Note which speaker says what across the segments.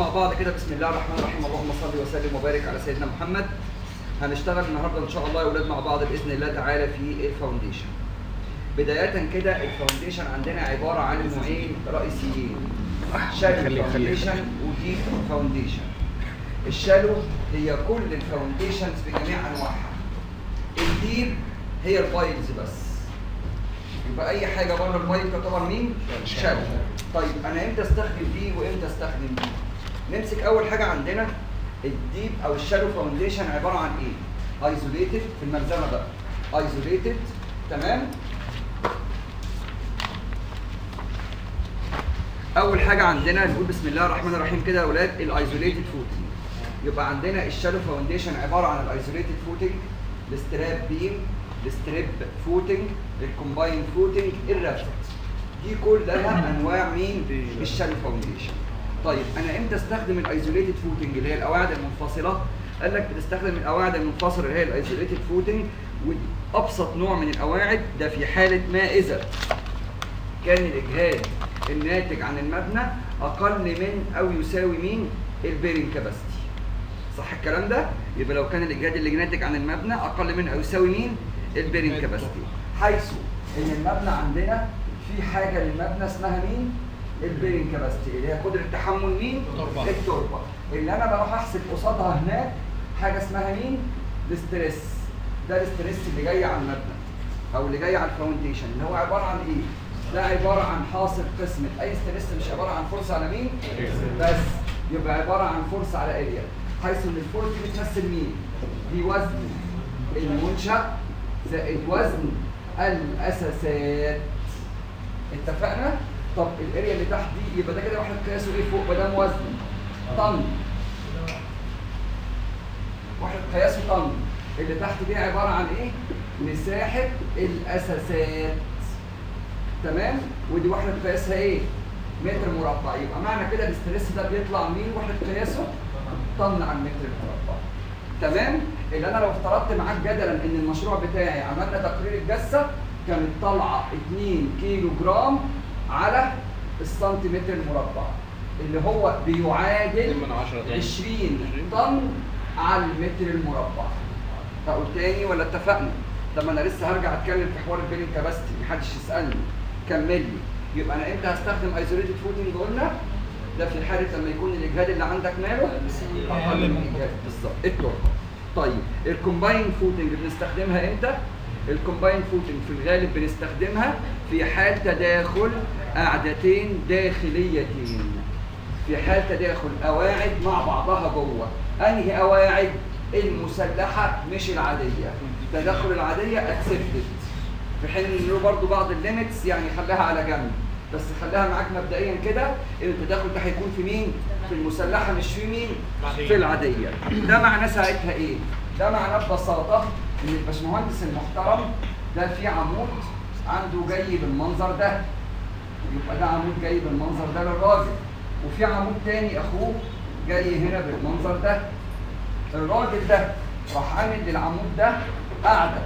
Speaker 1: بعض كده بسم الله الرحمن الرحيم اللهم صل وسلم وبارك على سيدنا محمد هنشتغل النهارده ان شاء الله يا اولاد مع بعض باذن الله تعالى في الفاونديشن بداية كده الفاونديشن عندنا عبارة عن نوعين رئيسيين شالو
Speaker 2: خليك- خليك.
Speaker 1: فاونديشن وديب فاونديشن الشالو هي كل الفاونديشنز بجميع انواعها الديب هي البايلز بس يبقى اي حاجه بره البايل تعتبر مين شالو طيب انا امتى استخدم دي وامتى استخدم دي نمسك اول حاجه عندنا الديب او الشالو فاونديشن عباره عن ايه ايزوليتد في الملزمه بقى ايزوليتد تمام اول حاجه عندنا نقول بسم الله الرحمن الرحيم كده يا اولاد الايزوليتد فوتنج يبقى عندنا الشالو فاونديشن عباره عن الايزوليتد فوتنج الستراب بيم الستريب فوتنج الكومباين فوتنج الرافت دي كلها انواع مين الشالو فاونديشن طيب انا امتى استخدم الايزوليتد فوتنج اللي هي القواعد المنفصله قال لك بتستخدم القواعد المنفصله اللي هي الايزوليتد فوتنج وابسط نوع من القواعد ده في حاله ما اذا كان الاجهاد الناتج عن المبنى اقل من او يساوي مين البيرنج كاباسيتي صح الكلام ده يبقى لو كان الاجهاد اللي ناتج عن المبنى اقل من او يساوي مين البيرنج كاباسيتي حيث ان المبنى عندنا في حاجه للمبنى اسمها مين البيرنج كاباسيتي اللي هي قدره تحمل مين
Speaker 2: التربة.
Speaker 1: التربه اللي انا بروح احسب قصادها هناك حاجه اسمها مين الاستريس ده الاستريس اللي جاي على المبنى او اللي جاي على الفاونديشن اللي هو عباره عن ايه ده عباره عن حاصل قسمه اي ستريس مش عباره عن فرصه على مين بس يبقى عباره عن فرصه على اريا حيث ان الفورس دي بتمثل مين دي وزن المنشا زائد وزن الاساسات اتفقنا طب الاريا اللي تحت دي يبقى ده كده واحد قياسه ايه فوق ما دام وزن طن واحد قياسه طن اللي تحت دي عباره عن ايه مساحه الاساسات تمام ودي واحده قياسها ايه متر مربع يبقى معنى كده الاستريس ده بيطلع مين واحد قياسه طن على المتر المربع تمام اللي انا لو افترضت معاك جدلا ان المشروع بتاعي عملنا تقرير الجثه كانت طالعه 2 كيلو جرام على السنتيمتر المربع اللي هو بيعادل
Speaker 2: من 10 طن.
Speaker 1: 20 طن على المتر المربع هقول تاني ولا اتفقنا؟ طب ما انا لسه هرجع اتكلم في حوار البيلنج كاباسيتي محدش يسالني كمل لي يبقى انا امتى هستخدم ايزوليتد فوتنج قلنا ده في حاله لما يكون الاجهاد اللي عندك ماله اقل من الاجهاد بالظبط التربه طيب الكومباين فوتنج بنستخدمها امتى؟ الكومباين فوتنج في الغالب بنستخدمها في حال تداخل قاعدتين داخليتين في حال تداخل قواعد مع بعضها جوه انهي قواعد المسلحه مش العاديه تداخل العاديه اكسبتد في حين ان له برضه بعض الليميتس يعني خليها على جنب بس خليها معاك مبدئيا كده ان التداخل ده هيكون في مين في المسلحه مش في مين في العاديه ده معناه ساعتها ايه ده معناه ببساطه ان الباشمهندس المحترم ده في عمود عنده جاي بالمنظر ده يبقى ده عمود جاي بالمنظر ده للراجل وفي عمود تاني اخوه جاي هنا بالمنظر ده الراجل ده راح عامل للعمود ده قاعده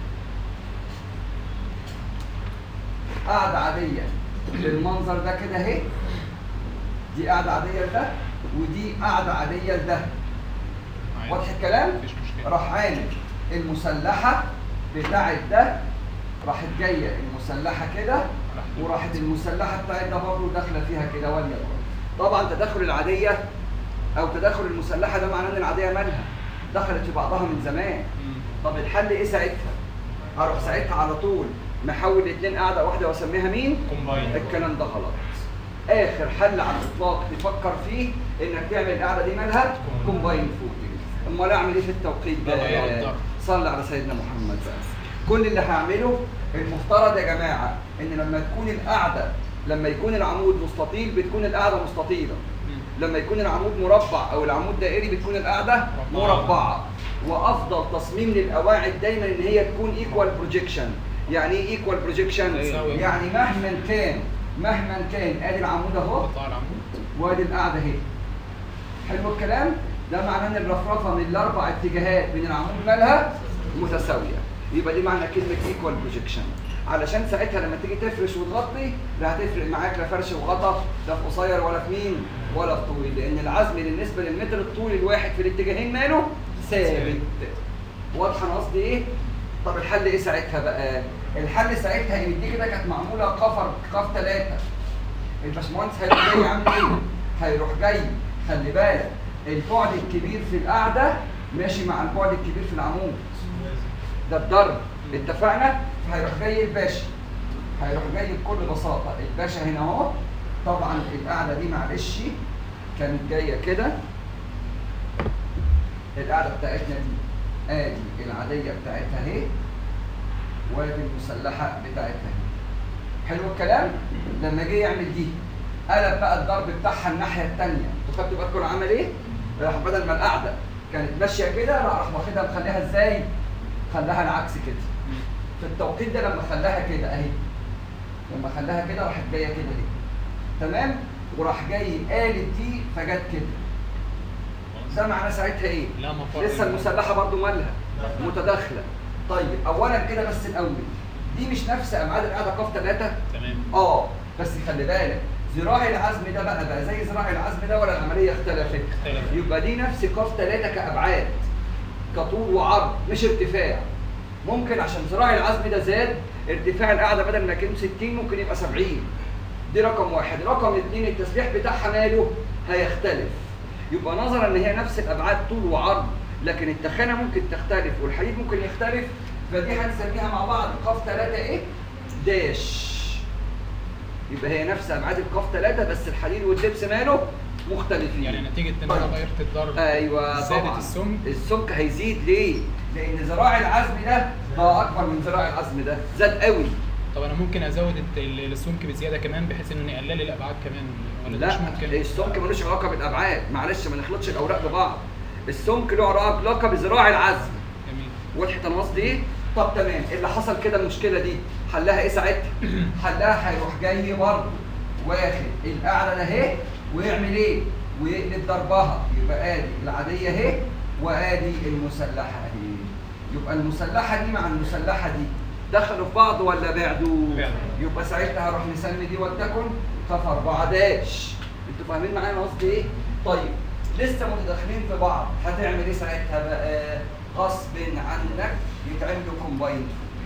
Speaker 1: قاعده عاديه بالمنظر ده كده اهي دي قاعده عاديه لده ودي قاعده عاديه لده واضح الكلام؟
Speaker 2: مفيش مشكلة.
Speaker 1: راح عامل المسلحه بتاعت ده راحت جايه المسلحه كده وراحت المسلحه بتاعت ده برضه داخله فيها كده وليكن طبعا تداخل العاديه او تداخل المسلحه ده معناه ان العاديه مالها دخلت في بعضها من زمان طب الحل ايه ساعتها؟ هروح ساعتها على طول محول الاثنين قاعده واحده واسميها مين؟
Speaker 2: كومباين.
Speaker 1: الكلام ده غلط اخر حل على الاطلاق تفكر فيه انك تعمل القاعده دي مالها كومباين فوتنج امال اعمل ايه في التوقيت
Speaker 2: لا، لا،
Speaker 1: ده
Speaker 2: لا.
Speaker 1: صلي على سيدنا محمد بقى كل اللي هعمله المفترض يا جماعه ان لما تكون القاعده لما يكون العمود مستطيل بتكون القاعده مستطيله لما يكون العمود مربع او العمود دائري بتكون القاعده
Speaker 2: مربعة.
Speaker 1: مربعه وافضل تصميم للقواعد دايما ان هي تكون ايكوال بروجيكشن يعني ايه ايكوال بروجيكشن
Speaker 2: تساوي.
Speaker 1: يعني مهما كان مهما كان ادي العمود اهو
Speaker 2: قطاع العمود
Speaker 1: وادي القاعده اهي حلو الكلام ده معناه ان الرفرفه من الاربع اتجاهات من العمود مالها متساويه يبقى دي معنى كلمه ايكوال بروجيكشن علشان ساعتها لما تيجي تفرش وتغطي لا هتفرق معاك لا فرش وغطا لا في قصير ولا في مين ولا في طويل لان العزم بالنسبه للمتر الطولي الواحد في الاتجاهين ماله ثابت واضحه انا قصدي ايه طب الحل ايه ساعتها بقى الحل ساعتها ان دي كده كانت معموله قفر قاف ثلاثه الباشمهندس هيروح جاي عامل ايه هيروح جاي خلي بالك البعد الكبير في القاعده ماشي مع البعد الكبير في العمود ده الضرب اتفقنا هيروح جاي الباشا هيروح جاي بكل بساطه الباشا هنا اهو طبعا القاعده دي معلش كانت جايه كده القاعده بتاعتنا دي ادي العاديه بتاعتها اهي وادي المسلحه بتاعتها اهي حلو الكلام لما جه يعمل دي قلب بقى الضرب بتاعها الناحيه الثانيه انتوا خدتوا بالكم عمل ايه؟ راح بدل ما القاعده كانت ماشيه كده راح واخدها مخليها ازاي؟ خلاها العكس كده في التوقيت ده لما خلاها كده اهي لما خلاها كده راحت جايه كده اهي تمام وراح جاي قالب دي فجت كده ده معناه ساعتها ايه؟
Speaker 2: لا مفر
Speaker 1: لسه المسلحه برضو مالها متداخله طيب اولا كده بس الاول دي مش نفس ابعاد القاعده قاف ثلاثه
Speaker 2: تمام
Speaker 1: اه بس خلي بالك ذراع العزم ده بقى بقى زي ذراع العزم ده ولا العمليه اختلفت؟
Speaker 2: اختلفت.
Speaker 1: يبقى دي نفس قاف ثلاثه كابعاد كطول وعرض مش ارتفاع ممكن عشان ذراع العزم ده زاد ارتفاع القاعده بدل ما كان 60 ممكن يبقى 70 دي رقم واحد رقم اثنين التسليح بتاعها ماله هيختلف يبقى نظرا ان هي نفس الابعاد طول وعرض لكن التخانه ممكن تختلف والحديد ممكن يختلف فدي هنسميها مع بعض قاف ثلاثه ايه؟ داش يبقى هي نفس ابعاد القاف ثلاثه بس الحديد واللبس ماله مختلفين
Speaker 2: يعني نتيجه ان انا
Speaker 1: طيب.
Speaker 2: غيرت الضرب
Speaker 1: ايوه
Speaker 2: زادت
Speaker 1: طبعا
Speaker 2: السمك
Speaker 1: السمك هيزيد ليه؟ لان ذراع العزم ده بقى اكبر من ذراع العزم ده زاد قوي
Speaker 2: طب انا ممكن ازود الت- ال- السمك بزياده كمان بحيث ان يقلل الابعاد كمان ولا ده مش
Speaker 1: لا
Speaker 2: ممكن
Speaker 1: السمك ملوش علاقه بالابعاد معلش ما نخلطش الاوراق ببعض السمك له علاقه بذراع العزم
Speaker 2: جميل
Speaker 1: وضحت انا قصدي ايه؟ طب تمام اللي حصل كده المشكله دي حلها ايه ساعتها؟ حلها هيروح جاي برضه واخد القاعده ده اهي ويعمل ايه؟ ويقلب ضربها يبقى ادي العاديه اهي وادي المسلحه اهي يبقى المسلحه دي مع المسلحه دي دخلوا في بعض ولا بعدوا؟
Speaker 2: بعدوا.
Speaker 1: يبقى ساعتها هروح نسمي دي ولتكن كف 4 داش انتوا فاهمين معايا انا قصدي ايه؟ طيب لسه متداخلين في بعض هتعمل ايه ساعتها بقى؟ غصب عنك يتعمل له كومباين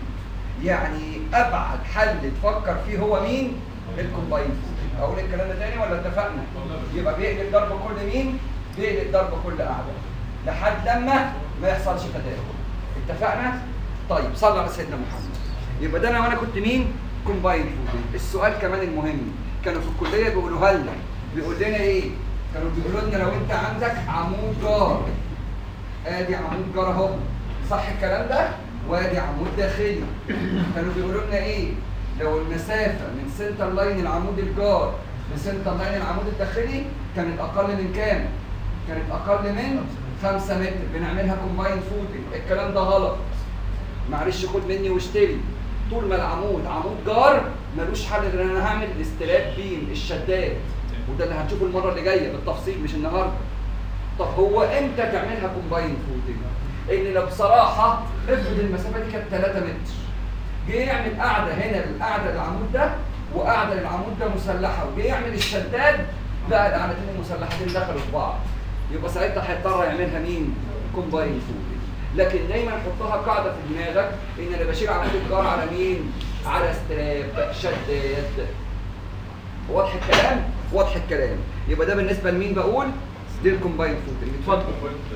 Speaker 1: يعني ابعد حل تفكر فيه هو مين؟ الكومباين اقول الكلام ده تاني ولا اتفقنا؟ يبقى بيقلب ضرب كل مين؟ بيقلب ضرب كل قاعده لحد لما ما يحصلش تداخل اتفقنا؟ طيب صلى على سيدنا محمد يبقى ده انا وانا كنت مين؟ كومباين فود السؤال كمان المهم كانوا في الكليه بيقولوها لنا بيقول لنا ايه؟ كانوا بيقولوا لنا لو انت عندك عمود جار ادي عمود جار اهو صح الكلام ده؟ وادي عمود داخلي كانوا بيقولوا لنا ايه؟ لو المسافه من سنتر لاين العمود الجار لسنتر لاين العمود الداخلي كانت اقل من كام؟ كانت اقل من 5 متر بنعملها كومباين فوتنج الكلام ده غلط معلش خد مني واشتري طول ما العمود عمود جار ملوش حل غير ان انا هعمل الاستلاب بيم الشداد وده اللي هنشوفه المره اللي جايه بالتفصيل مش النهارده طب هو امتى تعملها كومباين فوتنج؟ ان لو بصراحه افرض المسافه دي كانت 3 متر جه يعمل قاعده هنا للقاعده للعمود ده وقاعده للعمود ده مسلحه وجه يعمل الشداد بقى القاعدتين المسلحتين دخلوا في بعض يبقى ساعتها هيضطر يعملها مين؟ كومباين فوتنج لكن دايما حطها قاعده في دماغك ان انا بشيل عمود الجار على مين؟ على استراب شداد واضح الكلام؟ واضح الكلام يبقى ده بالنسبه لمين بقول؟ للكومباين فوتنج اتفضل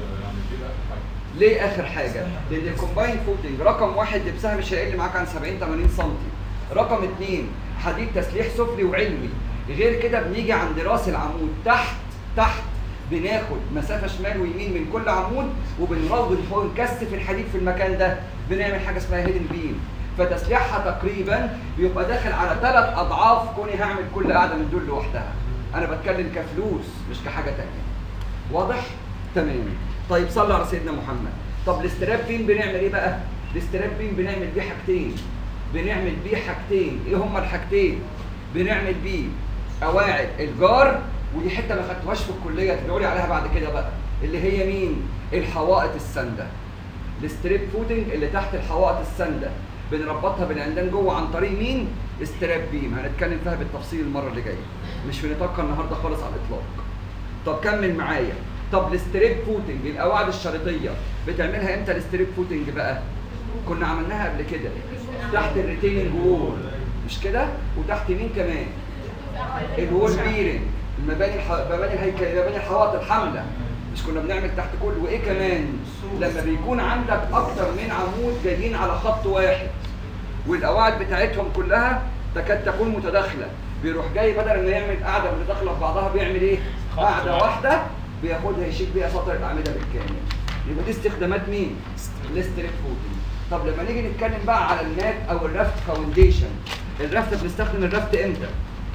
Speaker 1: ليه اخر حاجه؟ لان الكومباين فوتنج رقم واحد لبسها مش هيقل معاك عن 70 80 سم رقم اثنين حديد تسليح سفلي وعلوي غير كده بنيجي عند راس العمود تحت تحت بناخد مسافه شمال ويمين من كل عمود وبنروض ونكثف الحديد في المكان ده بنعمل حاجه اسمها هيدن بيم فتسليحها تقريبا بيبقى داخل على ثلاث اضعاف كوني هعمل كل قاعده من دول لوحدها انا بتكلم كفلوس مش كحاجه تانية واضح تمام طيب صلى على سيدنا محمد طب الاستراب بيم بنعمل ايه بقى الاستراب بيم بنعمل بيه حاجتين بنعمل بيه حاجتين ايه هما الحاجتين بنعمل بيه قواعد الجار ودي حته ما خدتوهاش في الكليه تدعوا لي عليها بعد كده بقى اللي هي مين الحوائط السانده الستريب فوتنج اللي تحت الحوائط السانده بنربطها بالعمدان جوه عن طريق مين ستراب بيم هنتكلم فيها بالتفصيل المره اللي جايه مش في نطاقها النهارده خالص على الاطلاق طب كمل معايا طب الستريب فوتنج القواعد الشريطيه بتعملها امتى الستريب فوتنج بقى كنا عملناها قبل كده تحت الريتيننج وول مش كده وتحت مين كمان الوول بيرنج المباني الح... مباني الهيكل مباني الحوائط الحامله مش كنا بنعمل تحت كل وايه كمان لما بيكون عندك اكتر من عمود جايين على خط واحد والقواعد بتاعتهم كلها تكاد تكون متداخله بيروح جاي بدل ما يعمل قاعده متداخله في بعضها بيعمل ايه؟
Speaker 2: خط
Speaker 1: قاعده
Speaker 2: واحد.
Speaker 1: واحده بياخدها يشيل بيها سطر الاعمده بالكامل يبقى دي استخدامات مين؟ الستريت فوتنج طب لما نيجي نتكلم بقى على المات او الرفت فاونديشن الرفت بنستخدم الرفت امتى؟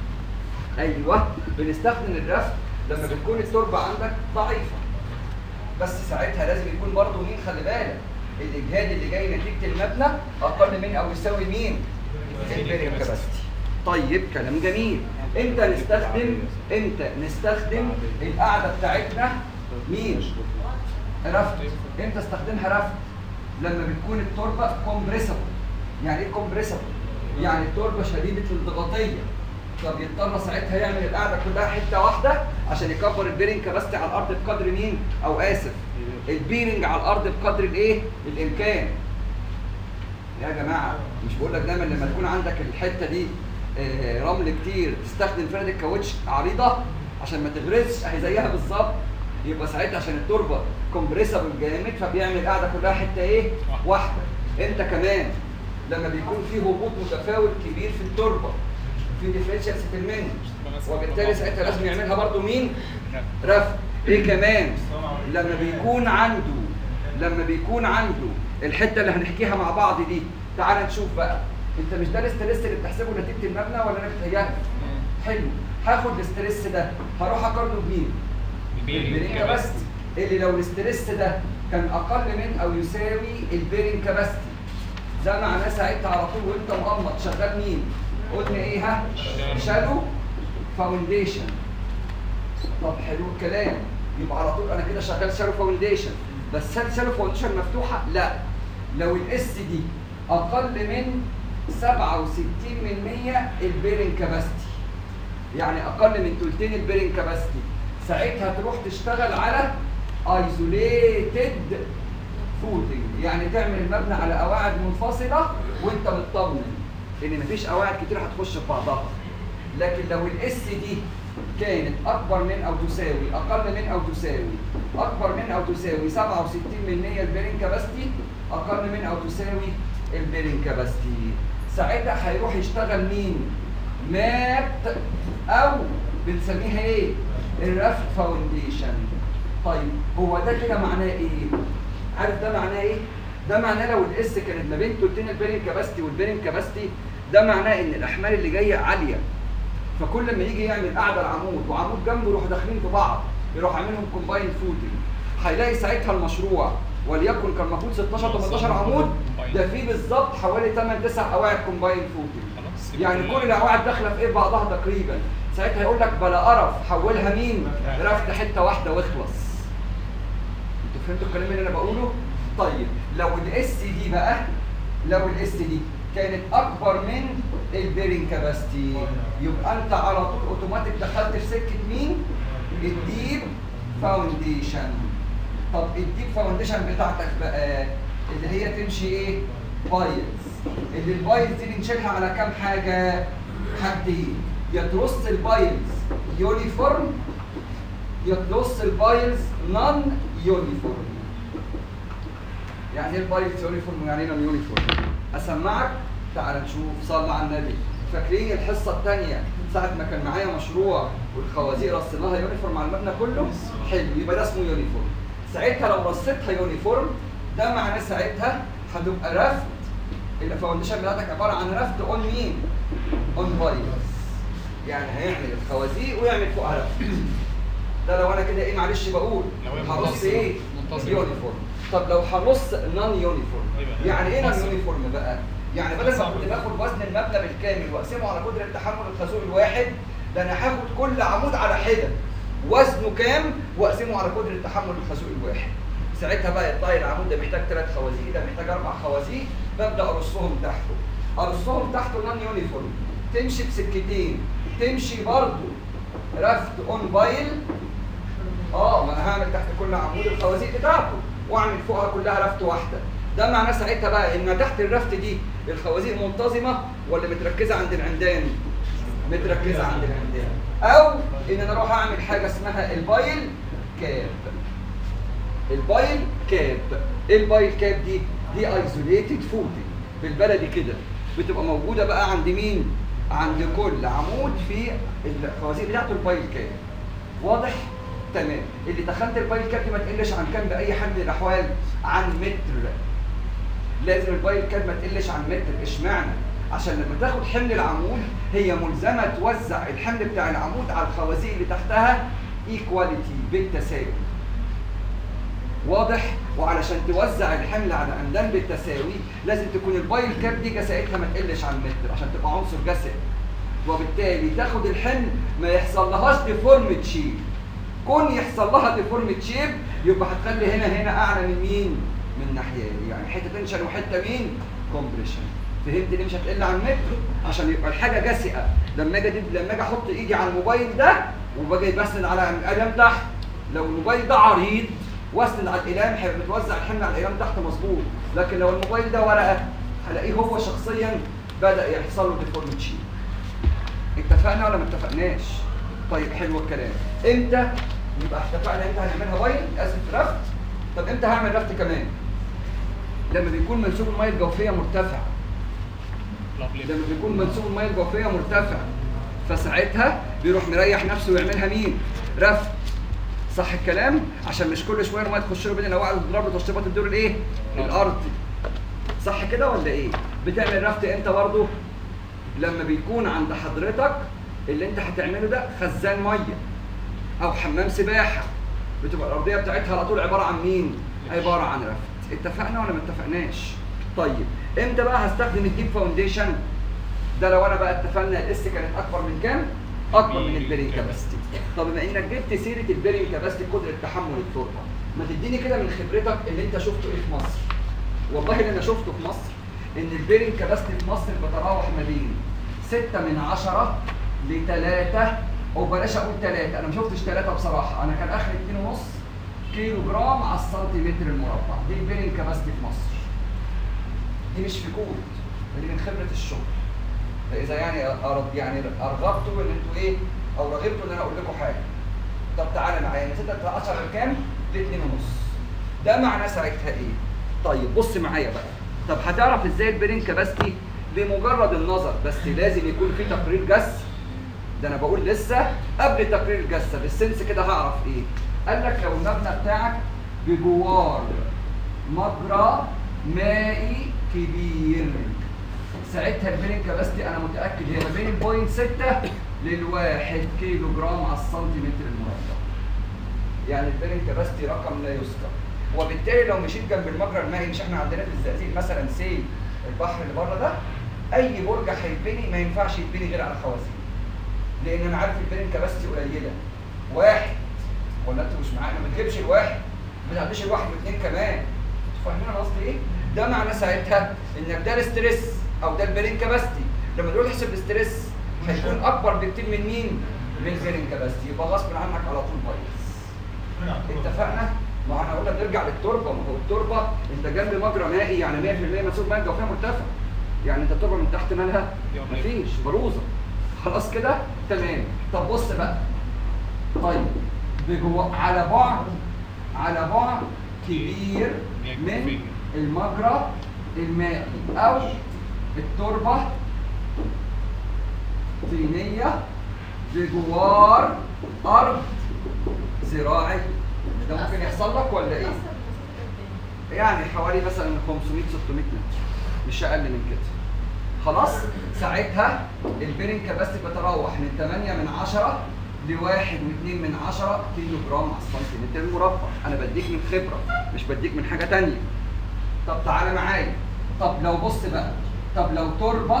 Speaker 1: ايوه بنستخدم الرفت لما بتكون التربه عندك ضعيفه بس ساعتها لازم يكون برضه مين خلي بالك الاجهاد اللي جاي نتيجه المبنى اقل من او يساوي مين؟ البيرنج كاباسيتي طيب كلام جميل امتى نستخدم امتى نستخدم القاعده بتاعتنا مين؟ رفت امتى استخدمها رفت؟ لما بتكون التربه كومبريسبل يعني ايه كومبريسبل؟ يعني التربه شديده الانضغاطيه فبيضطر ساعتها يعمل القاعده كلها حته واحده عشان يكبر البيرنج كباستي على الارض بقدر مين؟ او اسف البيرنج على الارض بقدر الايه؟ الامكان يا جماعه مش بقول لك دايما لما تكون عندك الحته دي آه، رمل كتير تستخدم فرد الكاوتش عريضه عشان ما تغرزش اهي زيها بالظبط يبقى ساعتها عشان التربه كومبريسبل جامد فبيعمل قاعده كلها حته ايه؟ واحده انت كمان لما بيكون في هبوط متفاوت كبير في التربه في ديفرنشال سيتلمنت وبالتالي ساعتها لازم يعملها برضو مين؟ رفع ايه كمان لما بيكون عنده لما بيكون عنده الحته اللي هنحكيها مع بعض دي تعال نشوف بقى انت مش ده الاستريس اللي بتحسبه نتيجه المبنى ولا انا بتهيألك؟ حلو هاخد الاستريس ده هروح اقارنه بمين؟ البيرنج كاباستي اللي لو الاستريس ده كان اقل من او يساوي البيرنج كاباستي ده معناه ساعتها على طول وانت مغمض شغال مين؟ قلنا ايه ها؟ شالو فاونديشن طب حلو الكلام يبقى على طول انا كده شغال شالو فاونديشن بس هل شالو فاونديشن مفتوحه؟ لا لو الاس دي اقل من 67 من 100 البيرنج كاباستي يعني اقل من ثلثين البيرنج كاباستي ساعتها تروح تشتغل على ايزوليتد فوتنج يعني تعمل المبنى على قواعد منفصله وانت مطمن ان مفيش قواعد كتير هتخش في بعضها لكن لو الاس دي كانت اكبر من او تساوي اقل من او تساوي اكبر من او تساوي 67 من 100 البيرنج كاباستي اقل من او تساوي البيرنج كاباستي ساعتها هيروح يشتغل مين مات او بنسميها ايه الرفت فاونديشن طيب هو ده كده معناه ايه عارف ده معناه ايه ده معناه لو الاس كانت ما بين تلتين البيرنج كاباستي والبيرنج كاباستي ده معناه ان الاحمال اللي جايه عاليه فكل ما يجي يعمل قاعده العمود وعمود جنبه يروحوا داخلين في بعض يروح عاملهم كومباين فوتنج هيلاقي ساعتها المشروع وليكن كان المفروض 16 18 عمود ده فيه بالظبط حوالي 8 9 قواعد كومباين فوتنج
Speaker 2: خلاص
Speaker 1: يعني كل القواعد داخله في ايه بعضها تقريبا ساعتها يقول لك بلا قرف حولها مين رفت حته واحده واخلص انتوا فهمتوا الكلام اللي انا بقوله طيب لو الاس دي بقى لو الاس دي كانت اكبر من البيرنج كاباستي يبقى انت على طول اوتوماتيك دخلت في سكه مين الديب فاونديشن طب الديب فاونديشن بتاعتك بقى اللي هي تمشي ايه بايلز اللي البايلز دي بنشيلها على كام حاجه حاجتين يا ترص البايلز يونيفورم يا ترص البايلز نون يونيفورم يعني ايه البايلز يونيفورم ويعني ايه نون يونيفورم اسمعك تعال نشوف صلى على النبي فاكرين الحصه الثانيه ساعه ما كان معايا مشروع والخوازيق رصيناها يونيفورم على المبنى كله حلو يبقى ده اسمه يونيفورم ساعتها لو رصيتها يونيفورم ده معناه ساعتها هتبقى رفت الفاونديشن بتاعتك عباره عن رفت اون مين؟ اون بايلز يعني هيعمل الخوازيق ويعمل فوقها رفت ده لو انا كده ايه معلش بقول
Speaker 2: لو هي
Speaker 1: هرص
Speaker 2: منتظمة.
Speaker 1: ايه؟
Speaker 2: منتظمة.
Speaker 1: يونيفورم طب لو هرص نون يونيفورم
Speaker 2: أيوة.
Speaker 1: يعني ايه نون
Speaker 2: منفصل.
Speaker 1: يونيفورم بقى؟ يعني بدل ما
Speaker 2: منفصل.
Speaker 1: كنت باخد وزن المبنى بالكامل واقسمه على قدره تحمل الخازوق الواحد ده انا هاخد كل عمود على حده وزنه كام واقسمه على قدره تحمل الخازوق الواحد ساعتها بقى يطلع العمود ده محتاج ثلاث خوازيق ده محتاج اربع خوازيق ببدا ارصهم تحته ارصهم تحته نون يونيفورم تمشي بسكتين تمشي برضه رفت اون بايل اه ما انا هعمل تحت كل عمود الخوازيق بتاعته واعمل فوقها كلها رفت واحده ده معناه ساعتها بقى ان تحت الرفت دي الخوازيق منتظمه ولا متركزه عند العمدان متركزه عند العمدان او ان انا اروح اعمل حاجه اسمها البايل كاب البايل كاب ايه البايل كاب دي دي ايزوليتد فوتنج بالبلدي كده بتبقى موجوده بقى عند مين عند كل عمود في الخوازيق بتاعته البايل كاب واضح تمام اللي دخلت البايل كاب دي ما تقلش عن كام باي حال من الاحوال عن متر لازم البايل كاب ما تقلش عن متر اشمعنى عشان لما تاخد حمل العمود هي ملزمه توزع الحمل بتاع العمود على الخوازيق اللي تحتها ايكواليتي بالتساوي واضح وعلشان توزع الحمل على عمدان بالتساوي لازم تكون البايل كاب دي جسائتها ما تقلش عن متر عشان تبقى عنصر جسد وبالتالي تاخد الحمل ما يحصل لهاش ديفورمد شيب كون يحصل لها ديفورمد شيب يبقى هتخلي هنا هنا اعلى من مين؟ من ناحيه يعني حته تنشن وحته مين؟ كومبريشن فهمت ليه مش هتقل عن متر؟ عشان يبقى الحاجه جاسئه لما اجي لما اجي احط ايدي على الموبايل ده وباجي بسند على القلم تحت لو الموبايل ده عريض واسند على القلم هيبقى متوزع الحمل على القلم تحت مظبوط لكن لو الموبايل ده ورقه هلاقيه هو شخصيا بدا يحصل له ديفورمد شيب اتفقنا ولا ما اتفقناش؟ طيب حلو الكلام امتى يبقى اتفقنا امتى هنعملها بايل اسف رفت طب امتى هعمل رفت كمان لما بيكون منسوب الميه الجوفيه مرتفع لما بيكون منسوب الميه الجوفيه مرتفع فساعتها بيروح مريح نفسه ويعملها مين رفت صح الكلام عشان مش كل شويه الميه تخش له بين الواعي وتضرب له تشطيبات الدور الايه الارضي صح كده ولا ايه بتعمل رفت امتى برضه لما بيكون عند حضرتك اللي انت هتعمله ده خزان ميه او حمام سباحه بتبقى الارضيه بتاعتها على طول عباره عن مين عباره عن رفت اتفقنا ولا ما اتفقناش طيب امتى بقى هستخدم الديب فاونديشن ده لو انا بقى اتفقنا الاس كانت اكبر من كام اكبر من البيرنج كاباسيتي طب بما انك جبت سيره البيرنج كاباسيتي قدره تحمل التربه ما تديني كده من خبرتك اللي انت شفته ايه في مصر والله اللي انا شفته في مصر ان البيرنج كاباسيتي في مصر بتراوح ما بين 6 من 10 ل 3 او بلاش اقول 3 انا ما شفتش 3 بصراحه انا كان اخر 2.5 كيلو جرام على السنتيمتر المربع دي البيرنج كاباسيتي في مصر دي مش في كود دي من خبره الشغل فاذا يعني أرد يعني ارغبتوا ان انتوا ايه او رغبتوا ان انا اقول لكم حاجه طب تعالى معايا من 6 ل 10 لكام؟ ل 2 ونص ده معناه ساعتها ايه؟ طيب بص معايا بقى طب هتعرف ازاي البرين كباستي بمجرد النظر بس لازم يكون في تقرير جس ده انا بقول لسه قبل تقرير الجس بالسنس كده هعرف ايه قال لك لو المبنى بتاعك بجوار مجرى مائي كبير ساعتها البرين كباستي انا متاكد هي ما بين البوينت 6 للواحد كيلو جرام على السنتيمتر المربع يعني البرين كباستي رقم لا يذكر وبالتالي لو مشيت جنب المجرى المائي مش احنا عندنا في الزقازيق مثلا سيل البحر اللي بره ده اي برج هيتبني ما ينفعش يتبني غير على خوازيق لان انا عارف البرين كباستي قليله واحد ولا انتوا مش معانا ما تجيبش الواحد ما تعديش الواحد واثنين كمان انتوا فاهمين انا قصدي ايه؟ ده معناه ساعتها انك ده الاستريس او ده البرين كباستي لما تروح تحسب الاستريس هيكون اكبر بكتير من مين؟ من البرين كباستي يبقى غصب عنك على طول بايظ اتفقنا؟ ما احنا قلنا بنرجع للتربه ما هو التربه انت جنب مجرى مائي يعني 100% منسوب مائي الجوفيه مرتفع يعني انت التربه من تحت مالها مفيش بروزه خلاص كده تمام طب بص بقى طيب بجو... على بعد على بعد كبير من المجرى المائي او التربه طينيه بجوار ارض زراعي ده ممكن يحصل لك ولا ايه؟ يعني حوالي مثلا 500 600 متر مش اقل من كده خلاص ساعتها البيرنج كاباسيتي بتراوح من 8 من 10 ل 1 و2 من 10 كيلو جرام على السنتيمتر المربع انا بديك من خبره مش بديك من حاجه ثانيه طب تعالى معايا طب لو بص بقى طب لو تربه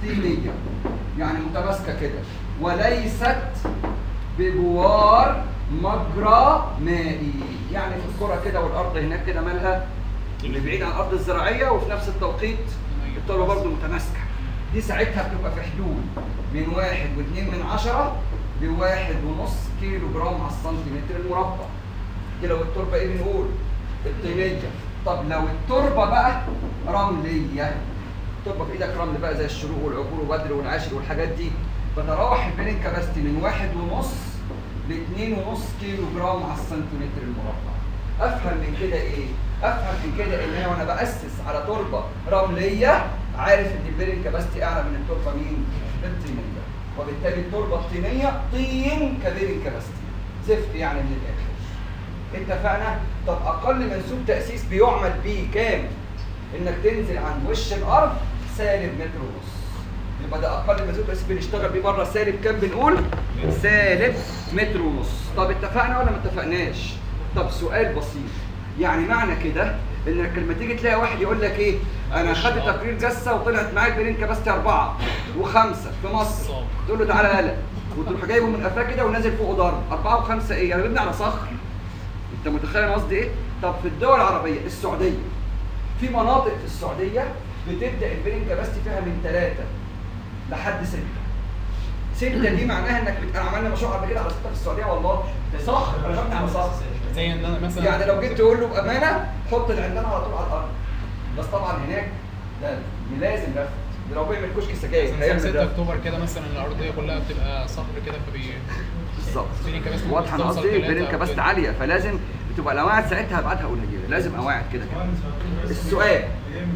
Speaker 1: طينيه يعني متماسكه كده وليست بجوار مجرى مائي يعني في الكرة كده والارض هناك كده مالها اللي بعيد عن الارض الزراعيه وفي نفس التوقيت التربه برضه متماسكه دي ساعتها بتبقى في حدود من واحد واثنين من عشرة لواحد ونص كيلو جرام على السنتيمتر المربع دي لو التربه ايه بنقول الطينيه طب لو التربه بقى رمليه التربه في ايدك رمل بقى زي الشروق والعبور وبدر والعاشر والحاجات دي بتراوح البرين كباستي من واحد ونص لاثنين ونص كيلو جرام على السنتيمتر المربع افهم من كده ايه؟ افهم من كده ان انا وانا باسس على تربه رمليه عارف ان البرين كباستي اعلى من التربه مين؟ الطينيه وبالتالي التربه الطينيه طين كبرين كباستي زفت يعني من الاخر اتفقنا؟ طب اقل منسوب تاسيس بيعمل بيه كام؟ انك تنزل عند وش الارض سالب متر ونص يبقى ده اقل منسوب تاسيس بنشتغل بيه بره سالب كام بنقول؟ سالب متر ونص طب اتفقنا ولا ما اتفقناش؟ طب سؤال بسيط يعني معنى كده انك لما تيجي تلاقي واحد يقول لك ايه انا خدت تقرير جسه وطلعت معايا البرين كباستي اربعه وخمسه في مصر تقول له تعالى يلا وتروح جايبه من قفاه كده ونازل فوقه ضرب اربعه وخمسه ايه؟ يعني بنبني على صخر انت متخيل انا قصدي ايه؟ طب في الدول العربيه السعوديه في مناطق في السعوديه بتبدا البرين كباستي فيها من ثلاثه لحد سته سته دي معناها انك بت... انا عملنا مشروع قبل كده على سته في السعوديه والله صخر انا ببني على صخر
Speaker 2: زي ان انا مثلا
Speaker 1: يعني لو جيت تقول له بامانه حط العمدان على طول على الارض بس طبعا هناك ده لازم رفد ده لو بيعمل كشك سجاير
Speaker 2: مثلا
Speaker 1: هيعمل
Speaker 2: 6
Speaker 1: رفد
Speaker 2: اكتوبر كده مثلا الارضيه كلها بتبقى صخر كده فبي
Speaker 1: بالظبط
Speaker 2: البرين كباستي
Speaker 1: واضحه انا
Speaker 2: بتوصل
Speaker 1: قصدي
Speaker 2: تلاتة
Speaker 1: البرين
Speaker 2: أو
Speaker 1: كباست
Speaker 2: كده.
Speaker 1: عاليه فلازم بتبقى القواعد ساعتها ابعادها قليله لازم قواعد كده كده السؤال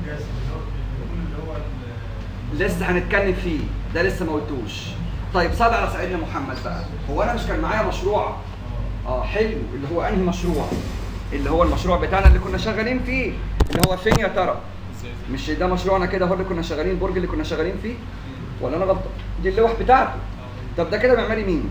Speaker 1: لسه هنتكلم فيه ده لسه ما قلتوش طيب صلي على سيدنا محمد بقى هو انا مش كان معايا مشروع اه حلو اللي هو انهي مشروع اللي هو المشروع بتاعنا اللي كنا شغالين فيه اللي هو فين يا ترى
Speaker 2: ازاي
Speaker 1: مش ده مشروعنا كده هو اللي كنا شغالين البرج اللي كنا شغالين فيه ولا انا غلطان دي اللوح بتاعته طب ده كده معماري مين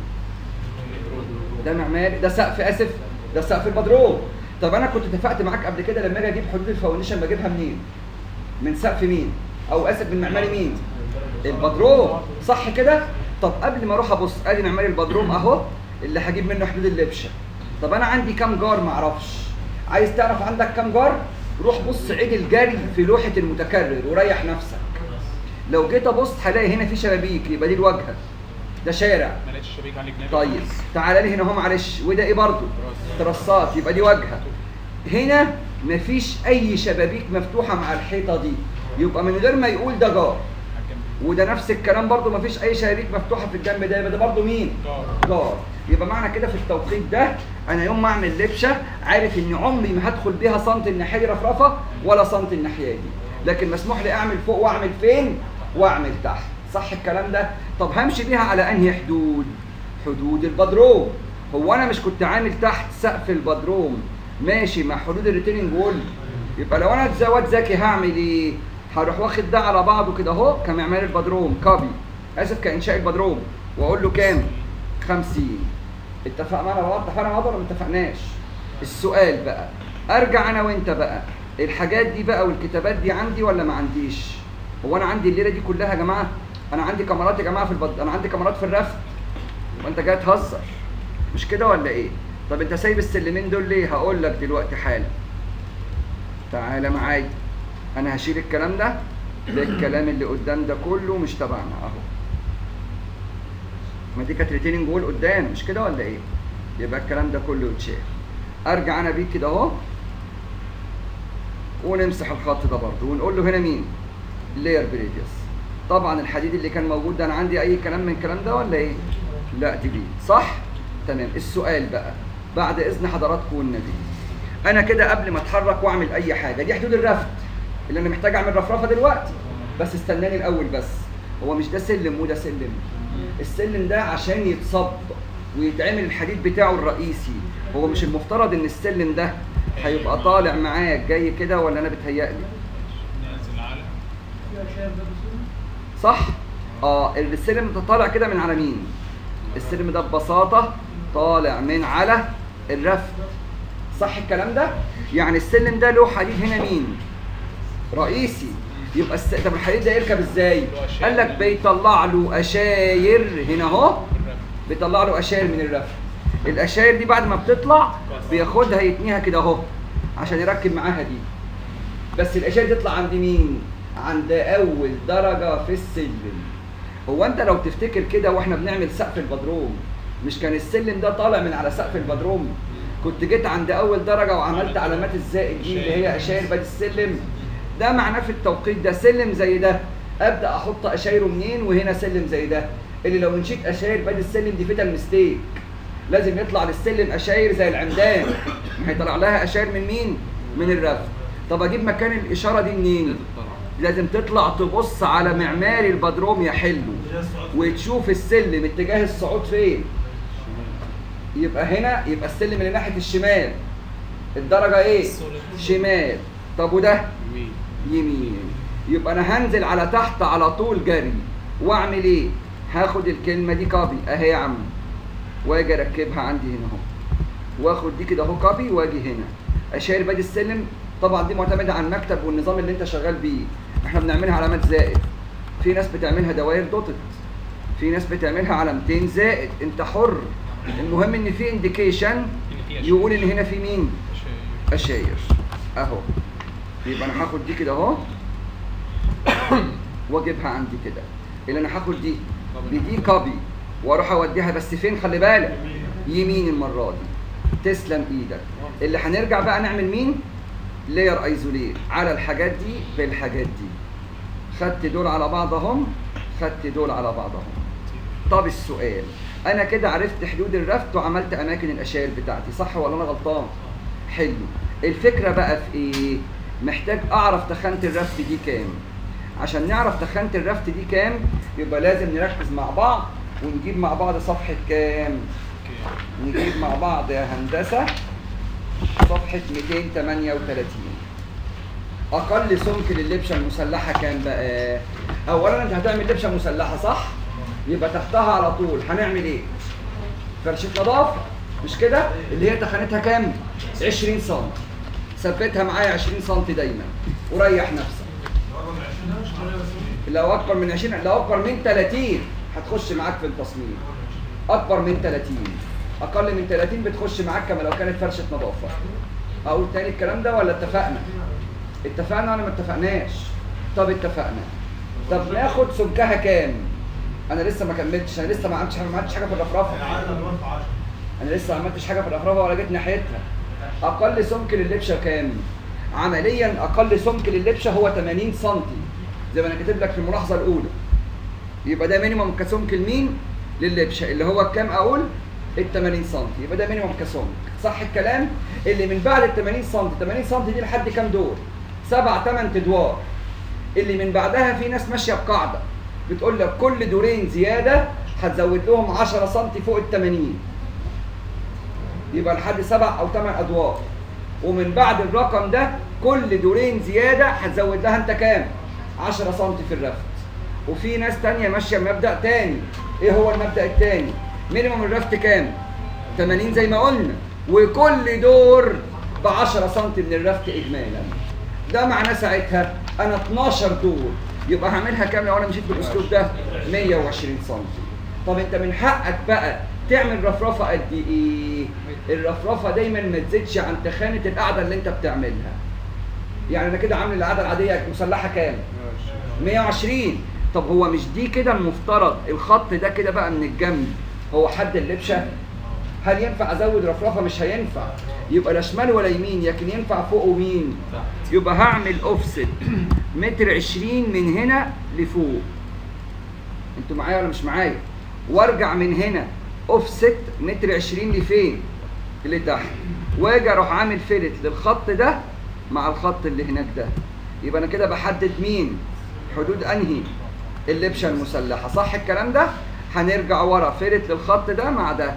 Speaker 1: ده معماري ده سقف اسف ده سقف البدروم طب انا كنت اتفقت معاك قبل كده لما اجي اجيب حدود الفاونديشن بجيبها منين من سقف مين او اسف من معماري مين البدروم صح كده طب قبل ما اروح ابص ادي معماري البدروم اهو اللي هجيب منه حدود اللبشه طب انا عندي كام جار ما اعرفش عايز تعرف عندك كام جار روح بص عيد الجري في لوحه المتكرر وريح نفسك لو جيت ابص هلاقي هنا في شبابيك يبقى دي الواجهه ده شارع
Speaker 2: ما لقيتش شبيك على الجناب
Speaker 1: طيب تعالى لي هنا اهو معلش وده ايه برضو ترصات يبقى دي واجهه هنا مفيش اي شبابيك مفتوحه مع الحيطه دي يبقى من غير ما يقول ده جار وده نفس الكلام برضو مفيش اي شبابيك مفتوحه في الجنب ده يبقى ده برضو مين
Speaker 2: جار.
Speaker 1: جار يبقى معنى كده في التوقيت ده انا يوم ما اعمل لبشه عارف ان عمري ما هدخل بيها سنت الناحيه دي رفرفه ولا سنت الناحيه دي لكن مسموح لي اعمل فوق واعمل فين واعمل تحت صح الكلام ده طب همشي بيها على انهي حدود حدود البدروم هو انا مش كنت عامل تحت سقف البدروم ماشي مع حدود الريتيننج وول يبقى لو انا زواد ذكي هعمل ايه هروح واخد ده على بعضه كده اهو كمعمار البدروم كابي اسف كانشاء البدروم واقول له كام 50 اتفقنا انا بقى اتفقنا مع بعض ولا ما اتفقناش السؤال بقى ارجع انا وانت بقى الحاجات دي بقى والكتابات دي عندي ولا ما عنديش هو انا عندي الليله دي كلها يا جماعه انا عندي كاميرات يا جماعه في البد... انا عندي كاميرات في الرفد وانت جاي تهزر مش كده ولا ايه طب انت سايب السلمين دول ليه هقول لك دلوقتي حالا تعالى معايا انا هشيل الكلام ده ده الكلام اللي قدام ده كله مش تبعنا اهو ما دي كانت ريتيننج وول قدام مش كده ولا ايه يبقى الكلام ده كله يتشال ارجع انا بيك كده اهو ونمسح الخط ده برضه ونقول له هنا مين لاير بريديوس طبعا الحديد اللي كان موجود ده انا عندي اي كلام من الكلام ده ولا ايه لا جديد صح تمام السؤال بقى بعد اذن حضراتكم والنبي انا كده قبل ما اتحرك واعمل اي حاجه دي حدود الرفد اللي انا محتاج اعمل رفرفه دلوقتي بس استناني الاول بس هو مش ده سلم وده سلم السلم ده عشان يتصب ويتعمل الحديد بتاعه الرئيسي هو مش المفترض ان السلم ده هيبقى طالع معاك جاي كده ولا انا بتهيألي
Speaker 2: نازل على
Speaker 1: صح اه السلم ده طالع كده من على مين السلم ده ببساطه طالع من على الرفد صح الكلام ده يعني السلم ده له حديد هنا مين رئيسي يبقى الس... طب الحديد ده يركب ازاي قال لك بيطلع له اشاير هنا اهو
Speaker 2: الرفد
Speaker 1: بيطلع له اشاير من الرفد الاشاير دي بعد ما بتطلع بياخدها يتنيها كده اهو عشان يركب معاها دي بس الاشاير تطلع عند مين عند اول درجه في السلم هو انت لو تفتكر كده واحنا بنعمل سقف البدروم مش كان السلم ده طالع من على سقف البدروم كنت جيت عند اول درجه وعملت علامات الزائد دي اللي هي اشاير باد السلم ده معناه في التوقيت ده سلم زي ده ابدا احط اشايره منين وهنا سلم زي ده اللي لو نشيت اشاير باد السلم دي فيتا ميستيك لازم يطلع للسلم اشاير زي العمدان ما هيطلع لها اشاير من مين من الرف طب اجيب مكان الاشاره دي منين لازم تطلع تبص على معماري البدروم يا حلو وتشوف السلم اتجاه الصعود فين يبقى هنا يبقى السلم اللي ناحيه الشمال الدرجه ايه
Speaker 2: السوليد.
Speaker 1: شمال طب وده
Speaker 3: يمين
Speaker 1: يمين يبقى انا هنزل على تحت على طول جري واعمل ايه هاخد الكلمه دي كوبي اهي يا عم واجي اركبها عندي هنا اهو واخد دي كده اهو كوبي واجي هنا اشير بادي السلم طبعا دي معتمده على المكتب والنظام اللي انت شغال بيه احنا بنعملها علامات زائد في ناس بتعملها دوائر دوتت في ناس بتعملها علامتين زائد انت حر المهم ان في انديكيشن
Speaker 2: إن في أشياء.
Speaker 1: يقول ان هنا في مين
Speaker 2: أشياء.
Speaker 1: اشاير اهو يبقى انا هاخد دي كده اهو واجيبها عندي كده اللي انا هاخد دي بدي كوبي واروح اوديها بس فين خلي بالك يمين المره دي تسلم ايدك اللي هنرجع بقى نعمل مين لاير ايزوليت على الحاجات دي بالحاجات دي خدت دول على بعضهم خدت دول على بعضهم طب السؤال انا كده عرفت حدود الرفت وعملت اماكن الاشاير بتاعتي صح ولا انا غلطان حلو الفكره بقى في ايه محتاج اعرف تخانه الرفت دي كام عشان نعرف تخانه الرفت دي كام يبقى لازم نركز مع بعض ونجيب مع بعض صفحه كام
Speaker 2: أوكي.
Speaker 1: نجيب مع بعض يا هندسه صفحه 238 اقل سمك لللبشه المسلحه كام بقى اولا انت هتعمل لبشه مسلحه صح يبقى تحتها على طول هنعمل ايه فرشه نظافه مش كده اللي هي تخانتها كام 20 سم ثبتها معايا 20 سم دايما وريح نفسك لو اكبر من 20 لو اكبر من 30 هتخش معاك في التصميم اكبر من 30 اقل من 30 بتخش معاك كما لو كانت فرشه نظافه اقول تاني الكلام ده ولا اتفقنا اتفقنا ولا ما اتفقناش طب اتفقنا طب ناخد سمكها كام انا لسه ما كملتش انا لسه ما عملتش ما عملتش حاجه في الرفرفه انا لسه ما عملتش حاجه في الرفرفه ولا جيت ناحيتها اقل سمك لللبشه كام عمليا اقل سمك لللبشه هو 80 سم زي ما انا كاتب لك في الملاحظه الاولى يبقى ده مينيمم كسمك لمين لللبشه اللي هو كام اقول ال 80 سم يبقى ده مينيمم كسمك صح الكلام اللي من بعد ال 80 سم 80 سم دي لحد كام دور سبع ثمان ادوار اللي من بعدها في ناس ماشيه بقاعده بتقول لك كل دورين زياده هتزود لهم 10 سم فوق ال 80 يبقى لحد سبع او ثمان ادوار ومن بعد الرقم ده كل دورين زياده هتزود لها انت كام 10 سم في الرفت وفي ناس تانية ماشيه بمبدا تاني ايه هو المبدا التاني مينيمم الرفت كام 80 زي ما قلنا وكل دور ب 10 سم من الرفت اجمالا ده معناه ساعتها انا 12 دور يبقى هعملها كام لو انا مشيت بالاسلوب ده 120 سم طب انت من حقك بقى تعمل رفرفه قد ايه الرفرفه دايما ما تزيدش عن تخانه القعده اللي انت بتعملها يعني انا كده عامل القعده العاديه مسلحه كام 120 طب هو مش دي كده المفترض الخط ده كده بقى من الجنب هو حد اللبشه هل ينفع ازود رفرفه مش هينفع يبقى لا شمال ولا يمين لكن ينفع فوقه مين يبقى هعمل اوفست متر عشرين من هنا لفوق انتوا معايا ولا مش معايا وارجع من هنا اوفست متر عشرين لفين لتحت واجي اروح عامل فيلت للخط ده مع الخط اللي هناك ده يبقى انا كده بحدد مين حدود انهي اللبشه المسلحه صح الكلام ده هنرجع ورا فيلت للخط ده مع ده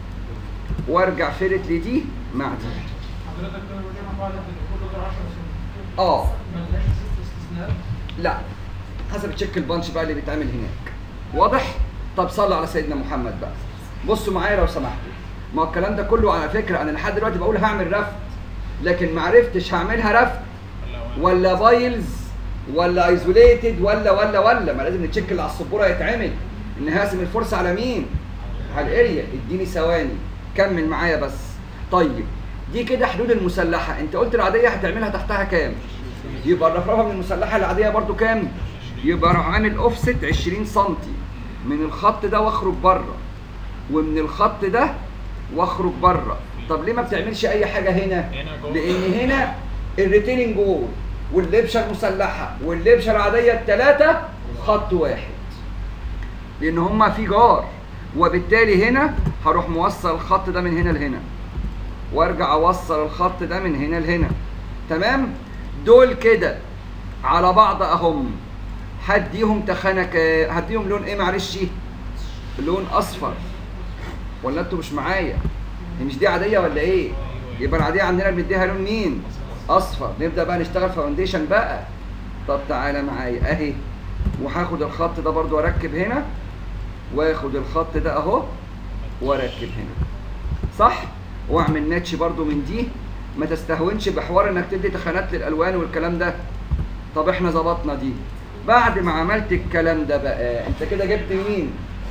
Speaker 1: وارجع فيلت لدي مع دي
Speaker 4: حضرتك كده بتجمع بعض كل دور 10 سم
Speaker 1: اه
Speaker 4: ملهاش استثناء
Speaker 1: لا حسب تشيك البانش بقى اللي بيتعمل هناك واضح طب صلى على سيدنا محمد بقى بصوا معايا لو سمحتوا ما هو الكلام ده كله على فكره انا لحد دلوقتي بقول هعمل رفت لكن ما عرفتش هعملها رفت
Speaker 2: ولا
Speaker 1: ولا بايلز ولا ايزوليتد ولا ولا ولا ما لازم نتشيك اللي على السبوره يتعمل ان هقسم الفرصه على مين على الاريا اديني ثواني كمل معايا بس طيب دي كده حدود المسلحه انت قلت العاديه هتعملها تحتها كام يبقى الرفرفه من المسلحه العاديه برضو كام يبقى اروح عامل اوفست 20 سم من الخط ده واخرج بره ومن الخط ده واخرج بره طب ليه ما بتعملش اي حاجه هنا
Speaker 2: هنا جوه.
Speaker 1: لان هنا الريتيننج وول واللبشه المسلحه واللبشه العاديه الثلاثه خط واحد لان هما في جار وبالتالي هنا هروح موصل الخط ده من هنا لهنا وارجع اوصل الخط ده من هنا لهنا تمام دول كده على بعض اهم هديهم تخانه ك- هديهم لون ايه معلش لون اصفر ولا انتوا مش معايا هي مش دي عاديه ولا ايه يبقى العاديه عندنا بنديها لون مين اصفر نبدا بقى نشتغل فاونديشن بقى طب تعالى معايا اهي وهاخد الخط ده برضو اركب هنا واخد الخط ده اهو واركب هنا صح واعمل ناتش برضو من دي ما تستهونش بحوار انك تدي تخانات للالوان والكلام ده طب احنا ظبطنا دي بعد ما عملت الكلام ده بقى انت كده جبت مين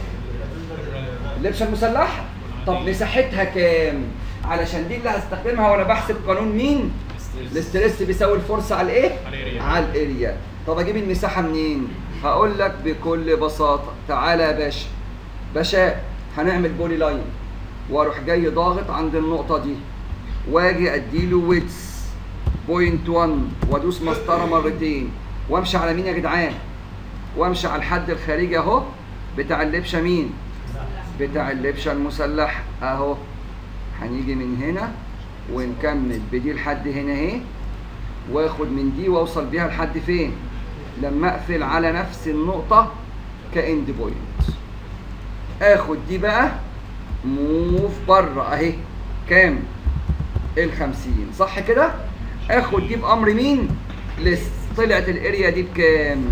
Speaker 1: اللبشه المسلحه طب مساحتها كام علشان دي اللي هستخدمها وانا بحسب قانون مين الاستريس بيساوي الفورس على الايه
Speaker 2: على الاريا.
Speaker 1: على الاريا طب اجيب المساحه منين هقول لك بكل بساطه تعالى يا باشا باشا هنعمل بولي لاين واروح جاي ضاغط عند النقطه دي واجي اديله ويتس بوينت 1 وادوس مسطره مرتين وامشي على مين يا جدعان وامشي على الحد الخارجي اهو بتاع اللبشه مين بتاع اللبشه المسلحه اهو هنيجي من هنا ونكمل بدي لحد هنا اهي واخد من دي واوصل بيها لحد فين لما اقفل على نفس النقطه كاند بوينت اخد دي بقى موف بره اهي كام ال 50 صح كده اخد دي بامر مين لس طلعت الاريا دي بكام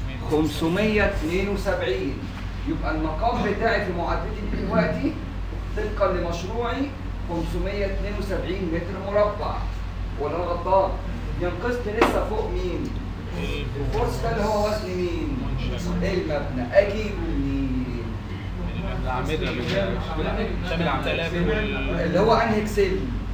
Speaker 1: 572 يبقى المقام بتاعي في معادلتي دي دلوقتي طبقا لمشروعي 572 متر مربع ولا انا غلطان ينقصني لسه فوق مين الفورس ده اللي هو وزن مين المبنى اجيبه منين
Speaker 2: الاعمده بال 8000 وال
Speaker 1: اللي هو انهي اكسل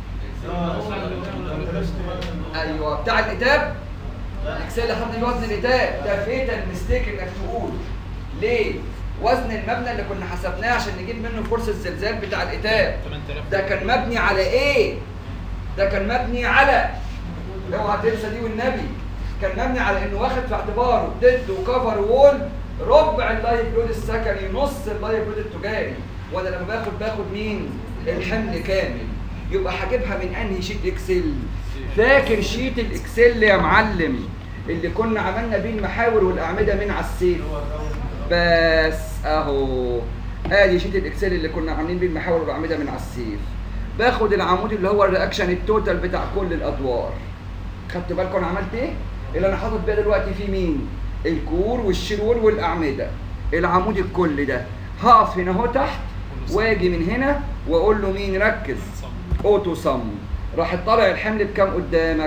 Speaker 1: ايوه بتاع الاتاب الاكسل لحد وزن الاتاب ده فيتا المستيك انك تقول ليه وزن المبنى اللي كنا حسبناه عشان نجيب منه فرصه الزلزال بتاع الاتاب
Speaker 2: 8000
Speaker 1: ده كان مبني على ايه ده كان مبني على اوعى تنسى دي والنبي كان مبني على انه واخد في اعتباره ضد وكفر وول ربع اللايف لود السكني نص اللايف لود التجاري وانا لما باخد باخد مين الحمل كامل يبقى هجيبها من انهي شيت اكسل فاكر شيت الاكسل يا معلم اللي كنا عملنا بيه المحاور والاعمده من على السيف بس اهو ادي شيت الاكسل اللي كنا عاملين بيه المحاور والاعمده من على السيف باخد العمود اللي هو الرياكشن التوتال بتاع كل الادوار خدت بالكم انا عملت ايه اللي انا حاطط بيها دلوقتي في مين الكور والشرور والاعمده العمود الكل ده هقف هنا اهو تحت واجي من هنا واقول له مين ركز اوتو صم راح طالع الحمل بكام قدامك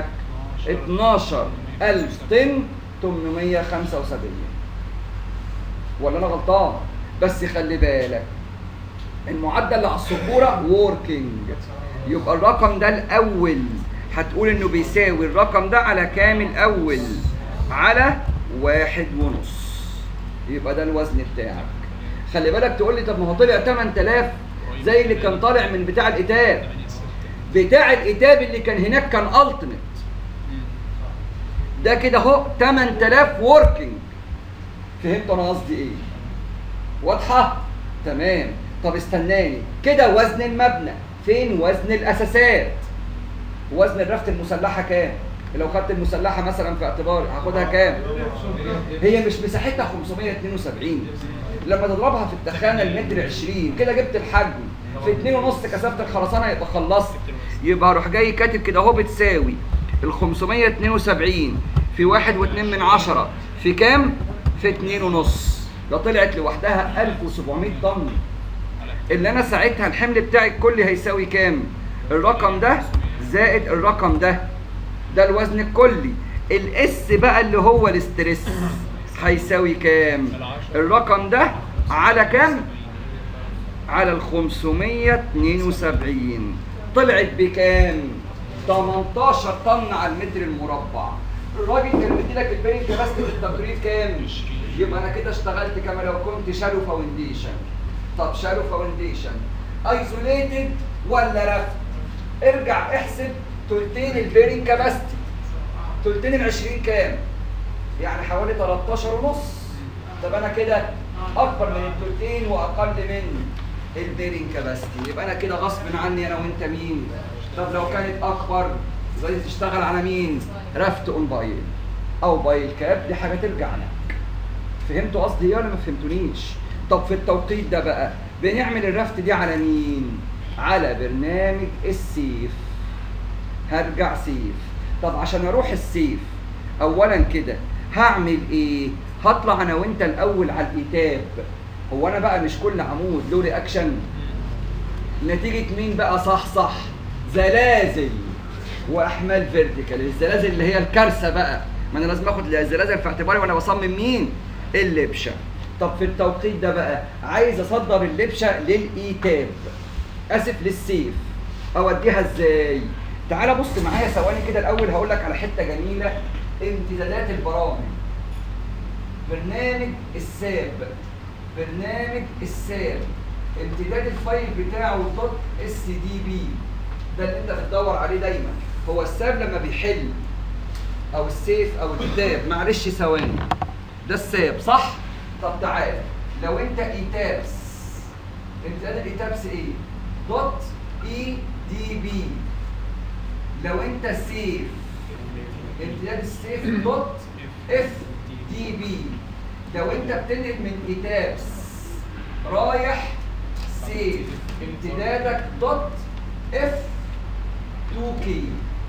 Speaker 1: 12000 طن 875 ولا انا غلطان بس خلي بالك المعدل اللي على السبوره ووركينج يبقى الرقم ده الاول هتقول انه بيساوي الرقم ده على كام الاول على واحد ونص يبقى ده الوزن بتاعك خلي بالك تقول لي طب ما هو طلع 8000 زي اللي كان طالع من بتاع الاتاب بتاع الاتاب اللي كان هناك كان التيميت ده كده اهو 8000 وركينج فهمت انا قصدي ايه واضحه تمام طب استناني كده وزن المبنى فين وزن الاساسات وزن الرفت المسلحه كام لو خدت المسلحه مثلا في اعتباري هاخدها كام هي مش مساحتها 572 لما تضربها في التخانه المتر 20 كده جبت الحجم في 2 ونص كثافه الخرسانه يبقى خلصت يبقى اروح جاي كاتب كده اهو بتساوي ال 572 في 1 و2 من 10 في كام؟ في 2 ونص ده طلعت لوحدها 1700 طن اللي انا ساعتها الحمل بتاعي الكلي هيساوي كام؟ الرقم ده زائد الرقم ده ده الوزن الكلي الاس بقى اللي هو الاسترس هيساوي كام؟ الرقم ده على كام؟ على ال 572 طلعت بكام 18 طن على المتر المربع الراجل كان مديلك البيرنج كباستي بالتقرير كام يبقى انا كده اشتغلت كما لو كنت شالو فاونديشن طب شالو فاونديشن ايزوليتد ولا رفت ارجع احسب تلتين البيرنج كباستي تلتين ال 20 كام يعني حوالي 13 ونص طب انا كده اكبر من التلتين واقل من البيرنج كباستي يبقى انا كده غصب عني انا وانت مين طب لو كانت اكبر زي تشتغل على مين رفت اون بايل او بايل كاب دي حاجه ترجع لك فهمتوا قصدي ايه ولا ما فهمتونيش طب في التوقيت ده بقى بنعمل الرفت دي على مين على برنامج السيف هرجع سيف طب عشان اروح السيف اولا كده هعمل ايه هطلع انا وانت الاول على الايتاب هو انا بقى مش كل عمود له رياكشن نتيجه مين بقى صح صح زلازل واحمال فيرتيكال الزلازل اللي هي الكارثه بقى ما انا لازم اخد الزلازل في اعتباري وانا بصمم مين اللبشه طب في التوقيت ده بقى عايز اصدر اللبشه للايتاب اسف للسيف اوديها ازاي تعال بص معايا ثواني كده الاول هقول لك على حته جميله امتدادات البرامج برنامج الساب برنامج الساب امتداد الفايل بتاعه دوت اس دي بي ده اللي انت بتدور عليه دايما هو الساب لما بيحل او السيف او الكتاب معلش ثواني ده الساب صح طب تعالى لو انت ايتابس امتداد الايتابس ايه دوت اي دي بي لو انت سيف امتداد السيف دوت اف دي بي لو انت بتنقل من ايتابس رايح سيف امتدادك دوت اف 2 كي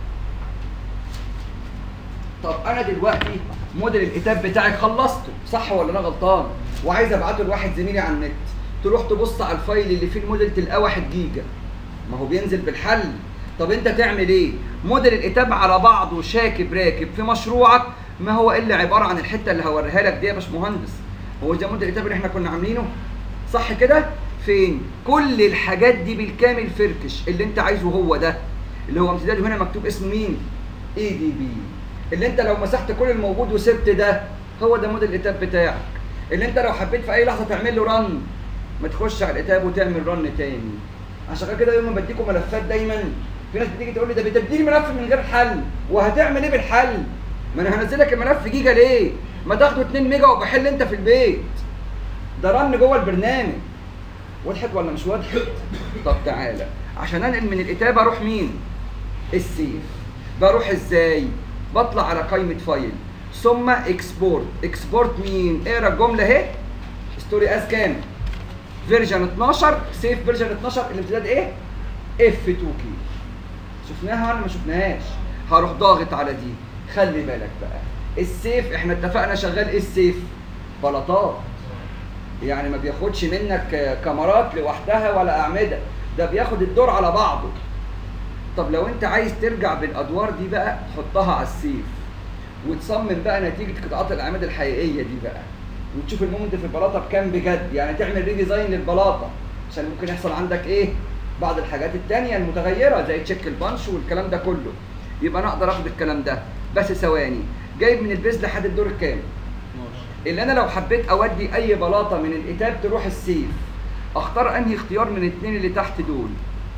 Speaker 1: طب انا دلوقتي موديل الكتاب بتاعي خلصته صح ولا انا غلطان وعايز ابعته لواحد زميلي على النت تروح تبص على الفايل اللي فيه الموديل تلقاه 1 جيجا ما هو بينزل بالحل طب انت تعمل ايه موديل الكتاب على بعضه شاكب راكب في مشروعك ما هو الا عباره عن الحته اللي هوريها لك دي يا باشمهندس هو ده موديل الكتاب اللي احنا كنا عاملينه صح كده فين كل الحاجات دي بالكامل فركش اللي انت عايزه هو ده اللي هو امتداده هنا مكتوب اسمه مين اي دي بي اللي انت لو مسحت كل الموجود وسبت ده هو ده موديل الاتاب بتاعك اللي انت لو حبيت في اي لحظه تعمل له رن ما تخش على الاتاب وتعمل رن تاني عشان كده يوم ما بديكم ملفات دايما في ناس بتيجي تقول لي ده بتديني ملف من غير حل وهتعمل ايه بالحل ما انا هنزل لك الملف جيجا ليه ما تاخده 2 ميجا وبحل انت في البيت ده رن جوه البرنامج وضحت ولا مش وضحت طب تعالى عشان انقل من الاتاب اروح مين السيف بروح ازاي بطلع على قائمه فايل ثم اكسبورت اكسبورت مين اقرا الجمله اهي ستوري از كام فيرجن 12 سيف فيرجن 12 الامتداد ايه اف 2 كي شفناها ولا ما شفناهاش هروح ضاغط على دي خلي بالك بقى السيف احنا اتفقنا شغال ايه السيف بلاطات يعني ما بياخدش منك كاميرات لوحدها ولا اعمده ده بياخد الدور على بعضه طب لو انت عايز ترجع بالادوار دي بقى تحطها على السيف وتصمم بقى نتيجه قطعات الاعمده الحقيقيه دي بقى وتشوف المومنت في البلاطه بكام بجد يعني تعمل ريديزاين للبلاطه عشان ممكن يحصل عندك ايه بعض الحاجات التانية المتغيرة زي تشيك البانش والكلام ده كله يبقى انا اقدر اخد الكلام ده بس ثواني جايب من البيز لحد الدور الكام اللي انا لو حبيت اودي اي بلاطه من الاتاب تروح السيف اختار انهي اختيار من الاثنين اللي تحت دول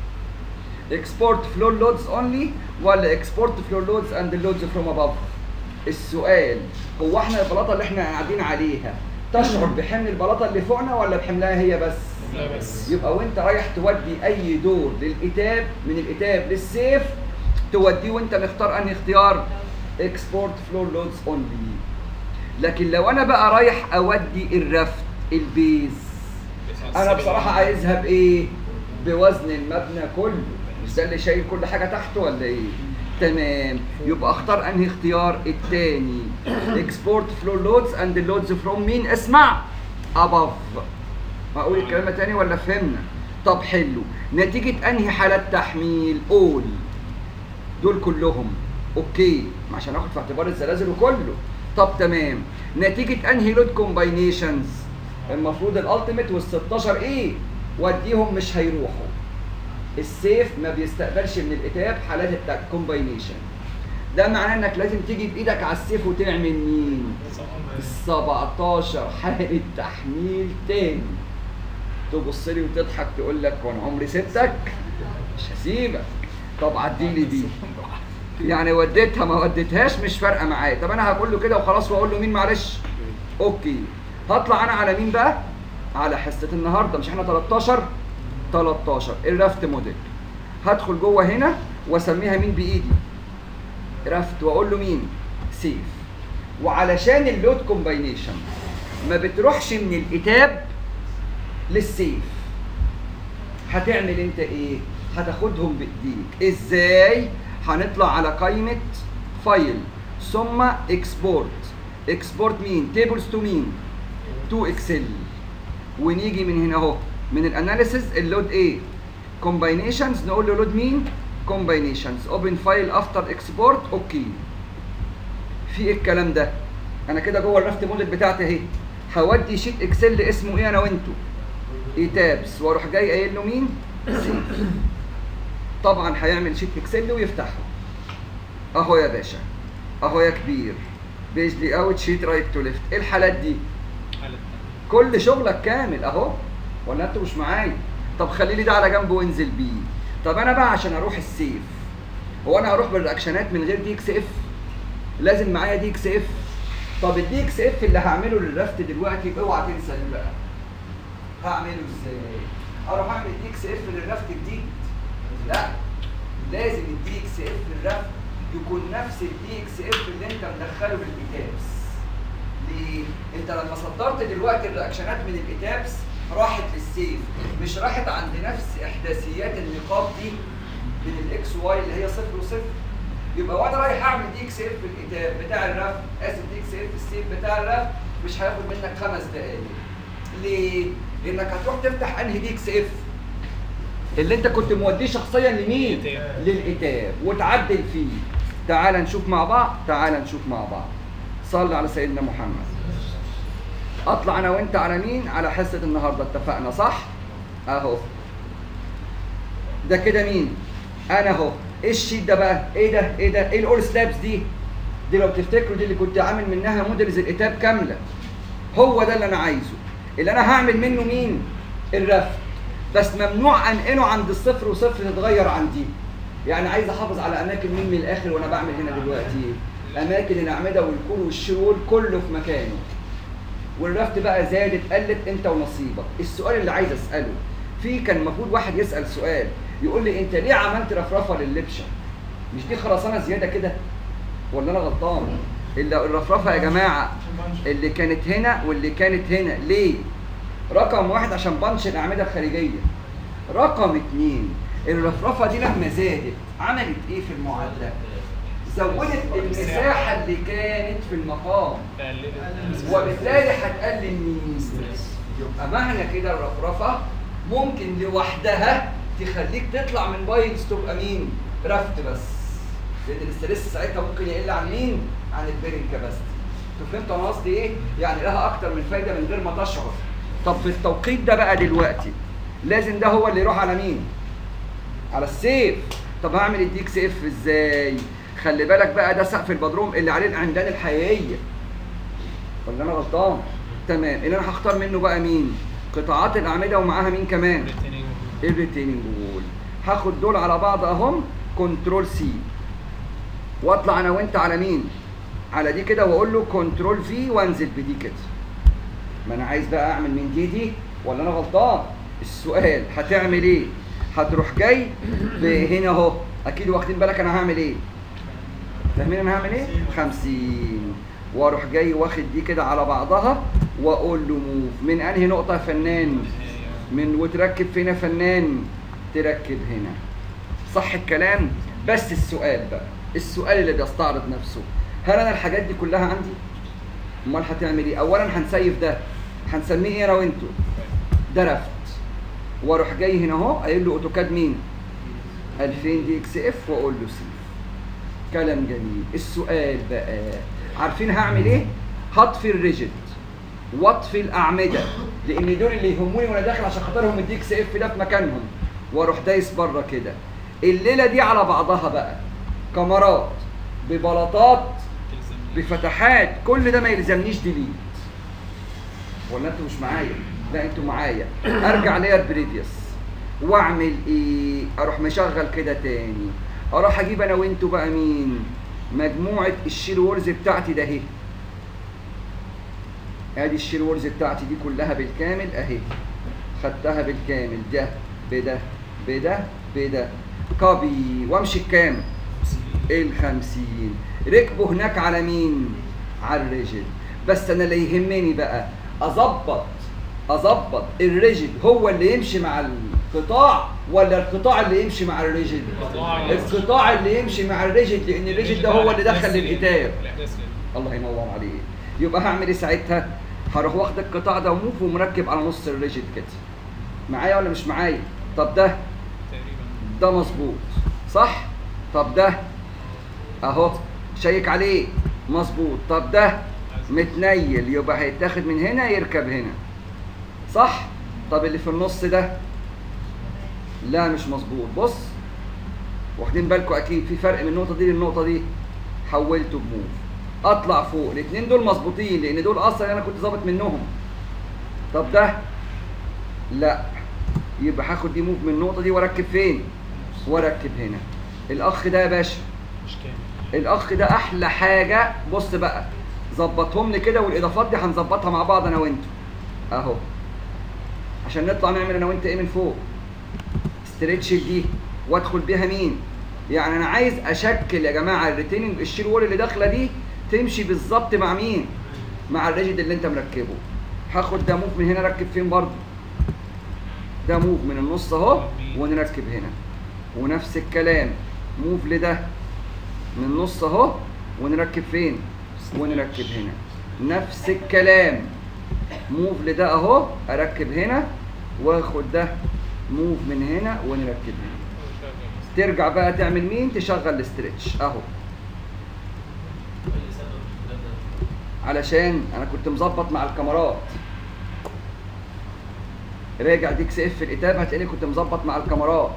Speaker 1: اكسبورت فلور لودز اونلي ولا اكسبورت فلور لودز اند لودز فروم اباف السؤال هو احنا البلاطه اللي احنا قاعدين عليها تشعر بحمل البلاطه اللي فوقنا ولا بحملها هي بس
Speaker 2: لا بس
Speaker 1: يبقى وانت رايح تودي اي دور للاتاب من الاتاب للسيف توديه وانت مختار انهي اختيار اكسبورت فلور لودز اونلي لكن لو انا بقى رايح اودي الرفت البيز انا بصراحه عايزها بايه بوزن المبنى كله مش ده اللي شايل كل حاجه تحته ولا ايه تمام يبقى اختار انهي اختيار التاني اكسبورت فلور لودز اند لودز فروم مين اسمع اباف اقول الكلام ده تاني ولا فهمنا طب حلو نتيجه انهي حالات تحميل اول دول كلهم اوكي عشان اخد في اعتبار الزلازل وكله طب تمام نتيجه انهي لود كومباينيشنز المفروض الالتيميت وال 16 ايه واديهم مش هيروحوا السيف ما بيستقبلش من الاتاب حالات الكومباينيشن ده معناه انك لازم تيجي بايدك على السيف وتعمل مين ال 17 حالة تحميل تاني تبص لي وتضحك تقول لك وانا عمري سبتك مش هسيبك طب عدي لي دي يعني وديتها ما وديتهاش مش فارقه معايا طب انا هقول له كده وخلاص واقول له مين معلش اوكي هطلع انا على مين بقى على حصه النهارده مش احنا 13 13 الرافت موديل هدخل جوه هنا واسميها مين بايدي رافت واقول له مين سيف وعلشان اللود كومباينيشن ما بتروحش من الاتاب للسيف هتعمل انت ايه هتاخدهم بايديك ازاي هنطلع على قائمه فايل ثم اكسبورت اكسبورت مين تيبلز تو مين تو اكسل ونيجي من هنا اهو من الاناليسيز اللود ايه كومباينيشنز نقول له لود مين كومباينيشنز اوبن فايل افتر اكسبورت اوكي في ايه الكلام ده انا كده جوه الرافت موديل بتاعتي اهي هودي شيت اكسل اسمه ايه انا وانتو اي تابس واروح جاي قايل له مين سيف طبعا هيعمل شيت اكسل ويفتحه اهو يا باشا اهو يا كبير بيج لي اوت شيت رايت تو ليفت ايه الحالات دي كل شغلك كامل اهو ولا انتوا مش معايا طب خلي لي ده على جنب وانزل بيه طب انا بقى عشان اروح السيف هو انا هروح بالرياكشنات من غير دي اكس اف لازم معايا دي اكس اف طب الدي اكس اف اللي هعمله للرفت دلوقتي اوعى تنسى دي بقى هعمله ازاي اروح اعمل دي اكس اف للرفت جديد لا لازم الدي اكس اف للرفت يكون نفس الدي اكس اف اللي انت مدخله للإتابس ليه؟ انت لما صدرت دلوقتي الرياكشنات من الإتابس راحت للسيف مش راحت عند نفس احداثيات النقاط دي من الاكس واي اللي هي صفر وصفر يبقى وانا رايح اعمل دي اكس اف الكتاب بتاع الرف اسف دي اكس اف السيف بتاع الرف مش هياخد منك خمس دقائق ليه؟ لانك هتروح تفتح انهي دي اكس اف اللي انت كنت موديه شخصيا لمين؟
Speaker 2: الإتاب.
Speaker 1: للإتاب وتعدل فيه تعال نشوف مع بعض تعال نشوف مع بعض صلي على سيدنا محمد اطلع انا وانت على مين على حصه النهارده اتفقنا صح اهو ده كده مين انا اهو ايه الشيت ده بقى ايه ده ايه ده ايه الاول سلابس دي دي لو تفتكروا دي اللي كنت عامل منها موديلز الاتاب كامله هو ده اللي انا عايزه اللي انا هعمل منه مين الرفع بس ممنوع انقله عند الصفر وصفر تتغير عن دي يعني عايز احافظ على اماكن مين من الاخر وانا بعمل هنا دلوقتي اماكن الاعمده والكول والشرول كله في مكانه والرفت بقى زادت قلت انت ونصيبك السؤال اللي عايز اساله في كان المفروض واحد يسال سؤال يقول لي انت ليه عملت رفرفه لللبشه مش دي خرسانه زياده كده ولا انا غلطان الا الرفرفه يا جماعه اللي كانت هنا واللي كانت هنا ليه رقم واحد عشان بنش الاعمده الخارجيه رقم اتنين الرفرفه دي لما زادت عملت ايه في المعادله زودت المساحه اللي كانت في المقام وبالتالي هتقلل مين؟ يبقى معنى كده الرفرفه ممكن لوحدها تخليك تطلع من باينز تبقى مين؟ رفت بس لان الاستريس ساعتها ممكن يقل عن مين؟ عن البيرنج كاباسيتي انتوا فهمتوا انا قصدي ايه؟ يعني لها اكتر من فايده من غير ما تشعر طب في التوقيت ده بقى دلوقتي لازم ده هو اللي يروح على مين؟ على السيف طب هعمل الدي اكس اف ازاي؟ خلي بالك بقى ده سقف البدروم اللي عليه العمدان الحقيقيه ولا انا غلطان؟ تمام اللي انا هختار منه بقى مين؟ قطاعات الاعمده ومعاها مين كمان؟ الريتيننج وول هاخد دول على بعض اهم كنترول سي واطلع انا وانت على مين؟ على دي كده واقول له كنترول في وانزل بدي كده ما انا عايز بقى اعمل من دي دي ولا انا غلطان؟ السؤال هتعمل ايه؟ هتروح جاي هنا اهو اكيد واخدين بالك انا هعمل ايه؟ فاهمين انا هعمل ايه؟ 50 واروح جاي واخد دي كده على بعضها واقول له موف من انهي نقطه يا فنان؟ من وتركب فين يا فنان؟ تركب هنا صح الكلام؟ بس السؤال بقى السؤال اللي بيستعرض نفسه هل انا الحاجات دي كلها عندي؟ امال هتعمل ايه؟ اولا هنسيف ده هنسميه ايه انا وانتوا؟ ده رفت واروح جاي هنا اهو قايل له اوتوكاد مين؟ 2000 دي اكس اف واقول له سيف كلام جميل السؤال بقى عارفين هعمل ايه؟ هطفي الريجيد واطفي الاعمده لان دول اللي يهموني وانا داخل عشان خاطرهم الديك سي اف ده في مكانهم واروح دايس بره كده الليله دي على بعضها بقى كاميرات ببلاطات
Speaker 2: تلزم
Speaker 1: بفتحات كل ده ما يلزمنيش ديليت ولا انتوا مش معايا لا انتوا معايا ارجع لير بريفيوس واعمل ايه اروح مشغل كده تاني اروح اجيب انا وانتوا بقى مين مجموعه الشير وورز بتاعتي ده اهي ادي الشير وورز بتاعتي دي كلها بالكامل اهي خدتها بالكامل ده بده بده بده كوبي وامشي الكام الخمسين ركبوا هناك على مين على الرجل بس انا اللي يهمني بقى اظبط اظبط الرجل هو اللي يمشي مع القطاع ولا القطاع اللي يمشي مع الرجل
Speaker 2: القطاع.
Speaker 1: القطاع اللي يمشي مع الرجل لان الرجل ده هو اللي دخل للإتاب
Speaker 2: الاحداث لل-
Speaker 1: الله ينور عليك يبقى هعمل ايه ساعتها هروح واخد القطاع ده وموف ومركب على نص الريجيد كده معايا ولا مش معايا طب ده
Speaker 2: تقريبا
Speaker 1: ده مظبوط صح طب ده اهو شيك عليه مظبوط طب ده متنيل يبقى هيتاخد من هنا يركب هنا صح طب اللي في النص ده لا مش مظبوط بص واخدين بالكم اكيد في فرق من النقطه دي للنقطه دي حولته بموف اطلع فوق الاثنين دول مظبوطين لان دول اصلا انا كنت ظابط منهم طب ده لا يبقى هاخد دي موف من النقطه دي واركب فين واركب هنا الاخ ده يا باشا
Speaker 2: مش كامل
Speaker 1: الاخ ده احلى حاجه بص بقى ظبطهم لي كده والاضافات دي هنظبطها مع بعض انا وانتوا اهو عشان نطلع نعمل انا وانت ايه من فوق استريتش دي وادخل بيها مين يعني انا عايز اشكل يا جماعه الريتيننج الشير وول اللي داخله دي تمشي بالظبط مع مين مع الريجيد اللي انت مركبه هاخد ده موف من هنا اركب فين برضه ده موف من النص اهو ونركب هنا ونفس الكلام موف لده من النص اهو ونركب فين ونركب هنا نفس الكلام موف لده اهو اركب هنا واخد ده موف من هنا ونركب هنا ترجع بقى تعمل مين تشغل الاسترتش اهو علشان انا كنت مظبط مع الكاميرات راجع ديكس اف الاتاب هتلاقيني كنت مظبط مع الكاميرات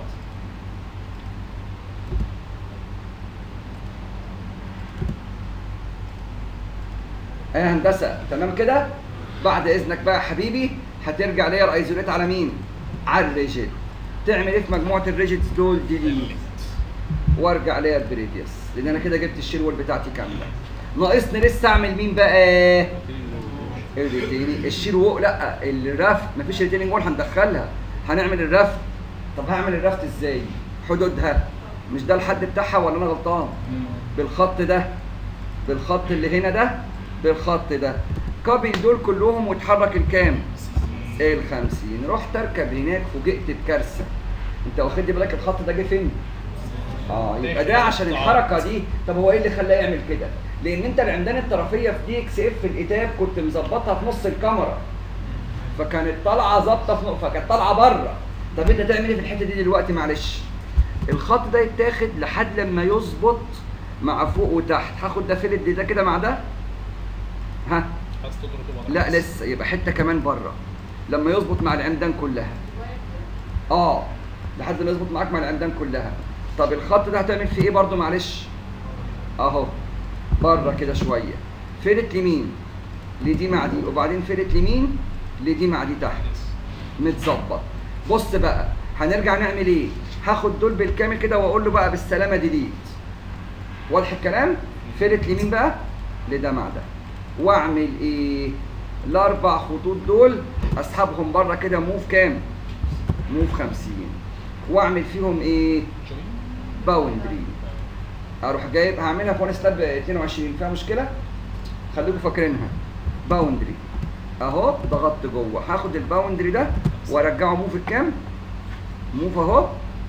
Speaker 1: ايه يا هندسه تمام كده بعد اذنك بقى يا حبيبي هترجع لير ايزوليت على مين على الريجيد تعمل ايه في مجموعه الريجيدز دول ديليت وارجع لير بريفيوس لان انا كده جبت الشير وول بتاعتي كامله ناقصني لسه اعمل مين بقى الريتيننج الشير وول لا الرفت مفيش ريتيننج وول هندخلها هنعمل الرفت طب هعمل الرفت ازاي حدودها مش ده الحد بتاعها ولا انا غلطان بالخط ده بالخط اللي هنا ده بالخط ده كابل دول كلهم واتحرك الكام ال 50 رحت اركب هناك فوجئت بكارثه انت واخد بالك الخط ده جه فين اه يبقى ده عشان الحركه دي طب هو ايه اللي خلاه يعمل كده لان انت العمدان الطرفيه في دي اكس اف الاتاب كنت مظبطها في نص الكاميرا فكانت طالعه ظابطه في نقطه فكانت طالعه بره طب انت تعمل ايه في الحته دي دلوقتي معلش الخط ده يتاخد لحد لما يظبط مع فوق وتحت هاخد ده فيلد ده كده مع ده ها
Speaker 2: عايز تضربه بره
Speaker 1: لا لسه يبقى حته كمان بره لما يظبط مع العمدان كلها اه لحد ما يظبط معاك مع العمدان كلها طب الخط ده هتعمل فيه ايه برضو معلش اهو بره كده شويه فلت يمين لدي مع دي وبعدين فلت يمين لدي مع دي تحت متظبط بص بقى هنرجع نعمل ايه هاخد دول بالكامل كده واقول له بقى بالسلامه ديليت واضح الكلام فلت اليمين بقى لده مع ده واعمل ايه الاربع خطوط دول اسحبهم بره كده موف كام موف 50 واعمل فيهم ايه
Speaker 2: جوين
Speaker 1: باوندري اروح جايب هعملها في وان ستاب 22 فيها مشكله خليكم فاكرينها باوندري اهو ضغطت جوه هاخد الباوندري ده وارجعه موف الكام موف اهو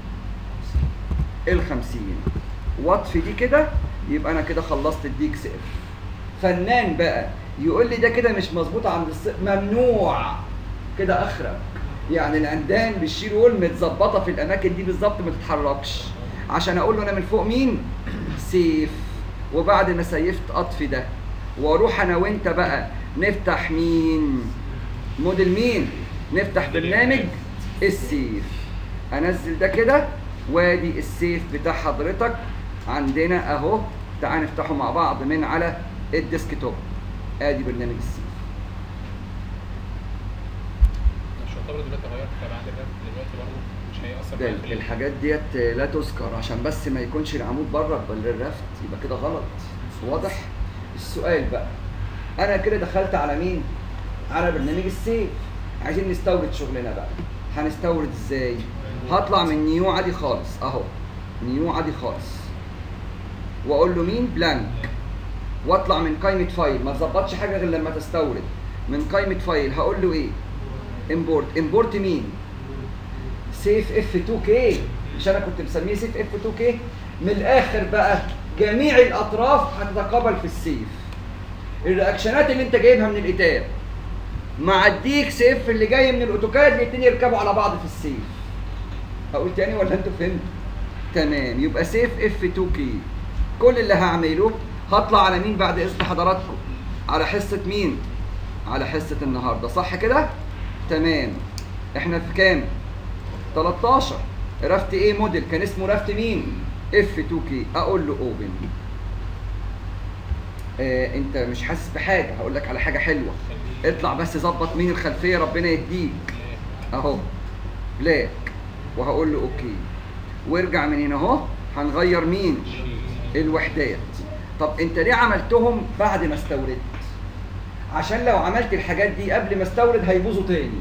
Speaker 1: ال 50 واطفي دي كده يبقى انا كده خلصت الديكس اف فنان بقى يقول لي ده كده مش مظبوط عند الص... ممنوع كده اخرك يعني العمدان بالشير وول متظبطه في الاماكن دي بالظبط ما تتحركش عشان اقول له انا من فوق مين سيف وبعد ما سيفت اطفي ده واروح انا وانت بقى نفتح مين موديل مين نفتح برنامج السيف انزل ده كده وادي السيف بتاع حضرتك عندنا اهو تعال نفتحه مع بعض من على الديسكتوب ادي برنامج السيف
Speaker 2: مش يعتبر دلوقتي غيرت تبع الرفت دلوقتي برضه مش هيأثر
Speaker 1: ده
Speaker 2: معايا في ال-
Speaker 1: الحاجات ديت لا تذكر عشان بس ما يكونش العمود بره بالرفت يبقى كده غلط واضح السؤال بقى انا كده دخلت على مين على برنامج السيف عايزين نستورد شغلنا بقى هنستورد ازاي هطلع من نيو عادي خالص اهو نيو عادي خالص واقول له مين بلانك واطلع من قائمه فايل ما تظبطش حاجه غير لما تستورد من قائمه فايل هقول له ايه امبورت امبورت مين سيف اف 2 كي مش انا كنت مسميه سيف اف 2 كي من الاخر بقى جميع الاطراف هتتقابل في السيف الرياكشنات اللي انت جايبها من الاتاب مع الديك سيف اللي جاي من الاوتوكاد الاثنين يركبوا على بعض في السيف هقول تاني ولا انتوا فهمتوا تمام يبقى سيف اف 2 كي كل اللي هعمله هطلع على مين بعد اذن حضراتكم على حصه مين على حصه النهارده صح كده تمام احنا في كام 13 رفت ايه موديل كان اسمه رفت مين اف 2 كي اقول له اوبن آه انت مش حاسس بحاجه هقول لك على حاجه حلوه اطلع بس ظبط مين الخلفيه ربنا يديك اهو بلاك وهقول له اوكي وارجع من هنا اهو هنغير مين الوحدات طب انت ليه عملتهم بعد ما استوردت عشان لو عملت الحاجات دي قبل ما استورد هيبوظوا تاني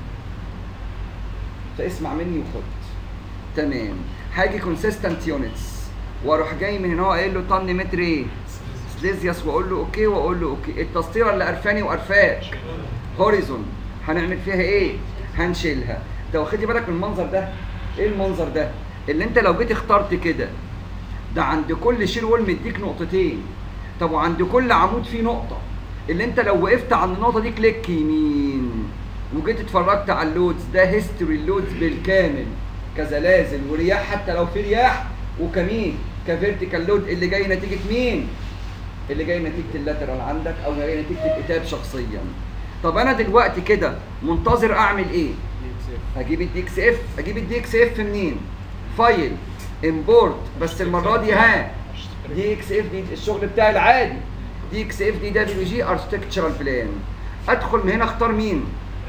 Speaker 1: فاسمع مني وخد تمام هاجي كونسيستنت يونتس واروح جاي من هنا هو قايل له طن متر ايه سليزيوس واقول له اوكي واقول له اوكي التسطيره اللي قرفاني وقرفاك هوريزون هنعمل فيها ايه هنشيلها انت واخد بالك من المنظر ده ايه المنظر ده اللي انت لو جيت اخترت كده ده عند كل شير وول مديك نقطتين طب وعند كل عمود فيه نقطه اللي انت لو وقفت عند النقطه دي كليك يمين وجيت اتفرجت على اللودز ده هيستوري اللودز بالكامل كزلازل ورياح حتى لو في رياح وكمين كفيرتيكال لود اللي جاي نتيجه مين اللي جاي نتيجه اللاترال عندك او جاي نتيجه الاتاب شخصيا طب انا دلوقتي كده منتظر اعمل ايه اجيب الدي اكس اف اجيب الدي اكس اف منين فايل امبورت بس المره دي ها دي اكس اف دي الشغل بتاعي العادي دي اكس اف دي دبليو جي اركتكتشرال بلان ادخل من هنا اختار مين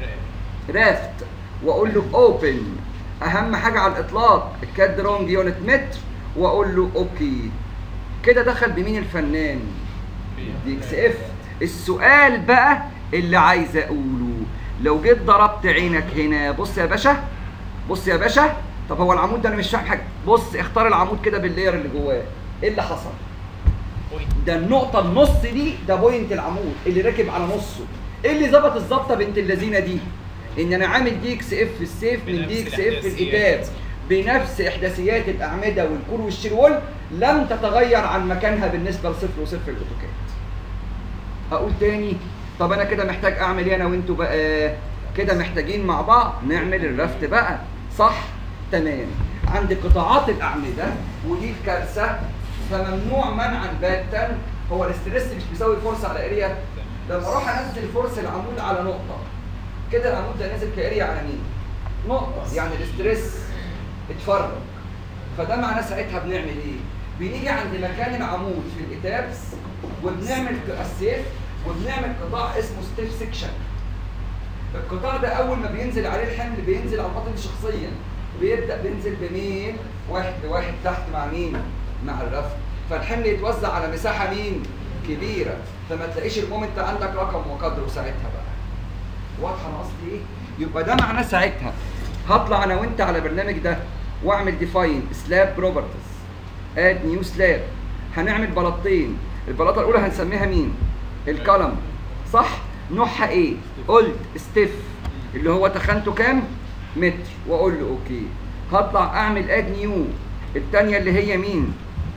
Speaker 1: رافت واقول له اوبن اهم حاجه على الاطلاق الكاد درونج يونت متر واقول له اوكي كده دخل بمين الفنان دي اكس اف السؤال بقى اللي عايز اقوله لو جيت ضربت عينك هنا بص يا باشا بص يا باشا طب هو العمود ده انا مش فاهم حاجه بص اختار العمود كده باللاير اللي جواه ايه اللي حصل ده النقطة النص دي ده بوينت العمود اللي راكب على نصه. ايه اللي ظبط الظبطة بنت اللذينة دي؟ ان انا عامل دي اكس اف السيف من دي
Speaker 2: بنفس
Speaker 1: اكس اف
Speaker 2: الإحداثيات.
Speaker 1: الاتاب بنفس احداثيات الاعمدة والكور والشيرول لم تتغير عن مكانها بالنسبة لصفر وصفر الاوتوكاد. اقول تاني طب انا كده محتاج اعمل ايه انا وانتوا بقى؟ كده محتاجين مع بعض نعمل الرفت بقى صح؟ تمام عند قطاعات الاعمده ودي الكارثه فممنوع منعا باتا هو الاسترس مش بيساوي فرصه على اريا لما اروح انزل فرص العمود على نقطه كده العمود ده نازل كاريا على مين؟ نقطه يعني الاسترس اتفرج فده معناه ساعتها بنعمل ايه؟ بنيجي عند مكان العمود في الاتابس وبنعمل السيف وبنعمل قطاع اسمه ستيف سيكشن القطاع ده اول ما بينزل عليه الحمل بينزل على البطن شخصيا بيبدا بينزل بمين واحد لواحد تحت مع مين مع الرفع فالحمل يتوزع على مساحه مين كبيره فما تلاقيش المومنت عندك رقم وقدره ساعتها بقى واضحه انا قصدي ايه يبقى ده معناه ساعتها هطلع انا وانت على البرنامج ده واعمل ديفاين سلاب بروبرتيز اد نيو سلاب هنعمل بلاطتين البلاطه الاولى هنسميها مين الكلم صح نوعها ايه قلت ستيف اللي هو تخانته كام متر واقول له اوكي هطلع اعمل اد نيو الثانيه اللي هي مين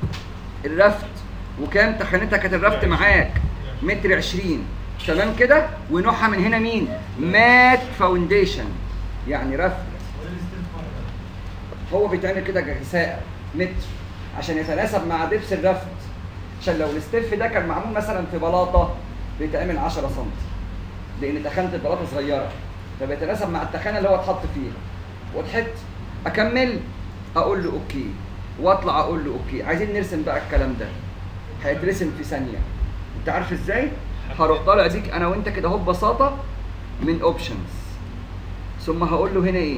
Speaker 1: الرفت وكام تخانتها كانت الرفت معاك متر 20 تمام كده ونوعها من هنا مين مات فاونديشن يعني رفت هو بيتعمل كده جساء متر عشان يتناسب مع دبس الرفت عشان لو الستيف ده كان معمول مثلا في بلاطه بيتعمل 10 سم لان تخانه البلاطه صغيره فبيتناسب مع التخانه اللي هو اتحط فيها وضحت اكمل اقول له اوكي واطلع اقول له اوكي عايزين نرسم بقى الكلام ده هيترسم في ثانيه انت عارف ازاي هروح طالع بيك انا وانت كده اهو ببساطه من اوبشنز ثم هقول له هنا ايه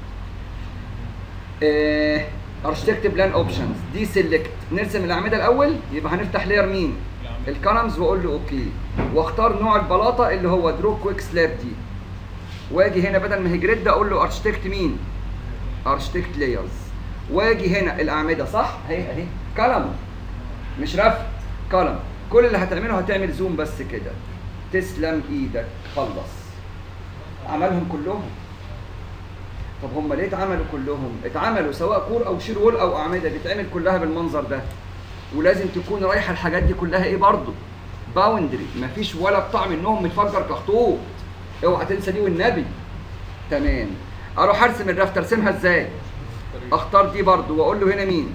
Speaker 1: ارشتكت بلان اوبشنز دي سيلكت نرسم الاعمده الاول يبقى هنفتح لاير مين الكولمز واقول له اوكي واختار نوع البلاطه اللي هو درو كويك سلاب دي واجي هنا بدل ما هي جريد اقول له ارشتكت مين ارشتكت لايرز واجي هنا الاعمده صح اهي اهي كولم مش رفع كولم كل اللي هتعمله هتعمل زوم بس كده تسلم ايدك خلص عملهم كلهم طب هم ليه اتعملوا كلهم اتعملوا سواء كور او شير وول او اعمده بتتعمل كلها بالمنظر ده ولازم تكون رايحه الحاجات دي كلها ايه برضو باوندري مفيش ولا بتاع منهم متفجر كخطوط اوعى تنسى دي والنبي تمام اروح ارسم الرفت ارسمها ازاي اختار دي برضو واقول له هنا مين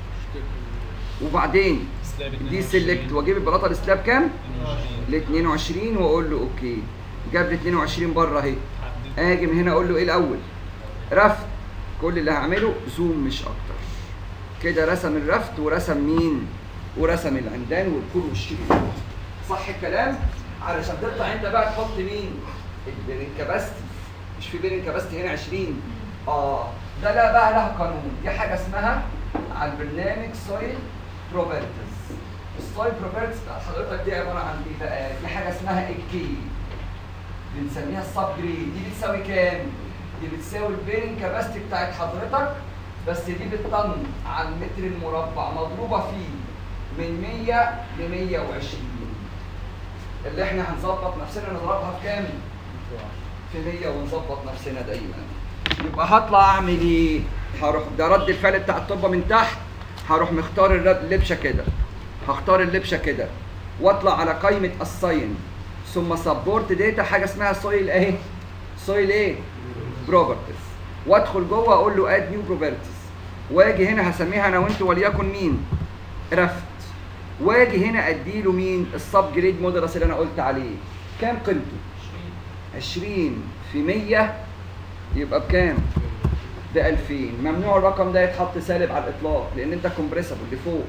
Speaker 1: وبعدين
Speaker 2: سلاب
Speaker 1: دي
Speaker 2: 22.
Speaker 1: سيلكت واجيب البلاطه السلاب كام
Speaker 2: 22.
Speaker 1: ل 22 واقول له اوكي جاب لي 22 بره اهي
Speaker 2: حدد.
Speaker 1: اجي من هنا اقول له ايه الاول رفت كل اللي هعمله زوم مش اكتر كده رسم الرفت ورسم مين ورسم العمدان والكور والشريط صح الكلام علشان تطلع انت بقى تحط مين البيرنج كاباستي مش في بيرنج كاباستي هنا 20 اه ده لا بقى لها قانون دي حاجه اسمها على البرنامج سويل بروبرتيز السويل بروبرتيز بتاعت حضرتك دي عباره عن ايه بقى دي حاجه اسمها الكي بنسميها السب جريد دي بتساوي كام؟ دي بتساوي البيرنج كاباستي بتاعت حضرتك بس دي بالطن على المتر المربع مضروبه فيه من 100 ل 120 اللي احنا هنظبط نفسنا نضربها في كام؟ في 100 ونظبط نفسنا دايما يبقى هطلع اعمل ايه؟ هروح ده رد الفعل بتاع التربه من تحت هروح مختار الرد- اللبشه كده هختار اللبشه كده واطلع على قائمه الساين ثم سبورت داتا حاجه اسمها سويل اهي سويل ايه؟ بروبرتيز وادخل جوه اقول له اد نيو بروبرتيز واجي هنا هسميها انا وانت وليكن مين؟ رفت واجي هنا اديله مين؟ السب جريد مودرس اللي انا قلت عليه كام قيمته؟ 20 في 100 يبقى بكام؟ ب 2000 ممنوع الرقم ده يتحط سالب على الاطلاق لان انت كومبريسبل لفوق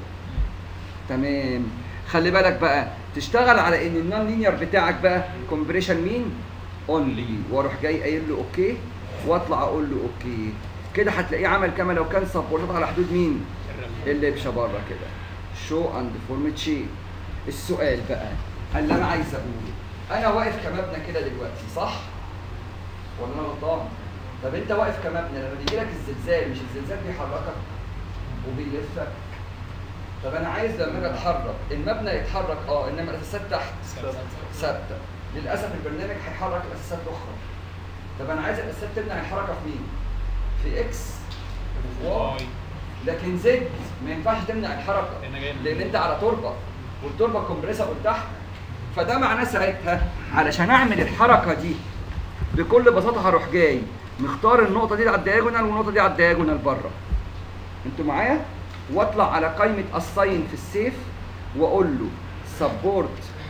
Speaker 1: تمام خلي بالك بقى تشتغل على ان النون لينير بتاعك بقى كومبريشن مين اونلي واروح جاي قايل له اوكي واطلع اقول له اوكي كده هتلاقيه عمل كما لو كان سبورتات على حدود مين
Speaker 2: الرمل.
Speaker 1: اللبشه بره كده شو اند فورمت شيب السؤال بقى اللي انا عايز اقوله انا واقف كمبنى كده دلوقتي صح ولا انا غلطان طب انت واقف كمبنى لما بيجي لك الزلزال مش الزلزال بيحركك وبيلفك طب انا عايز لما اجي اتحرك المبنى يتحرك اه انما الاساسات تحت ثابته للاسف البرنامج هيحرك الاساسات الاخرى طب انا عايز الاساسات تمنع الحركه في مين في اكس وفي واي
Speaker 2: واي.
Speaker 1: لكن زد ما ينفعش تمنع الحركه
Speaker 2: لأن جاي من-
Speaker 1: لان انت على تربه والتربه كومبريسبل تحت فده معناه ساعتها علشان اعمل الحركه دي بكل بساطه هروح جاي مختار النقطه دي على الدياجونال والنقطه دي على الدياجونال بره انتوا معايا واطلع على قائمه الساين في السيف واقول له سبورت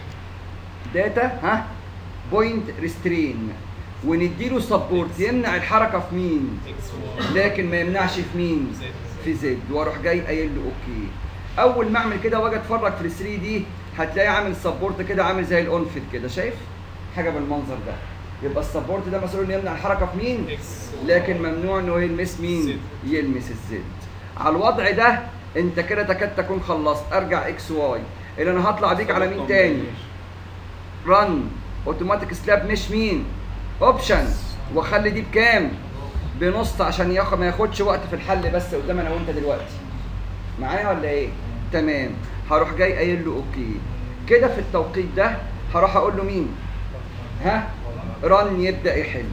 Speaker 1: داتا ها بوينت ريسترين ونديله سبورت يمنع الحركه في مين
Speaker 2: اكس واي.
Speaker 1: لكن ما يمنعش في مين
Speaker 2: زد.
Speaker 1: في زد واروح جاي قايل له اوكي اول ما اعمل كده واجي اتفرج في ال 3 دي هتلاقي عامل سبورت كده عامل زي الاونفيت كده شايف حاجه بالمنظر ده يبقى السبورت ده مسؤول انه يمنع الحركه في مين
Speaker 2: اكس
Speaker 1: لكن ممنوع انه يلمس مين
Speaker 2: زد.
Speaker 1: يلمس الزد على الوضع ده انت كده تكاد تكون خلصت ارجع اكس واي اللي انا هطلع بيك على مين تاني رن اوتوماتيك سلاب مش مين اوبشن واخلي دي بكام بنص عشان ياخد ما ياخدش وقت في الحل بس قدام انا وانت دلوقتي معايا ولا ايه تمام هروح جاي قايل له اوكي كده في التوقيت ده هروح اقول له مين ها رن يبدا يحل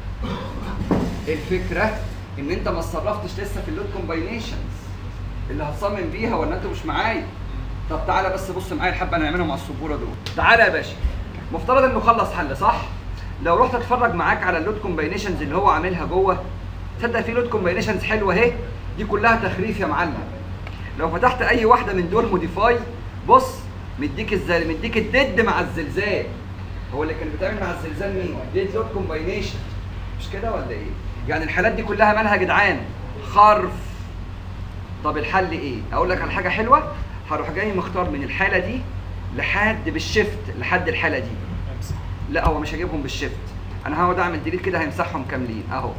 Speaker 1: الفكره ان انت ما اتصرفتش لسه في اللود كومباينيشنز اللي هتصمم بيها ولا انت مش معايا طب تعالى بس بص معايا الحبه اللي هنعملهم على السبوره دول تعالى يا باشا مفترض انه خلص حل صح لو رحت اتفرج معاك على اللود كومباينيشنز اللي هو عاملها جوه تصدق في لود كومباينيشنز حلوه اهي دي كلها تخريف يا معلم لو فتحت اي واحده من دول موديفاي بص مديك الزل مديك الدد مع الزلزال هو اللي كان بيتعمل مع الزلزال مين؟ ديد لود كومباينيشن مش كده ولا ايه؟ يعني الحالات دي كلها مالها يا جدعان؟ خرف طب الحل ايه؟ اقول لك على حاجه حلوه هروح جاي مختار من الحاله دي لحد بالشفت لحد الحاله دي
Speaker 2: امسح
Speaker 1: لا هو مش هجيبهم بالشفت انا هقعد اعمل ديليت كده هيمسحهم كاملين اهو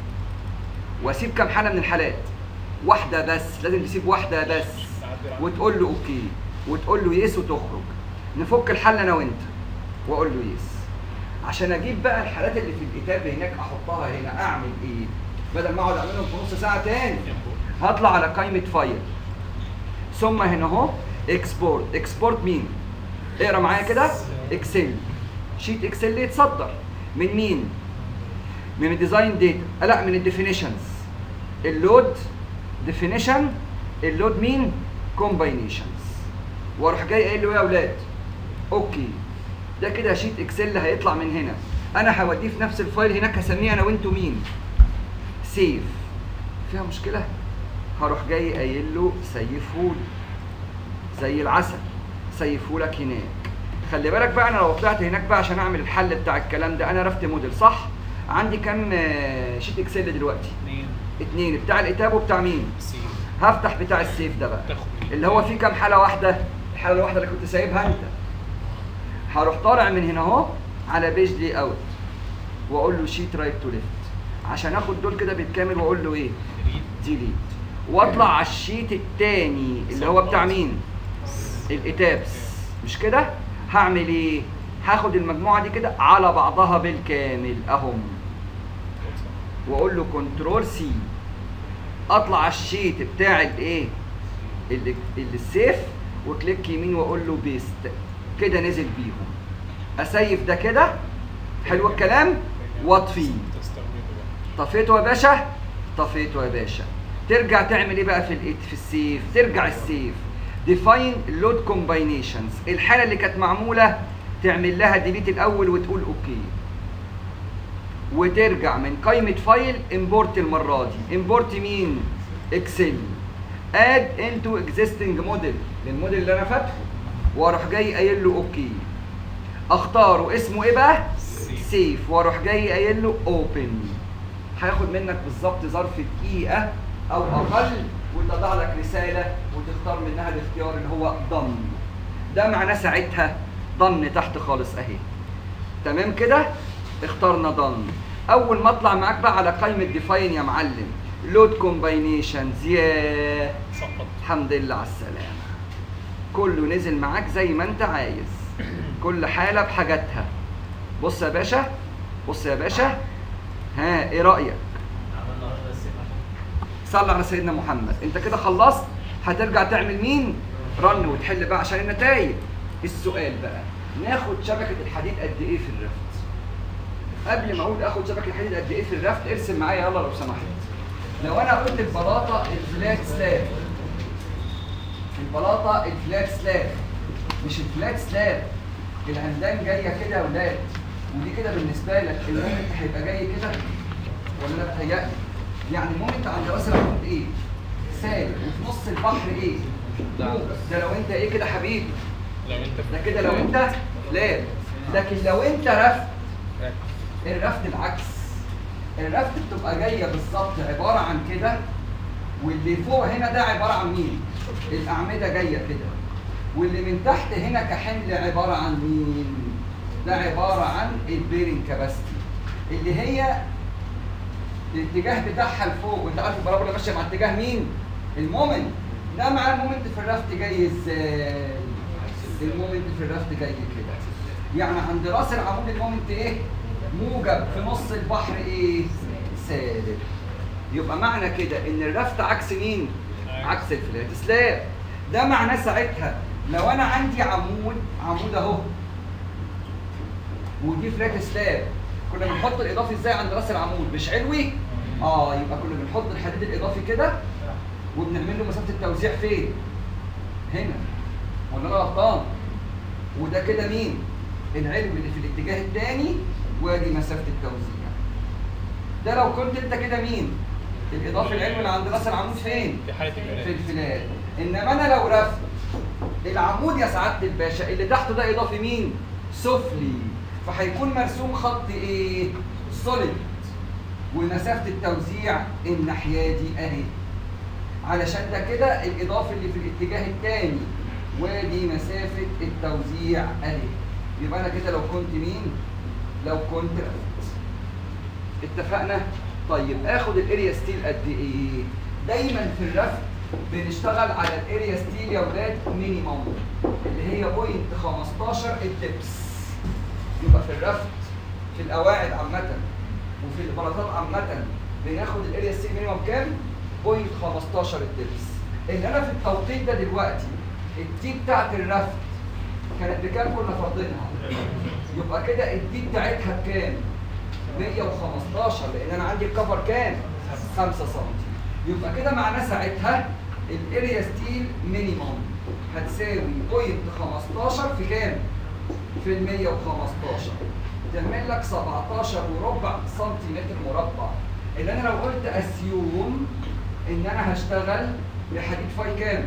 Speaker 1: واسيب كام حاله من الحالات واحده بس لازم تسيب واحده بس
Speaker 2: تعدل على-
Speaker 1: وتقول له اوكي وتقول له يس وتخرج نفك الحل انا وانت واقول له يس عشان اجيب بقى الحالات اللي في الكتاب هناك احطها هنا اعمل ايه بدل ما اقعد اعملهم في نص ساعه تاني هطلع على قائمه فايل ثم هنا اهو اكسبورت اكسبورت مين اقرا معايا كده اكسل شيت اكسل يتصدر من مين من الديزاين داتا لا من الديفينيشنز اللود ديفينيشن اللود مين كومباينيشنز واروح جاي قايل له يا اولاد اوكي ده كده شيت اكسل هيطلع من هنا انا هوديه في نفس الفايل هناك هسميه انا وانتوا مين سيف فيها مشكله هروح جاي قايل له سيفهولي زي العسل سيفهولك هناك خلي بالك بقى انا لو طلعت هناك بقى عشان اعمل الحل بتاع الكلام ده انا رفت موديل صح عندي كام آه، شيت اكسل دلوقتي
Speaker 2: اثنين
Speaker 1: اتنين بتاع الاتاب وبتاع مين
Speaker 2: سي
Speaker 1: هفتح بتاع السيف ده بقى
Speaker 2: تاخد من-
Speaker 1: اللي هو فيه كام حاله واحده الحاله الواحده اللي كنت سايبها انت هروح طالع من هنا اهو على بيج لي اوت واقول له شيت رايت تو ليفت عشان اخد دول كده بالكامل واقول له ايه
Speaker 2: ديليت
Speaker 1: ديليت واطلع على الشيت التاني اللي هو بتاع مين الاتابس مش كده هعمل ايه هاخد المجموعه دي كده على بعضها بالكامل اهم واقول له كنترول سي اطلع على الشيت بتاع الايه اللي اللي السيف وكليك يمين واقول له بيست كده نزل بيهم اسيف ده كده حلو الكلام واطفيه
Speaker 2: تستخدمه بقى
Speaker 1: طفيته يا باشا طفيته يا باشا ترجع تعمل ايه بقى في الايت في السيف ترجع السيف ديفاين لود كومباينيشنز الحاله اللي كانت معموله تعمل لها ديليت الاول وتقول اوكي وترجع من قائمه فايل امبورت المره دي امبورت مين اكسل اد انتو اكزيستنج موديل للموديل اللي انا فاتحه واروح جاي قايل له اوكي اختاره اسمه ايه بقى
Speaker 2: سيف.
Speaker 1: سيف واروح جاي قايل له اوبن هياخد منك بالظبط ظرف دقيقه او اقل ويطلع لك رساله وتختار منها الاختيار اللي هو ضم ده معناه ساعتها ضم تحت خالص اهي تمام كده اخترنا ضم اول ما اطلع معاك بقى على قائمه ديفاين يا معلم لود كومباينيشنز ياه
Speaker 2: سقط
Speaker 1: الحمد لله على السلامة كله نزل معاك زي ما انت عايز كل حالة بحاجاتها بص يا باشا بص يا باشا ها ايه رأيك
Speaker 3: عملنا رد السيف عشان
Speaker 1: صلى على سيدنا محمد انت كده خلصت هترجع تعمل مين رن وتحل بقى عشان النتائج السؤال بقى ناخد شبكة الحديد قد ايه في الرفت قبل ما اقول اخد شبكة الحديد قد ايه في الرفت ارسم معايا يلا لو سمحت لو انا قلت البلاطة الفلات سلاب البلاطة الفلات سلاب مش الفلات سلاب العمدان جاية كده يا ولاد ودي كده بالنسبة لك المومنت هيبقى جاي كده ولا انا بتهيألي يعني المومنت عند راس العمود ايه؟ سالب وفي نص البحر ايه؟ موجب. ده لو انت ايه كده حبيبي
Speaker 2: لو انت
Speaker 1: ده كده لو انت لاب لكن لو انت رفت الرفت العكس الرفت بتبقى جايه بالظبط عباره عن كده واللي فوق هنا ده عباره عن مين؟ الاعمده جايه كده واللي من تحت هنا كحمل عباره عن مين؟ ده عباره عن البيرنج كاباستي اللي هي الاتجاه بتاعها لفوق وانت عارف البرابولا ماشيه مع اتجاه مين؟ المومنت ده مع المومنت في الرفت جاي ازاي؟ المومنت في الرفت جاي كده يعني عند راس العمود المومنت ايه؟ موجب في نص البحر ايه؟ سالب يبقى معنى كده ان الرفت عكس مين؟ عكس الفلات سلاب ده معناه ساعتها لو انا عندي عمود عمود اهو ودي فلات سلاب كنا بنحط الاضافي ازاي عند راس العمود مش علوي؟ اه يبقى كنا بنحط الحديد الاضافي كده وبنعمل له مسافه التوزيع فين؟ هنا ولا انا غلطان؟ وده كده مين؟ العلو اللي في الاتجاه الثاني وادي مسافه التوزيع. ده لو كنت انت كده مين؟ الاضافي العلوي اللي عند راس العمود فين؟
Speaker 2: في حاله
Speaker 1: في
Speaker 2: الفلات
Speaker 1: الفلات انما انا لو رفت العمود يا سعاده الباشا اللي تحته ده اضافي مين؟ سفلي فهيكون مرسوم خط ايه سوليد ومسافه التوزيع الناحيه دي اهي علشان ده كده الاضافه اللي في الاتجاه الثاني ودي مسافه التوزيع اهي يبقى انا كده لو كنت مين لو كنت رفت اتفقنا طيب اخد الاريا ستيل قد ايه دايما في الرفت بنشتغل على الاريا ستيل يا ولاد مينيموم اللي هي بوينت 15 الدبس يبقى في الرفت في القواعد عامه وفي البلاطات عامه بناخد الاريا ستيل مينيموم كام بوينت 15 الدبس اللي انا في التوقيت ده دلوقتي الدي بتاعت الرفت كانت بكام كنا فاضينها يبقى كده الدي بتاعتها بكام 115 لان انا عندي الكفر كام 5 سم يبقى كده معناه ساعتها الاريا ستيل مينيموم هتساوي بوينت 15 في كام في ال 115 تعمل لك 17 وربع سنتيمتر مربع اللي انا لو قلت اسيوم ان انا هشتغل بحديد فاي كام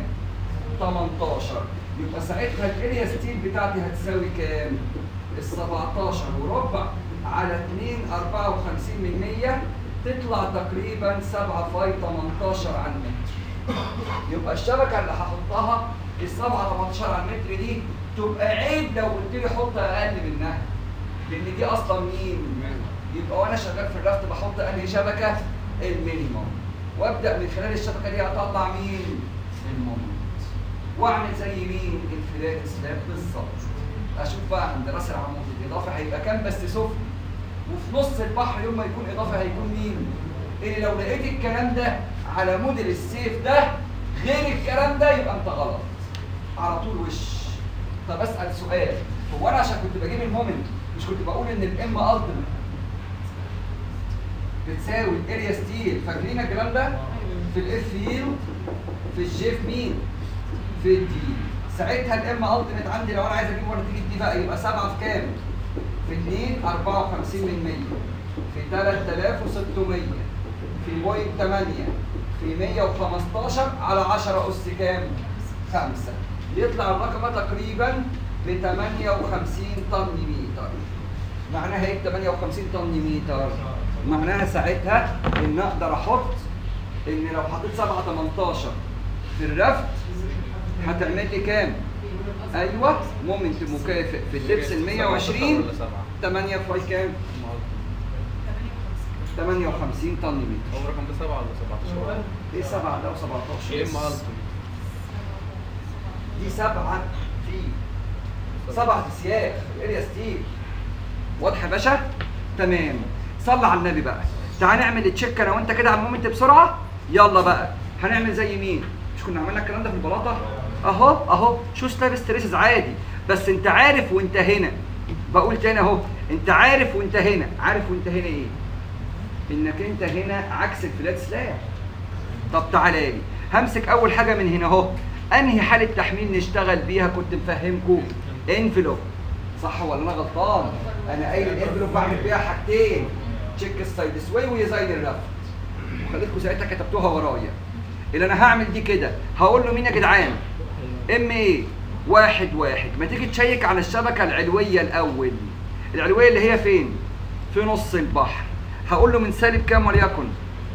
Speaker 1: 18 يبقى ساعتها الاريا ستيل بتاعتي هتساوي كام ال 17 وربع على 2 54 من 100 تطلع تقريبا 7 فاي 18 على المتر يبقى الشبكه اللي هحطها ال 7 18 على المتر دي تبقى عيب لو قلت لي حط اقل منها لان دي اصلا مين؟ يبقى وانا شغال في الرفت بحط انهي شبكه؟ المينيموم وابدا من خلال الشبكه دي اطلع مين؟ المومنت واعمل زي مين؟ الفلات سلاب بالظبط اشوف بقى عند راس العمود الاضافه هيبقى كام بس سفلي وفي نص البحر يوم ما يكون اضافه هيكون مين؟ اللي لو لقيت الكلام ده على موديل السيف ده غير الكلام ده يبقى انت غلط على طول وش طب اسال سؤال هو انا عشان كنت بجيب المومنت مش كنت بقول ان الام التيمت بتساوي الاريا ستيل فاكرين الكلام ده؟ في الاف يلد في الجيف مين؟ في الدي ساعتها الام التيمت عندي لو انا عايز اجيب نتيجه دي بقى يبقى 7 في كام؟ في 2 54 من 100 في 3600 في بوينت 8 في 115 على 10 اس كام؟ 5 يطلع الرقم ده تقريبا ب 58 طن متر معناها ايه 58 طن متر؟ معناها ساعتها ان اقدر احط ان لو حطيت 7 18 في الرفت هتعمل لي كام؟ ايوه مومنت مكافئ في اللبس ال 120 8 فاي كام؟ 58 طن متر
Speaker 2: هو رقم ده 7 ولا 17
Speaker 1: ايه 7 ده و17
Speaker 2: ايه ام
Speaker 1: دي سبعة في سبعة سياخ اريا ستيل واضح يا باشا؟ تمام صلى على النبي بقى تعال نعمل تشيك انا وانت كده على المومنت بسرعة يلا بقى هنعمل زي مين؟ مش كنا عملنا الكلام ده في البلاطة؟ اهو اهو شو سلاب ستريسز عادي بس انت عارف وانت هنا بقول تاني اهو انت عارف وانت هنا عارف وانت هنا ايه؟ انك انت هنا عكس الفلات سلاب طب تعالى لي همسك اول حاجه من هنا اهو انهي حاله تحميل نشتغل بيها كنت مفهمكم انفلوب صح ولا انا غلطان انا قايل الانفلوب بعمل بيها حاجتين تشيك السايد سواي ويزاين الرفت وخليتكم ساعتها كتبتوها ورايا اللي انا هعمل دي كده هقول له مين يا جدعان ام ايه واحد واحد ما تيجي تشيك على الشبكه العلويه الاول العلويه اللي هي فين في نص البحر هقول له من سالب كام وليكن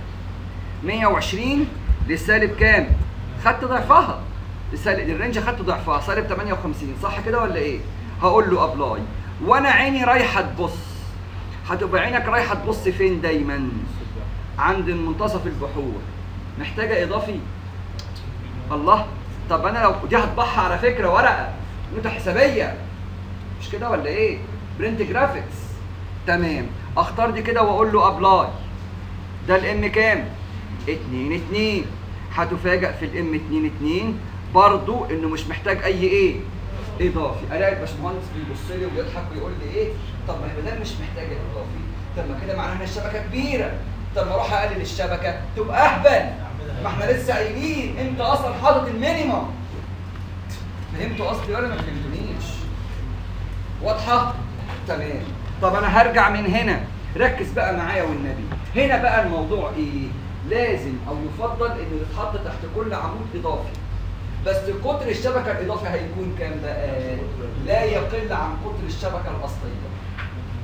Speaker 1: 120 لسالب كام خدت ضعفها السالب الرينج خدت ضعفها سالب 58 صح كده ولا ايه هقول له ابلاي وانا عيني رايحه تبص هتبقى عينك رايحه تبص فين دايما عند منتصف البحور محتاجه اضافي الله طب انا لو دي هطبعها على فكره ورقه نوتة حسابيه مش كده ولا ايه برنت جرافيكس تمام اختار دي كده واقول له ابلاي ده الام كام 2 2 هتفاجئ في الام 2 2 برضو انه مش محتاج اي ايه اضافي الاقي الباشمهندس بيبص لي ويضحك ويقول لي ايه طب ما هي بدل مش محتاجه اضافي طب ما كده معناها ان الشبكه كبيره طب ما اروح اقلل الشبكه تبقى اهبل ما احنا لسه قايلين انت اصلا حاطط المينيمم فهمتوا قصدي ولا ما فهمتونيش واضحه تمام طب انا هرجع من هنا ركز بقى معايا والنبي هنا بقى الموضوع ايه لازم او يفضل انه يتحط تحت كل عمود اضافي بس قطر الشبكه الاضافي هيكون كام بقى لا يقل عن قطر الشبكه الاصليه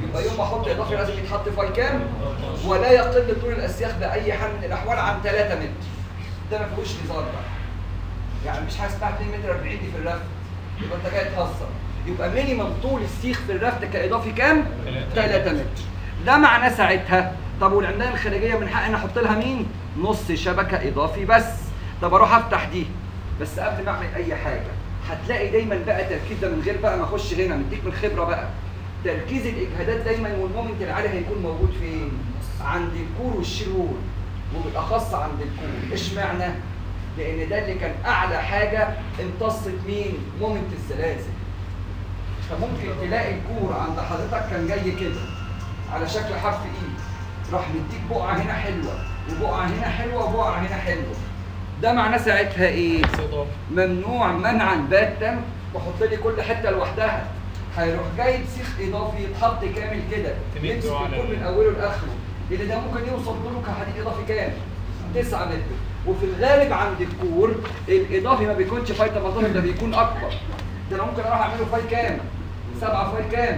Speaker 1: يبقى يوم ما احط اضافي لازم يتحط فاي كام ولا يقل طول الاسياخ باي حال من الاحوال عن 3 متر ده ما فيهوش هزار بقى يعني مش حاجه اسمها 2 متر 40 دي في الرفت يبقى انت جاي تهزر يبقى مينيمم طول السيخ في الرفت كاضافي كام؟
Speaker 2: تلاتة.
Speaker 1: 3 متر ده معناه ساعتها طب والعمدان الخارجيه من حق ان احط لها مين؟ نص شبكه اضافي بس طب اروح افتح دي بس قبل ما اعمل اي حاجه هتلاقي دايما بقى تركيز ده من غير بقى ما اخش هنا مديك من خبره بقى تركيز الاجهادات دايما والمومنت العالي هيكون موجود فين؟ عند الكور والشرور وبالاخص عند الكور اشمعنى؟ لان ده اللي كان اعلى حاجه امتصت مين؟ مومنت الزلازل فممكن تلاقي الكور عند حضرتك كان جاي كده على شكل حرف ايد راح مديك بقعه هنا حلوه وبقعه هنا حلوه وبقعه هنا حلوه ده معناه ساعتها ايه؟
Speaker 2: بس اضافي
Speaker 1: ممنوع منعا باتا واحط لي كل حته لوحدها هيروح جايب سيخ اضافي يتحط كامل كده
Speaker 2: تمده
Speaker 1: يمسك
Speaker 2: على
Speaker 1: الكور
Speaker 2: ال-
Speaker 1: من اوله لاخره اللي ده ممكن يوصل له كحديد اضافي كام؟ 9 متر وفي الغالب عند الكور الاضافي ما بيكونش فاي 18 ده بيكون اكبر ده انا ممكن اروح اعمله فاي كام؟ 7 فاي كام؟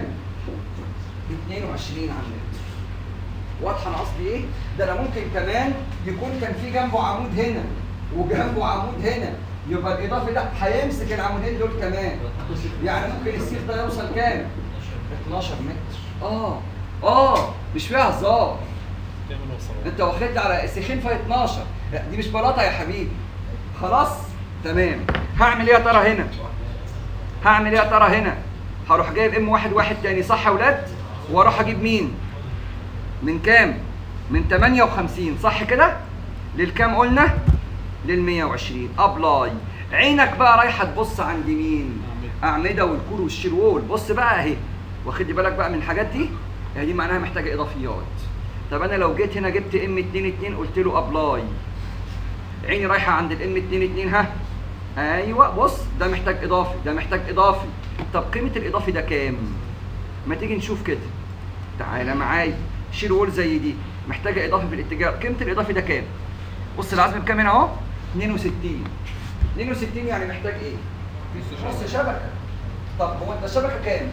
Speaker 1: 22 على المتر واضحه انا قصدي ايه؟ ده انا ممكن كمان يكون كان في جنبه عمود هنا وجنبه عمود هنا يبقى الاضافي ده هيمسك العمودين دول كمان يعني ممكن السيخ ده يوصل كام؟ 12 متر اه اه مش فيها هزار
Speaker 2: تعمل وصلات
Speaker 1: انت واخد على سيخين في 12 لا، دي مش بلاطه يا حبيبي خلاص تمام هعمل ايه يا ترى هنا هعمل ايه يا ترى هنا هروح جايب ام واحد واحد تاني صح يا ولاد واروح اجيب مين من كام من 58 صح كده للكام قلنا لل 120 ابلاي عينك بقى رايحه تبص عند مين اعمده والكور والشروول بص بقى اهي واخد بالك بقى من الحاجات دي هي دي معناها محتاجه اضافيات طب انا لو جيت هنا جبت ام 2 2 قلت له ابلاي عيني رايحه عند الام 2 2 ها ايوه بص ده محتاج اضافي ده محتاج اضافي طب قيمه الاضافي ده كام ما تيجي نشوف كده تعالى معايا شيل وول زي دي محتاجه اضافي في الاتجاه قيمه الاضافي ده كام بص العزم بكام هنا اهو 62 62 يعني محتاج ايه نص شبكه طب هو انت الشبكه كام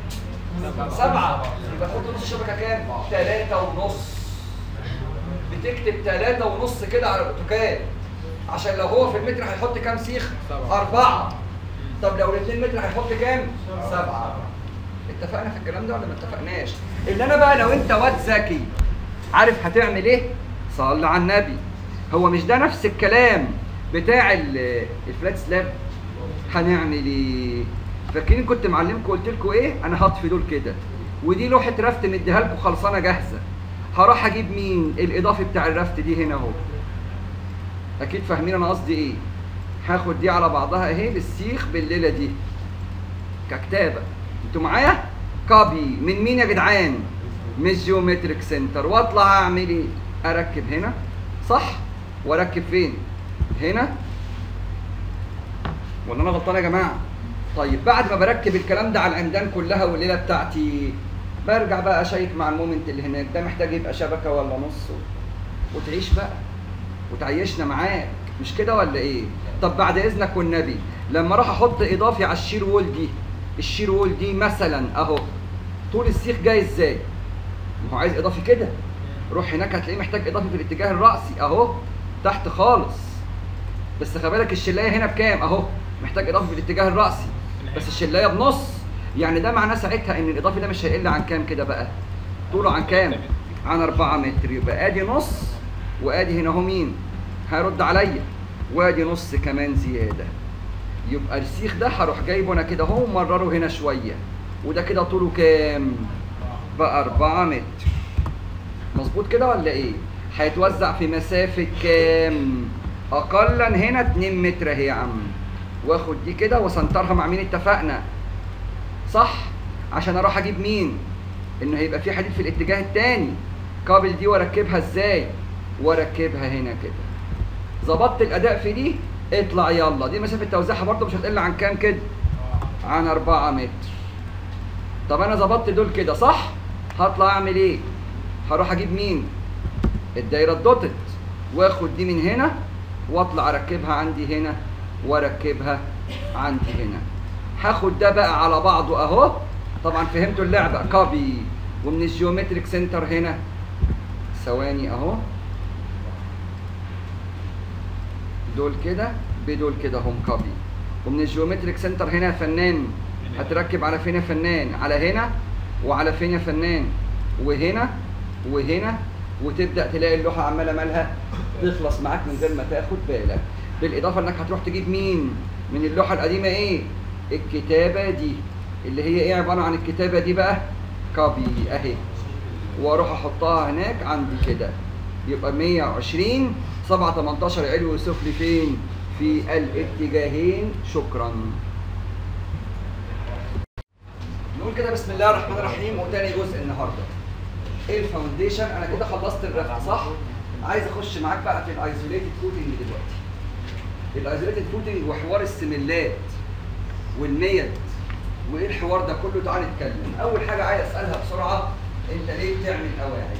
Speaker 1: سبعة يبقى تحط نص الشبكة كام؟ تلاتة ونص بتكتب تلاتة ونص كده على الاوتوكاد عشان لو هو في المتر هيحط كام سيخ؟
Speaker 2: سبعة.
Speaker 1: أربعة طب لو الاتنين متر هيحط كام؟ سبعة اتفقنا في الكلام ده ولا ما اتفقناش؟ اللي انا بقى لو انت واد ذكي عارف هتعمل ايه؟ صل على النبي هو مش ده نفس الكلام بتاع ال- الفلات سلاب هنعمل ايه؟ فاكرين كنت معلمكم قلت لكم ايه؟ انا هطفي دول كده ودي لوحه رفت مديها لكم خلصانه جاهزه هروح اجيب مين؟ الاضافي بتاع الرفت دي هنا اهو اكيد فاهمين انا قصدي ايه؟ هاخد دي على بعضها اهي بالسيخ بالليله دي ككتابه انتوا معايا؟ كوبي من مين يا جدعان؟ من جيومتريك سنتر واطلع اعمل ايه؟ اركب هنا صح؟ واركب فين؟ هنا ولا انا غلطان يا جماعه؟ طيب بعد ما بركب الكلام ده على العمدان كلها والليله بتاعتي برجع بقى اشيك مع المومنت اللي هناك ده محتاج يبقى شبكه ولا نص و- وتعيش بقى وتعيشنا معاك مش كده ولا ايه؟ طب بعد اذنك والنبي لما اروح احط اضافي على الشير وول دي الشير وول دي مثلا اهو طول السيخ جاي ازاي؟ ما هو عايز اضافي كده روح هناك هتلاقيه محتاج اضافي في الاتجاه الرأسي اهو تحت خالص بس خلي بالك الشلايه هنا بكام اهو محتاج اضافي في الاتجاه الرأسي بس الشلايه بنص يعني ده معناه ساعتها ان الاضافي ده مش هيقل عن كام كده بقى طوله عن كام عن 4 متر يبقى ادي نص وادي هنا اهو مين هيرد عليا وادي نص كمان زياده يبقى السيخ ده هروح جايبه انا كده اهو ومرره هنا شويه وده كده طوله كام بقى 4 متر مظبوط كده ولا ايه هيتوزع في مسافه كام اقلا هنا 2 متر اهي يا عم واخد دي كده وسنترها مع مين اتفقنا صح عشان اروح اجيب مين انه هيبقى في حديد في الاتجاه التاني قابل دي واركبها ازاي واركبها هنا كده ظبطت الاداء في دي اطلع يلا دي مسافه توزيعها برضه مش هتقل عن كام كده عن 4 متر طب انا ظبطت دول كده صح هطلع اعمل ايه هروح اجيب مين الدايره الدوتت واخد دي من هنا واطلع اركبها عندي هنا واركبها عندي هنا هاخد ده بقى على بعضه اهو طبعا فهمتوا اللعبه كوبي ومن الجيومتريك سنتر هنا ثواني اهو دول كده بدول كده هم كوبي ومن الجيومتريك سنتر هنا يا فنان هتركب على فين يا فنان على هنا وعلى فين يا فنان وهنا وهنا وتبدا تلاقي اللوحه عماله مالها تخلص معاك من غير ما تاخد بالك بالاضافه انك هتروح تجيب مين من اللوحه القديمه ايه الكتابه دي اللي هي ايه عباره عن الكتابه دي بقى كوبي اهي واروح احطها هناك عندي كده يبقى 120 7 18 علوي وسفلي فين في الاتجاهين شكرا نقول كده بسم الله الرحمن الرحيم وتاني جزء النهارده ايه الفاونديشن انا كده خلصت الرفع صح عايز اخش معاك بقى في الايزوليتد فوتنج دلوقتي الايزوليتد فوتنج وحوار السملات والنيد وايه الحوار ده كله تعال نتكلم اول حاجه عايز اسالها بسرعه انت ليه بتعمل قواعد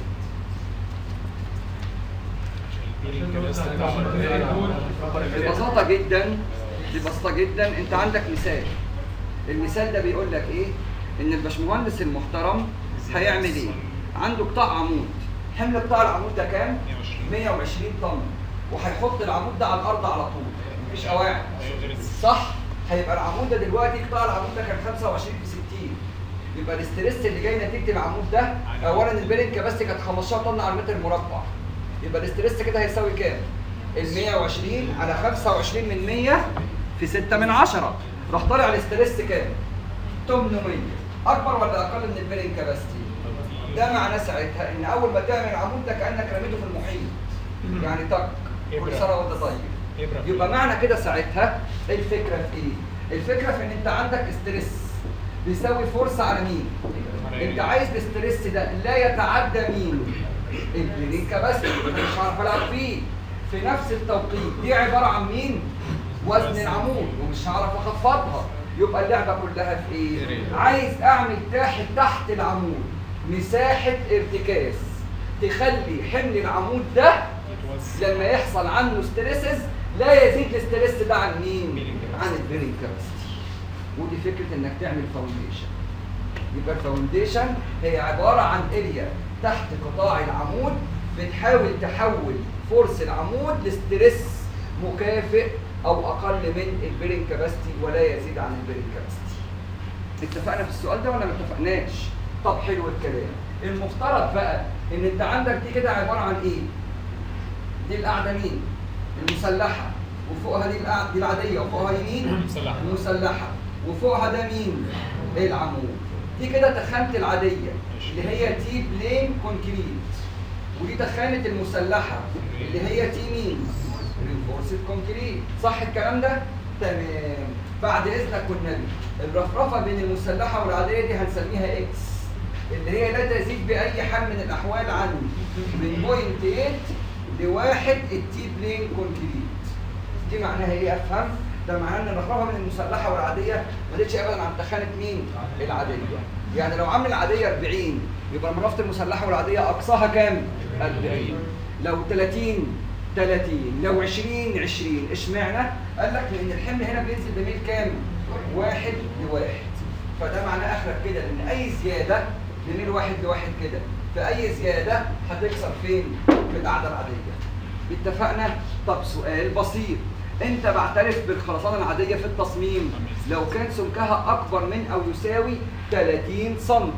Speaker 1: ببساطه جدا ببساطه جدا انت عندك مثال المثال ده بيقول لك ايه ان الباشمهندس المحترم هيعمل ايه عنده قطاع عمود حمل قطاع العمود ده كام 120 طن وهيحط العمود ده على الارض على طول مفيش قواعد صح هيبقى العمود ده دلوقتي قطاع العمود ده كان 25 في 60 يبقى الاستريس اللي جاي نتيجه العمود ده اولا البيرنج كباستي كانت 15 طن على المتر مربع يبقى الاستريس كده هيساوي كام؟ ال 120 على 25 من 100 في 6 من 10 راح طالع الاستريس كام؟ 800 اكبر ولا اقل من البيرنج كباستي؟ ده معناه ساعتها ان اول ما تعمل العمود ده كانك رميته في المحيط يعني تك كل سنه وانت طيب يبقى معنى كده ساعتها ايه الفكره في ايه؟ الفكره في ان انت عندك استريس بيساوي فرصه على مين؟ انت عايز الاستريس ده لا يتعدى مين؟ البريك بس مش هعرف العب فيه في نفس التوقيت دي عباره عن مين؟ وزن العمود ومش هعرف اخفضها يبقى اللعبه كلها في ايه؟ عايز اعمل تحت تحت العمود مساحه ارتكاز تخلي حمل العمود ده لما يحصل عنه ستريسز لا يزيد الاستريس ده عن مين؟ عن البرينج كاباسيتي ودي فكره انك تعمل فاونديشن يبقى الفاونديشن هي عباره عن اريا تحت قطاع العمود بتحاول تحول فورس العمود لستريس مكافئ او اقل من البرينج كاباسيتي ولا يزيد عن البرينج كاباسيتي اتفقنا في السؤال ده ولا ما اتفقناش؟ طب حلو الكلام المفترض بقى ان انت عندك دي كده عباره عن ايه؟ دي القاعده مين؟ المسلحه وفوقها دي القاعده دي العاديه وفوقها يمين
Speaker 2: مسلحة.
Speaker 1: المسلحه وفوقها ده مين؟ العمود دي كده تخانه العاديه اللي هي تي بلين كونكريت ودي تخانه المسلحه اللي هي تي مين؟ رينفورسد كونكريت صح الكلام ده؟ تمام بعد اذنك والنبي الرفرفه بين المسلحه والعاديه دي هنسميها اكس اللي هي لا تزيد باي حال من الاحوال عن من بوينت 8 لواحد التي بلين كونكريت دي معناها ايه افهم؟ ده معناه ان الرفرفه بين المسلحه والعاديه ما زادتش ابدا عن تخانه مين؟ العاديه يعني لو عامل العاديه 40 يبقى مرافه المسلحه والعاديه اقصاها كام؟ 40 لو 30 30 لو 20 20 اشمعنى؟ قال لك لان الحمل هنا بينزل بميل كام؟ واحد لواحد فده معناه اخرك كده ان اي زياده بميل واحد لواحد كده فاي زياده هتكسر فين؟ في القاعده العاديه اتفقنا؟ طب سؤال بسيط انت بعترف بالخرسانه العاديه في التصميم لو كان سمكها اكبر من او يساوي 30 سم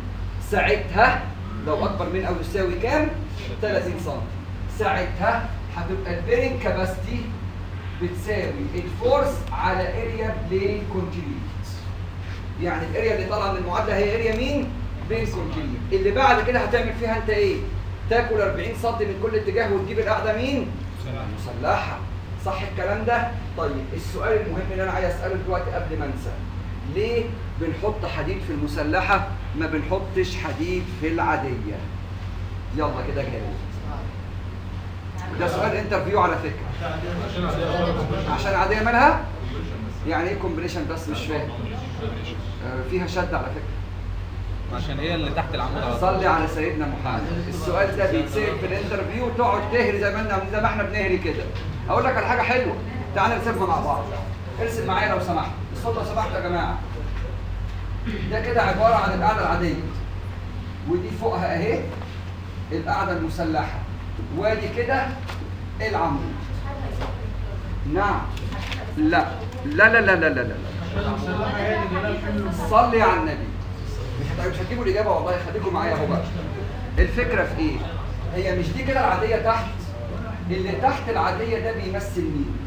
Speaker 1: ساعتها لو اكبر من او يساوي كام 30 سم ساعتها هتبقى البيرنج كاباستي بتساوي الفورس على اريا بلين كونكريت يعني الاريا اللي طالعه من المعادله هي اريا مين بلين كونكريت اللي بعد كده هتعمل فيها انت ايه تاكل 40 سم من كل اتجاه وتجيب القاعده مين مسلحه صح الكلام ده طيب السؤال المهم اللي انا عايز اساله دلوقتي قبل ما انسى ليه بنحط حديد في المسلحه ما بنحطش حديد في العاديه يلا كده جاوب ده سؤال انترفيو على فكره عشان العاديه مالها يعني ايه كومبريشن بس مش فاهم آه، فيها شد على فكره
Speaker 5: عشان هي اللي تحت العمود على طول
Speaker 1: صلي على سيدنا محمد السؤال ده بيتسال في الانترفيو تقعد تهري زي ما احنا زي ما احنا بنهري كده اقول لك على حاجه حلوه تعال نرسمها مع بعض ارسم معايا لو سمحت الصوت لو سمحت يا جماعه ده كده عباره عن القاعده العاديه ودي فوقها اهي القاعده المسلحه وادي كده العمود نعم لا لا لا لا لا لا لا, لا.
Speaker 4: عشان المسلحه هي اللي جايه الحمل
Speaker 1: صلي على النبي مش هت- مش هتجيبوا الاجابه والله خليكم معايا اهو بقى الفكره في ايه هي مش دي كده العاديه تحت اللي تحت العاديه ده بيمثل مين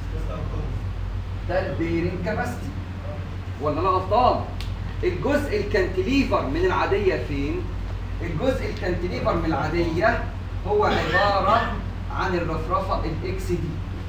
Speaker 1: ده البيرنج كاباستي ولا انا غلطان الجزء الكانتليفر من العاديه فين الجزء الكانتليفر من العاديه هو عباره عن الرفرفه الاكس دي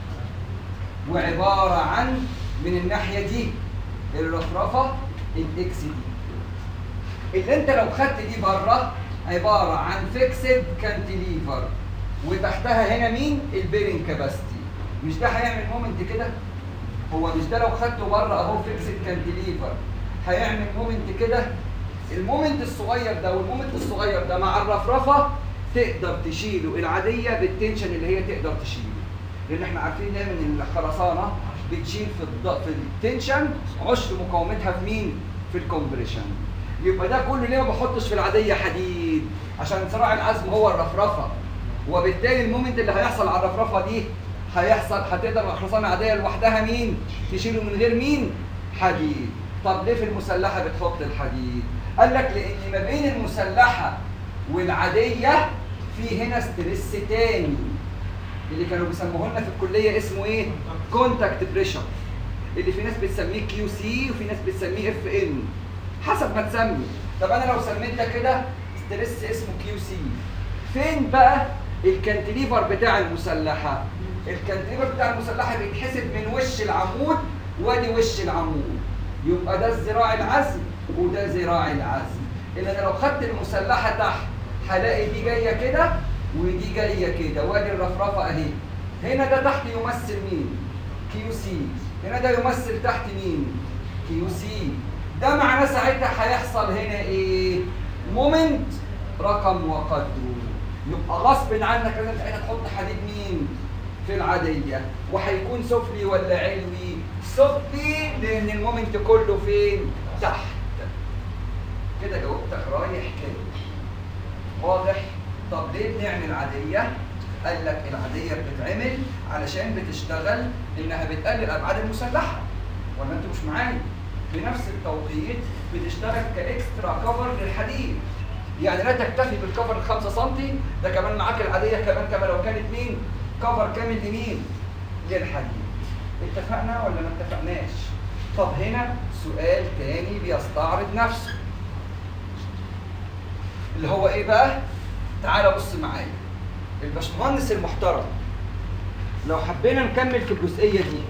Speaker 1: وعباره عن من الناحيه دي الرفرفه الاكس دي اللي انت لو خدت دي بره عباره عن فيكسد كانتليفر وتحتها هنا مين البيرنج كاباستي مش ده هيعمل مومنت كده هو مش ده لو خدته بره اهو فيكسد كانتليفر هيعمل مومنت كده المومنت الصغير ده والمومنت الصغير ده مع الرفرفه تقدر تشيله العاديه بالتنشن اللي هي تقدر تشيله لان احنا عارفين دايما ان الخرسانه بتشيل في الض... في التنشن عشر مقاومتها في مين؟ في الكومبريشن يبقى ده كله ليه ما بحطش في العاديه حديد؟ عشان صراع العزم هو الرفرفه وبالتالي المومنت اللي هيحصل على الرفرفه دي هيحصل هتقدر الخرسانه عاديه لوحدها مين؟ تشيله من غير مين؟ حديد طب ليه في المسلحه بتحط الحديد؟ قال لك لان ما بين المسلحه والعاديه في هنا ستريس تاني اللي كانوا بيسموه لنا في الكليه اسمه ايه؟ كونتاكت بريشر اللي في ناس بتسميه كيو سي وفي ناس بتسميه اف ان حسب ما تسمي طب انا لو سميت ده كده ستريس اسمه كيو سي فين بقى الكانتليفر بتاع المسلحه؟ الكانتليفر بتاع المسلحه بيتحسب من وش العمود وادي وش العمود يبقى ده الذراع العزم وده ذراع العزم اللي انا لو خدت المسلحه تحت هلاقي دي جايه كده ودي جايه كده وادي الرفرفه اهي هنا ده تحت يمثل مين كيو سي هنا ده يمثل تحت مين كيو سي ده معناه ساعتها هيحصل هنا ايه مومنت رقم وقدره يبقى غصب عنك لازم ساعتها تحط حديد مين في العاديه وهيكون سفلي ولا علوي سفلي لان المومنت كله فين تحت كده جاوبتك رايح كده واضح طب ليه بنعمل عاديه قال لك العاديه بتتعمل علشان بتشتغل انها بتقلل ابعاد المسلحه ولا انتوا مش معايا في نفس التوقيت بتشتغل كاكسترا كفر للحديد يعني لا تكتفي بالكفر ال 5 سم ده كمان معاك العاديه كمان كمان لو كانت مين كفر كامل لمين للحديد اتفقنا ولا ما اتفقناش طب هنا سؤال تاني بيستعرض نفسه اللي هو ايه بقى تعالى بص معايا الباشمهندس المحترم لو حبينا نكمل في الجزئيه دي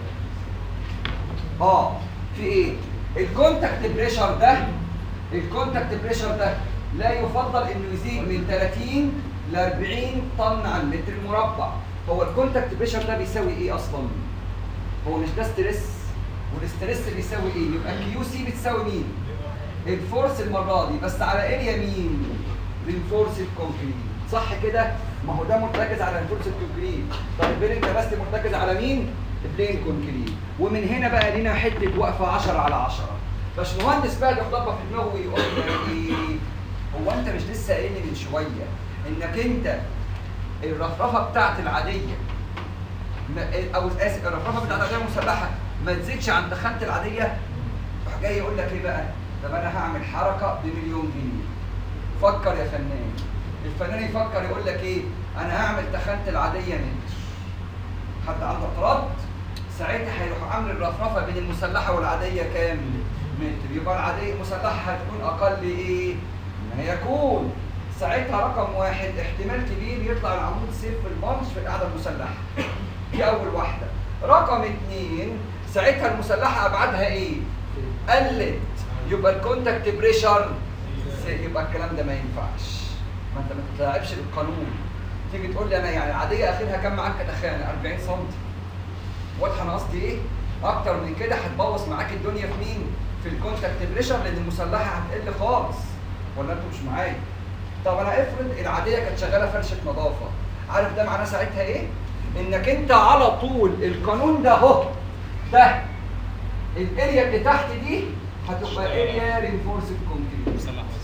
Speaker 1: اه في ايه الكونتاكت بريشر ده الكونتاكت بريشر ده لا يفضل انه يزيد من 30 ل 40 طن على المتر المربع هو الكونتاكت بريشر ده بيساوي ايه اصلا هو مش ده ستريس والستريس بيساوي ايه يبقى كيو سي بتساوي مين الفورس المره دي بس على اريا مين رينفورس الكونكريت صح كده ما هو ده مرتكز على رينفورس الكونكريت طب البيرنج كباستي مرتكز على مين بلين كونكريت ومن هنا بقى لنا حته واقفه 10 على 10 باشمهندس بقى يخطبها في دماغه ويقول لك ايه هو انت مش لسه قايل لي من شويه انك انت الرفرفه بتاعت العاديه ما- او اسف الرفرفه بتاعت العاديه المسلحه ما تزيدش عن تخانه العاديه راح جاي يقول لك ايه بقى طب انا هعمل حركه بمليون جنيه فكر يا فنان الفنان يفكر يقول لك ايه انا هعمل تخانه العاديه متر حد عنده اعتراض ساعتها هيروح عامل الرفرفه بين المسلحه والعاديه كام متر يبقى العاديه المسلحه هتكون اقل ايه ما يكون ساعتها رقم واحد احتمال كبير يطلع العمود سيف في البنش في القاعده المسلحه دي اول واحده رقم اتنين ساعتها المسلحه ابعادها ايه قلت يبقى الكونتاكت بريشر يبقى الكلام ده ما ينفعش ما انت ما تتلاعبش بالقانون تيجي تقول لي انا يعني العاديه اخرها كام معاك كتخانه 40 سم واضحه انا قصدي ايه اكتر من كده هتبوظ معاك الدنيا في مين في الكونتاكت بريشر لان المسلحه هتقل خالص ولا انتوا مش معايا طب انا افرض العاديه كانت شغاله فرشه نظافه عارف ده معناه ساعتها ايه انك انت على طول القانون ده اهو ده الاريا اللي تحت دي هتبقى اريا رينفورس كونكريت
Speaker 2: مسلح بس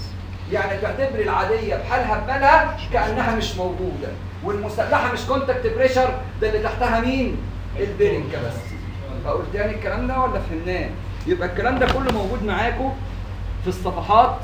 Speaker 1: يعني تعتبر العاديه بحالها بمالها كانها مش موجوده والمسلحه مش كونتاكت بريشر ده اللي تحتها مين البيرنج كباستي اقول تاني الكلام ده ولا فهمناه يبقى الكلام ده كله موجود معاكم في الصفحات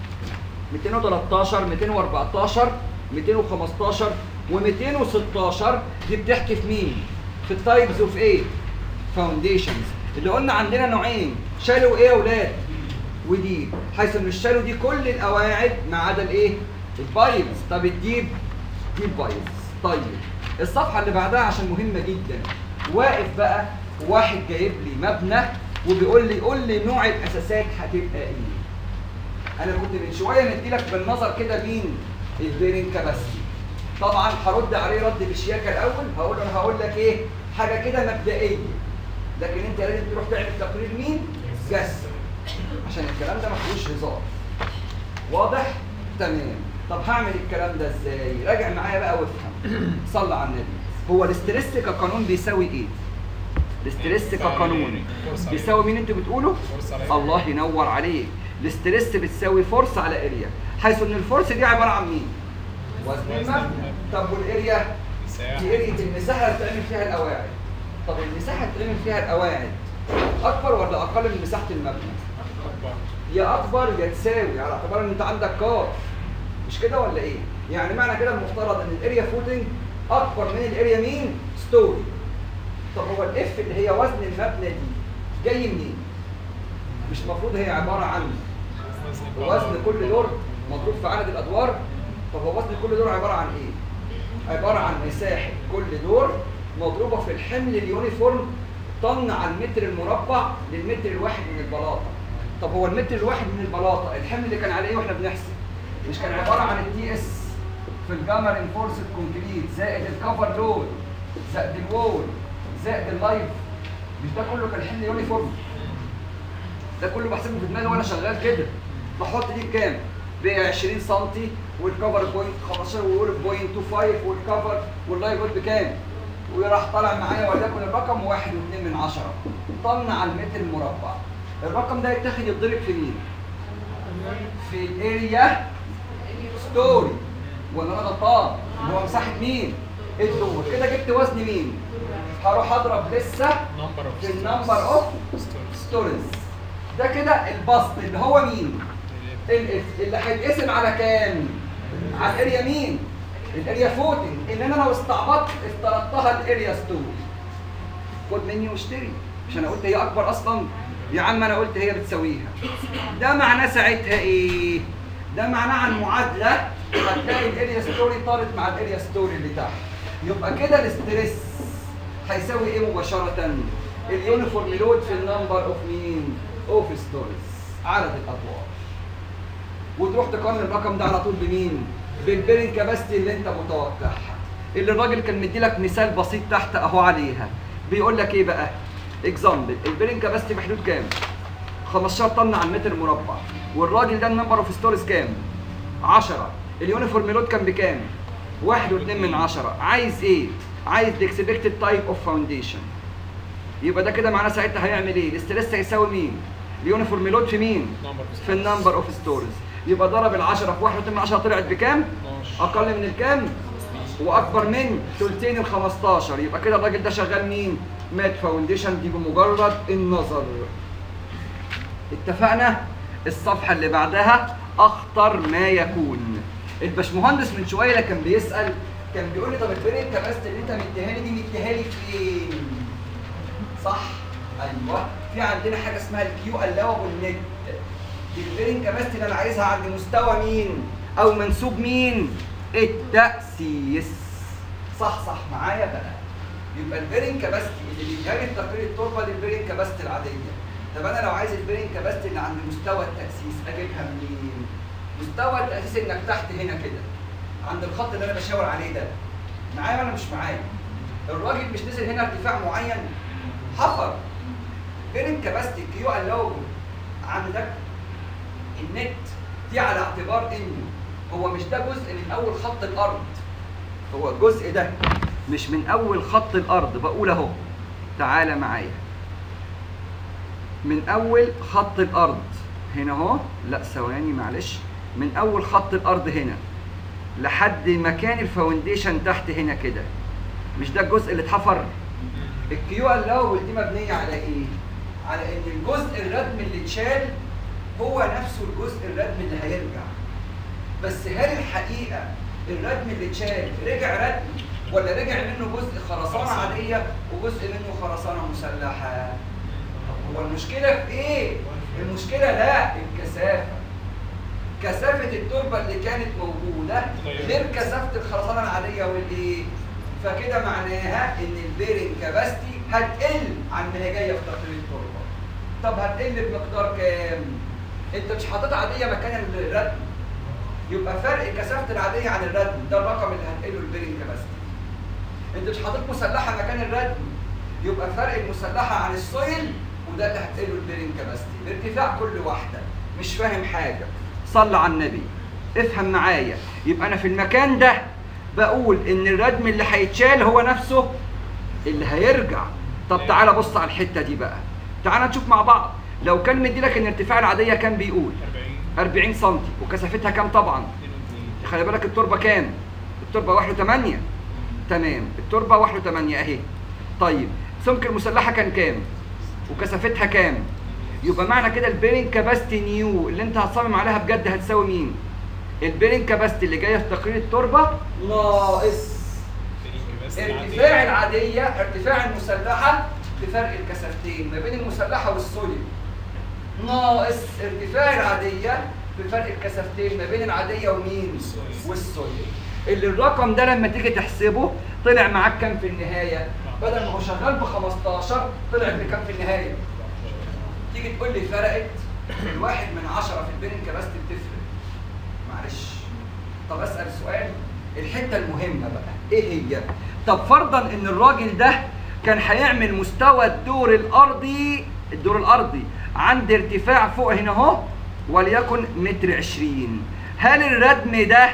Speaker 1: 213 214 215 و216 دي بتحكي في مين في التايبز اوف ايه فاونديشنز اللي قلنا عندنا نوعين شالو ايه يا اولاد وديب حيث ان الشالو دي كل القواعد ما عدا الايه البايبز طب الديب ديب بايبز طيب الصفحه اللي بعدها عشان مهمه جدا واقف بقى واحد جايب لي مبنى وبيقول لي قول لي نوع الاساسات هتبقى ايه انا كنت من شويه مديلك بالنظر كده مين البيرنج كباستي طبعا هرد عليه رد بشياكه الاول هقول له انا هقول لك ايه حاجه كده مبدئيه لكن انت لازم تروح تعمل تقرير مين جس عشان الكلام ده ما فيهوش هزار واضح تمام طب هعمل الكلام ده ازاي راجع معايا بقى وافهم صلى على النبي هو الاستريس كقانون بيساوي ايه الاستريس كقانون بيساوي مين انتوا بتقولوا
Speaker 2: فرصة على
Speaker 1: الله ينور عليك الاستريس بتساوي فورس على اريا حيث ان الفورس دي عباره عن مين وزن
Speaker 2: وزن
Speaker 1: المبنى
Speaker 2: المبنى.
Speaker 1: طب والاريا
Speaker 2: مساحة
Speaker 1: دي اريا المساحه اللي بتعمل فيها القواعد طب المساحه اللي بتعمل فيها القواعد اكبر ولا اقل من مساحه المبنى
Speaker 2: أكبر
Speaker 1: يا اكبر يا تساوي على اعتبار ان انت عندك كار مش كده ولا ايه يعني معنى كده المفترض ان الاريا فوتنج اكبر من الاريا مين ستوري طب هو الاف اللي هي وزن المبنى دي جاي منين مش المفروض هي عباره عن وزن كل دور مضروب في عدد الادوار طب هو وزن كل دور عباره عن ايه عباره عن مساحه كل دور مضروبه في الحمل اليونيفورم طن على المتر المربع للمتر الواحد من البلاطه طب هو المتر الواحد من البلاطه الحمل اللي كان عليه ايه واحنا بنحسب مش كان عباره عن التي اس في الجامر انفورسد كونكريت زائد الكفر لود زائد الوول زائد اللايف مش ده كله كان حمل يونيفورم ده كله بحسبه في دماغي وانا شغال كده بحط دي بكام؟ ب 20 سم والكفر بوينت 15 والوول بوينت 25 والكفر واللايف وود بكام؟ وراح طالع معايا وليكن الرقم 1.2 من 10 طن على المتر المربع الرقم ده يتاخد يتضرب في مين؟ في الاريا ستوري ولا انا غلطان؟ اللي هو مساحه مين؟ الدور كده جبت وزن مين؟ هروح اضرب لسه
Speaker 2: نمبر
Speaker 1: في النمبر اوف ستوريز ده كده البسط اللي هو مين؟ الاف اللي هيتقسم على كام؟ على الاريا مين؟ الاريا فوتنج ان انا لو استعبطت افترضتها الاريا ستوري خد مني واشتري مش انا قلت هي اكبر اصلا يا عم انا قلت هي بتساويها ده معناه ساعتها ايه؟ ده معناه عن معادله هتلاقي الاريا ستوري طارت مع الاريا ستوري اللي تحت يبقى كده الاستريس هيساوي ايه مباشره؟ اليونيفورم لود في النمبر اوف مين؟ اوف ستوريز عدد الادوار وتروح تقارن الرقم ده على طول بمين؟ بالبيرنج كاباستي اللي انت متوقعها اللي الراجل كان مديلك مثال بسيط تحت اهو عليها بيقول لك ايه بقى؟ اكزامبل البيرنج كاباستي بحدود كام؟ 15 طن على المتر مربع والراجل ده النمبر اوف ستوريز كام؟ 10 اليونيفورم لود كان بكام؟ 1.2 من 10 عايز ايه؟ عايز الاكسبكتد تايب اوف فاونديشن يبقى ده كده معناه ساعتها هيعمل ايه؟ الاستريس هيساوي مين؟ اليونيفورم لود في مين؟ في النمبر اوف ستوريز يبقى ضرب ال 10 في 1 من 10 طلعت بكام؟
Speaker 2: 12
Speaker 1: اقل من الكام؟ واكبر من ثلثين ال 15 يبقى كده الراجل ده شغال مين؟ مات فاونديشن دي بمجرد النظر اتفقنا؟ الصفحه اللي بعدها اخطر ما يكون الباشمهندس من شويه اللي كان بيسال كان بيقول لي طب البرين كباست اللي انت مديها لي دي مديها لي فين؟ صح ايوه في عندنا حاجه اسمها الكيو الاوبل نت البيرنج كاباستي اللي انا عايزها عند مستوى مين او منسوب مين التاسيس صح صح معايا بقى يبقى البيرنج كاباستي اللي بيجاري تقرير التربه دي البيرنج كاباستي العاديه طب انا لو عايز البيرنج كاباستي اللي عند مستوى التاسيس اجيبها منين مستوى التاسيس انك تحت هنا كده عند الخط اللي انا بشاور عليه ده معايا ولا مش معايا الراجل مش نزل هنا ارتفاع معين حفر بيرنج كاباستي كيو الاوبل عندك النت دي على اعتبار انه هو مش ده جزء من اول خط الارض هو الجزء ده مش من اول خط الارض بقول اهو تعالى معايا من اول خط الارض هنا اهو لا ثواني معلش من اول خط الارض هنا لحد مكان الفاونديشن تحت هنا كده مش ده الجزء اللي اتحفر الكيو الاول دي مبنيه على ايه على ان الجزء الردم اللي اتشال هو نفسه الجزء الردم اللي هيرجع بس هل الحقيقه الردم اللي اتشال رجع ردم ولا رجع منه جزء خرسانه عاديه وجزء منه خرسانه مسلحه هو المشكله في ايه المشكله لا الكثافه كثافه التربه اللي كانت موجوده غير كثافه الخرسانه العاديه والايه فكده معناها ان البيرنج كاباستي هتقل عن ما هي جايه في تقرير التربه طب هتقل بمقدار كام انت مش حاطط عاديه مكان الردم يبقى فرق كثافه العاديه عن الردم ده الرقم اللي هتقله البيرنج كاباستي انت مش حاطط مسلحه مكان الردم يبقى فرق المسلحه عن السويل وده اللي هتقله البيرنج كاباستي بارتفاع كل واحده مش فاهم حاجه صلى على النبي افهم معايا يبقى انا في المكان ده بقول ان الردم اللي هيتشال هو نفسه اللي هيرجع طب تعالى بص على الحته دي بقى تعالى نشوف مع بعض لو كان مدي لك ان ارتفاع العاديه كان بيقول
Speaker 2: 40
Speaker 1: 40 سم وكثافتها كام طبعا
Speaker 2: 22
Speaker 1: خلي بالك التربه كام التربه 1 8 تمام التربه 1 8 اهي طيب سمك المسلحه كان كام وكثافتها كام يبقى معنى كده البيرنج كاباستي نيو اللي انت هتصمم عليها بجد هتساوي مين البيرنج كاباستي اللي جايه في تقرير التربه ناقص
Speaker 2: بس
Speaker 1: ارتفاع العاديه ارتفاع المسلحه بفرق الكثافتين ما بين المسلحه والسوليد ناقص ارتفاع العاديه بفرق الكثافتين ما بين العاديه ومين
Speaker 2: والسوليد.
Speaker 1: والسوليد اللي الرقم ده لما تيجي تحسبه طلع معاك كام في النهايه بدل ما هو شغال ب 15 طلع بكام في النهايه تيجي تقول لي فرقت الواحد من عشرة في البيرنج كباستي بتفرق معلش طب اسال سؤال الحته المهمه بقى ايه هي طب فرضا ان الراجل ده كان هيعمل مستوى الدور الارضي الدور الارضي عند ارتفاع فوق هنا اهو وليكن متر عشرين هل الردم ده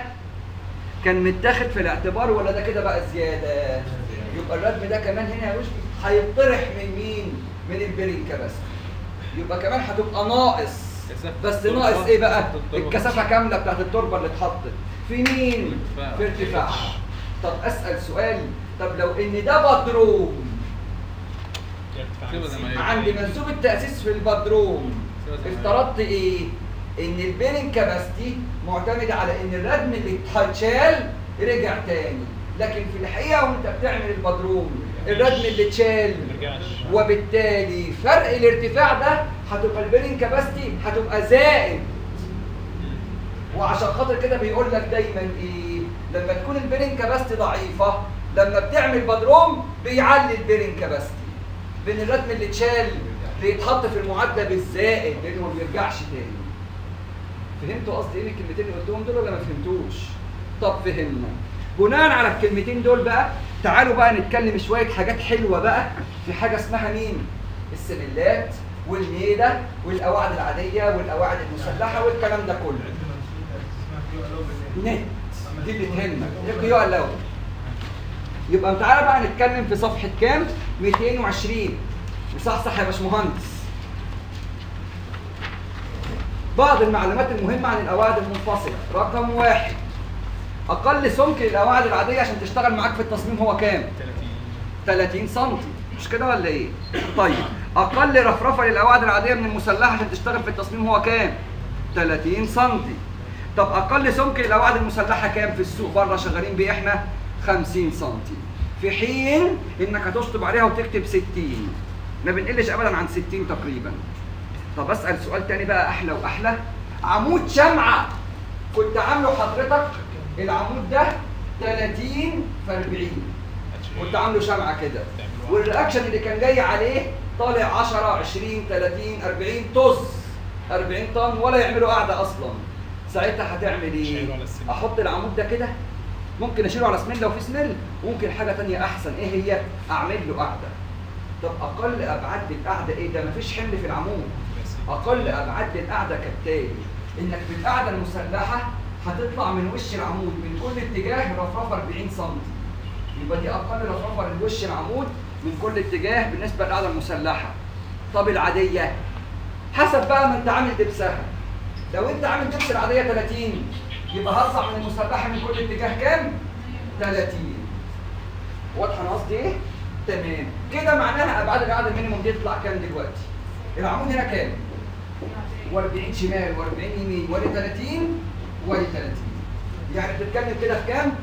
Speaker 1: كان متاخد في الاعتبار ولا ده كده بقى زياده يبقى الردم ده كمان هنا يا رشدي هيطرح من مين من البيرنج كباستي يبقى كمان هتبقى ناقص
Speaker 5: كثافة
Speaker 1: بس
Speaker 5: التربة.
Speaker 1: ناقص ايه بقى
Speaker 5: التربة.
Speaker 1: الكثافه كامله بتاعت التربه اللي اتحطت في مين
Speaker 5: ارتفاع.
Speaker 1: في ارتفاع طب اسال سؤال طب لو ان ده بدروم
Speaker 5: كده زي ما هي.
Speaker 1: عند منسوب التاسيس في البدروم
Speaker 5: كده زي ما هي.
Speaker 1: افترضت ايه ان البيرنج كاباستي معتمد على ان الردم اللي اتشال رجع تاني لكن في الحقيقه وانت بتعمل البدروم الردم اللي اتشال
Speaker 2: مرجعش
Speaker 1: وبالتالي فرق الارتفاع ده هتبقى البيرنج كاباستي هتبقى زائد وعشان خاطر كده بيقول لك دايما ايه لما تكون البيرنج كاباستي ضعيفه لما بتعمل بدروم بيعلي البيرنج كاباستي بين الردم اللي اتشال بيتحط في المعادله بالزائد لانه ما بيرجعش تاني فهمتوا قصدي ايه من الكلمتين اللي قلتهم دول ولا ما فهمتوش طب فهمنا بناء على الكلمتين دول بقى تعالوا بقى نتكلم شويه حاجات حلوه بقى في حاجه اسمها مين السبلات والميده والقواعد العاديه والقواعد المسلحه والكلام ده كله نت دي اللي تهمك القيوع الاول يبقى تعالى بقى نتكلم في صفحه كام 220 وصحصح يا باشمهندس بعض المعلومات المهمة عن القواعد المنفصلة رقم واحد أقل سمك للقواعد العادية عشان تشتغل معاك في التصميم هو كام؟ 30
Speaker 2: 30
Speaker 1: سم مش كده ولا ايه؟ طيب أقل رفرفة للقواعد العادية من المسلحة عشان تشتغل في التصميم هو كام؟ 30 سم طب أقل سمك للقواعد المسلحة كام في السوق بره شغالين بيه احنا؟ 50 سم في حين إنك هتشطب عليها وتكتب 60 ما بنقلش أبدا عن 60 تقريبا طب اسال سؤال تاني بقى احلى واحلى عمود شمعه كنت عامله حضرتك العمود ده 30 في 40 كنت عامله شمعه كده والرياكشن اللي كان جاي عليه طالع 10 20 30 40 طز 40 طن ولا يعملوا قاعده اصلا ساعتها هتعمل ايه؟
Speaker 2: شيله على السمين.
Speaker 1: احط العمود ده كده ممكن اشيله على سميل لو في سميل وممكن حاجه تانية احسن ايه هي؟ اعمل له قاعده طب اقل ابعاد القاعده ايه ده مفيش حمل في العمود اقل ابعاد القاعده كالتالي انك في القاعده المسلحه هتطلع من وش العمود من كل اتجاه رفرفه 40 سم يبقى دي اقل رفرفه لوش العمود من كل اتجاه بالنسبه للقاعده المسلحه طب العاديه حسب بقى ما انت عامل دبسها لو انت عامل دبس العاديه 30 يبقى هطلع من المسلحه من كل اتجاه كام 30 واضحه انا قصدي ايه تمام كده معناها ابعاد القاعده المينيموم دي تطلع كام دلوقتي العمود هنا كام و40 شمال و40 يمين وادي 30 وادي 30 يعني بتتكلم كده في كام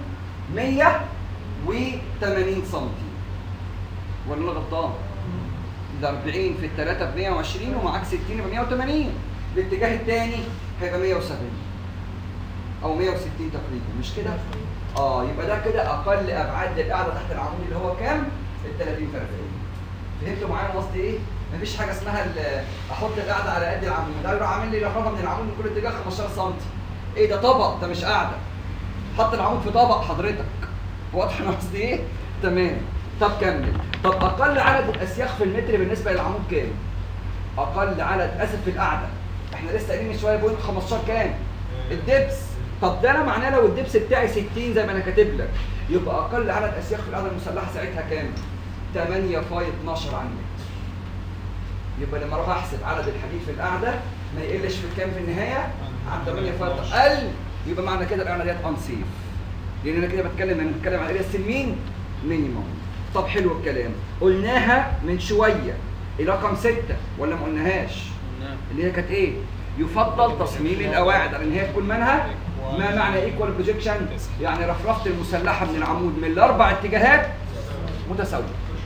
Speaker 1: 180 سم ولا انا غلطان ده 40 في الثلاثة ب 120 ومعاك 60 يبقى 180 الاتجاه الثاني هيبقى 170 او 160 تقريبا مش كده؟ اه يبقى ده كده اقل ابعاد للقاعده تحت العمود اللي هو كام؟ ال 30 في 40 فهمتوا معايا أنا قصدي ايه؟ مفيش حاجه اسمها ال- احط القاعده على قد العمود ده يروح عامل لي رقم من العمود من كل اتجاه 15 سم ايه ده طبق ده مش قاعده حط العمود في طبق حضرتك واضح انا قصدي ايه؟ تمام طب كمل طب اقل عدد الاسياخ في المتر بالنسبه للعمود كام؟ اقل عدد اسف في القعده احنا لسه قايلين من شويه بوينت 15 كام؟ الدبس طب ده انا معناه لو الدبس بتاعي 60 زي ما انا كاتب لك يبقى اقل عدد اسياخ في القعده المسلحه ساعتها كام؟ 8 فاي 12 عن المتر يبقى لما اروح احسب عدد الحديد في القعده ما يقلش في الكام في النهايه عن 8 فاي قل يبقى معنى كده القعده ديت انسيف لان انا كده بتكلم انا بتكلم عن اريا السلمين مينيموم طب حلو الكلام قلناها من شويه الرقم 6 ولا ما قلناهاش اللي هي كانت ايه يفضل تصميم القواعد على ان هي تكون منها ما معنى ايكوال بروجيكشن يعني رفرفه المسلحه من العمود من الاربع اتجاهات متساويه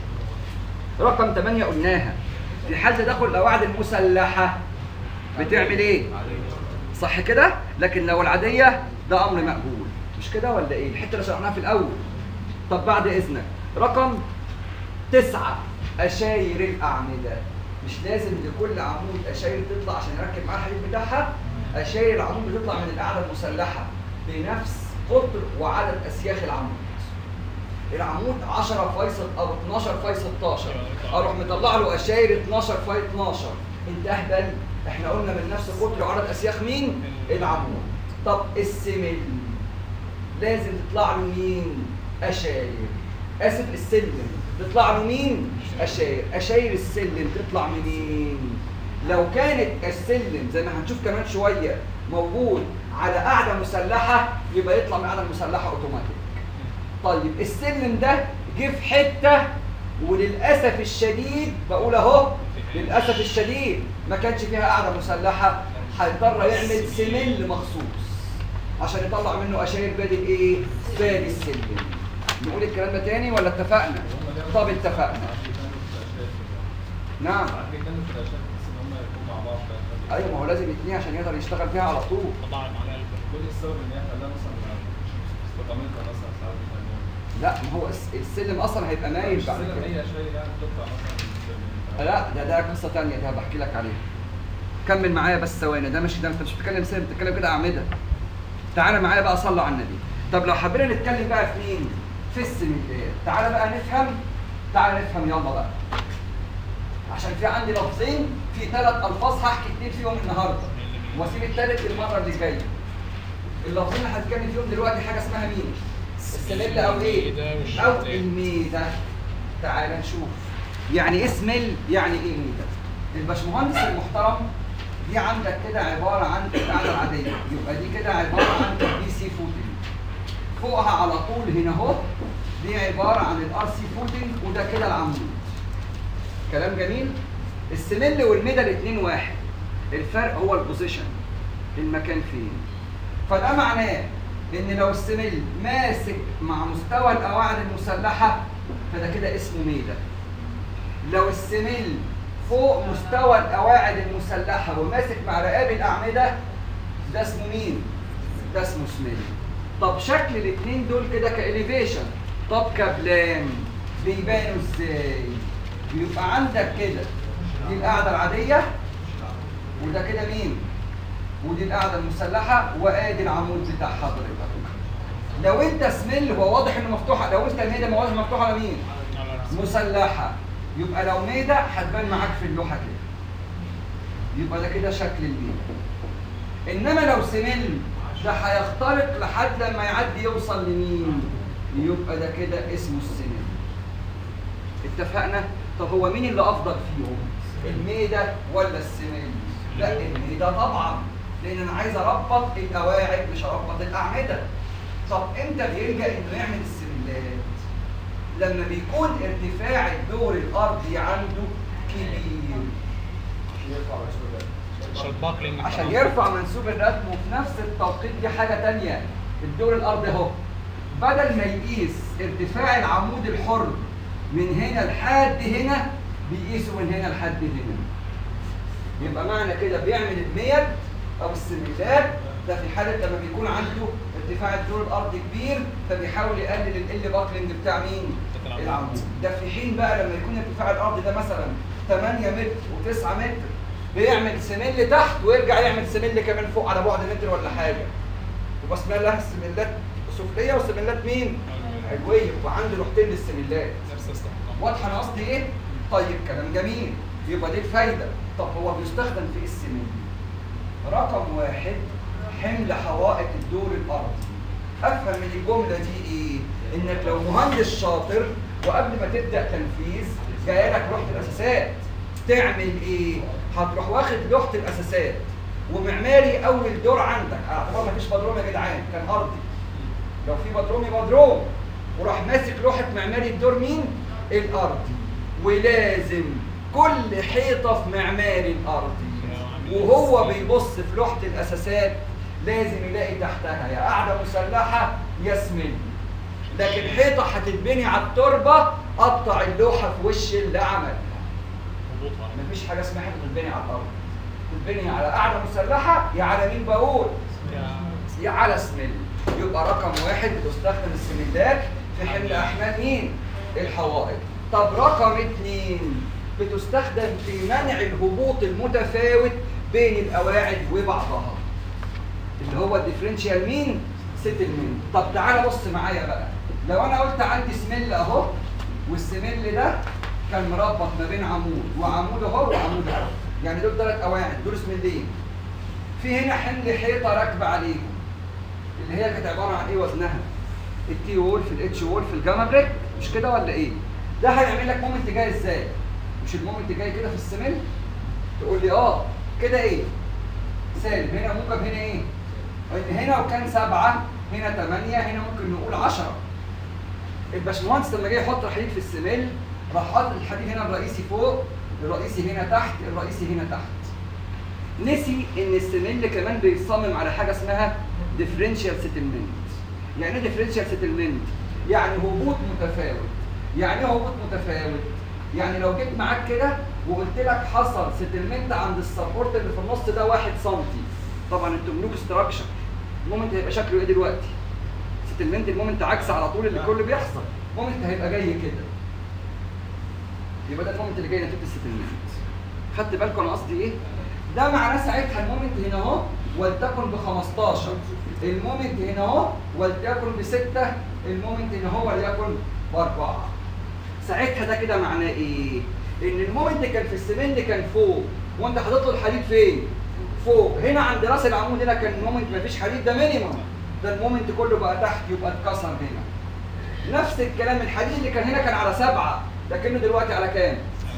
Speaker 1: رقم 8 قلناها في حال تدخل القواعد المسلحه بتعمل ايه صح كده لكن لو العاديه ده امر مقبول مش كده ولا ايه الحته اللي شرحناها في الاول طب بعد اذنك رقم تسعة أشاير الأعمدة مش لازم لكل عمود أشاير تطلع عشان يركب معاه الحديد بتاعها أشاير العمود بتطلع من القاعدة المسلحة بنفس قطر وعدد أسياخ العمود العمود 10 فاي ست- أو 12 فاي 16 أروح مطلع له أشاير 12 فاي 12 أنت أهبل إحنا قلنا من نفس قطر وعدد أسياخ مين؟ العمود طب السمل لازم تطلع له مين؟ أشاير اسف السلم تطلع له مين؟ اشاير اشاير السلم تطلع منين؟ لو كانت السلم زي ما هنشوف كمان شويه موجود على قاعده مسلحه يبقى يطلع من القاعده المسلحه اوتوماتيك. طيب السلم ده جه في حته وللاسف الشديد بقول اهو للاسف الشديد ما كانش فيها قاعده مسلحه هيضطر يعمل سمل مخصوص عشان يطلع منه اشاير بدل ايه؟ بدل السلم. نقول الكلام ده تاني ولا اتفقنا؟ طب اتفقنا. نعم ايوه ما هو لازم اتنين عشان يقدر يشتغل فيها على طول.
Speaker 2: طبعا على ال-
Speaker 1: لا ما هو الس- السلم اصلا هيبقى مايل بعد كده. لا ده ده قصه تانية دي هبحكي لك عليها. كمل معايا بس ثواني ده مش ده انت مش بتتكلم سلم بتتكلم كده اعمده. تعالى معايا بقى صلوا على النبي. طب لو حبينا نتكلم بقى في مين؟ في السمنتات. تعالى بقى نفهم تعالى نفهم يلا بقى. عشان في عندي لفظين في ثلاث الفاظ هحكي اتنين فيهم النهارده واسيب الثالث للمره اللي جايه. اللفظين اللي هنتكلم فيهم دلوقتي حاجه اسمها مين؟ السمل او ايه؟
Speaker 2: الميدة والشتات.
Speaker 1: او الميده. تعالى نشوف. يعني ايه سمل؟ يعني ايه ميده؟ الباشمهندس المحترم دي عندك كده عباره عن القاعده العاديه يبقى دي كده عباره عن البي سي فوتنج فوقها على طول هنا اهو دي عباره عن الار سي فوتنج وده كده العمود كلام جميل السمل والميدا الاثنين واحد الفرق هو البوزيشن المكان فين فده معناه ان لو السمل ماسك مع مستوى القواعد المسلحه فده كده اسمه ميدا لو السمل فوق مستوى القواعد المسلحه وماسك مع رقاب الاعمده ده اسمه مين؟ ده اسمه سمل طب شكل الاثنين دول كده كاليفيشن طب كبلان بيبانوا ازاي؟ بيبقى عندك كده دي القاعده العاديه وده كده مين؟ ودي القاعده المسلحه وادي العمود بتاع حضرتك لو انت سمل هو واضح انه مفتوحه لو انت ميدا ما واضح مفتوحه على مين؟
Speaker 2: على الرسم.
Speaker 1: مسلحه يبقى لو ميدا هتبان معاك في اللوحه كده يبقى ده كده شكل الميدا انما لو سمل ده هيخترق لحد لما يعدي يوصل لمين يبقى ده كده اسمه السمل اتفقنا طب هو مين اللي افضل فيهم الميدا ولا السمل لا الميدا طبعا لان انا عايز اربط القواعد مش اربط الاعمده طب امتى بيلجا انه يعمل السملات لما بيكون ارتفاع الدور الارضي عنده كبير
Speaker 2: عشان الباكلينج
Speaker 1: عشان يرفع منسوب الرتم وفي نفس التوقيت دي حاجه تانية الدور الارضي اهو بدل ما يقيس ارتفاع العمود الحر من هنا لحد هنا بيقيسه من هنا لحد هنا يبقى معنى كده بيعمل الميل او السميلات ده في حاله لما بيكون عنده ارتفاع الدور الارضي كبير فبيحاول يقلل ال باكلينج بتاع مين؟ العمود ده في حين بقى لما يكون ارتفاع الارض ده مثلا 8 متر و9 متر بيعمل سمل تحت ويرجع يعمل سمل كمان فوق على بعد متر ولا حاجه يبقى اسمها لها سملات سفليه وسملات مين؟ علويه وعنده لوحتين للسملات
Speaker 2: نفس السيستم
Speaker 1: واضحه انا قصدي ايه؟ طيب كلام جميل يبقى دي الفايده طب هو بيستخدم في السمين رقم واحد حمل حوائط الدور الارضي افهم من الجمله دي ايه؟ انك لو مهندس شاطر وقبل ما تبدا تنفيذ جايه لك لوحه الاساسات تعمل ايه؟ هتروح واخد لوحه الاساسات ومعماري اول دور عندك على اعتبار مفيش بدروم يا جدعان كان ارضي لو في بدروم يبقى بدروم وراح ماسك لوحه معماري الدور مين؟ الارضي ولازم كل حيطه في معماري الارضي وهو بيبص في لوحه الاساسات لازم يلاقي تحتها يا قاعده مسلحه يا سمن لكن حيطه هتتبني على التربه قطع اللوحه في وش اللي عمل
Speaker 2: هبوط واحد.
Speaker 1: مفيش حاجه اسمها حيطه تتبني على الارض تتبني على قاعده مسلحه يا على مين بقول
Speaker 2: يا-
Speaker 1: يا على سمل يبقى رقم واحد بتستخدم السملات في حمل احمال مين؟ الحوائط طب رقم اتنين بتستخدم في منع الهبوط المتفاوت بين القواعد وبعضها اللي هو الديفرنشال مين؟ سيتلمنت طب تعالى بص معايا بقى لو انا قلت عندي سمل اهو والسمل ده كان مربط ما بين عمود وعمود اهو وعمود اهو يعني دول ثلاث قواعد دول سملين في هنا حمل حيطه راكبه عليهم اللي هي كانت عباره عن ايه وزنها؟ التي وول في الاتش وول في الجاما بريك مش كده ولا ايه؟ ده هيعمل لك مومنت جاي ازاي؟ مش المومنت جاي كده في السمل؟ تقول لي اه كده ايه؟ سالب هنا موجب هنا ايه؟ هنا وكان سبعه هنا ثمانيه هنا ممكن نقول 10 الباشمهندس لما جه يحط الحديد في السمل راح حاطط الحديد هنا الرئيسي فوق الرئيسي هنا تحت الرئيسي هنا تحت نسي ان السمل كمان بيصمم على حاجه اسمها ديفرنشال سيتلمنت يعني ايه ديفرنشال سيتلمنت يعني هبوط متفاوت يعني ايه هبوط متفاوت يعني لو جيت معاك كده وقلت لك حصل سيتلمنت عند السبورت اللي في النص ده 1 سم طبعا انتوا بنوك ستراكشر المومنت هيبقى شكله ايه دلوقتي سيتلمنت المومنت عكس على طول اللي كل بيحصل مومنت هيبقى جاي كده يبقى ده المومنت اللي جاي نتيجه السيتلمنت خدت بالكم انا قصدي ايه ده معناه ساعتها المومنت هنا اهو ولتكن ب 15 المومنت هنا اهو ولتكن ب 6 المومنت هنا هو وليكن باربعه ساعتها ده كده معناه ايه؟ ان المومنت كان في السمنت كان فوق وانت حاطط له الحديد فين؟ فوق هنا عند راس العمود هنا كان المومنت مفيش حديد ده مينيمم ده المومنت كله بقى تحت يبقى اتكسر هنا نفس الكلام الحديد اللي كان هنا كان على سبعه لكنه دلوقتي على كام؟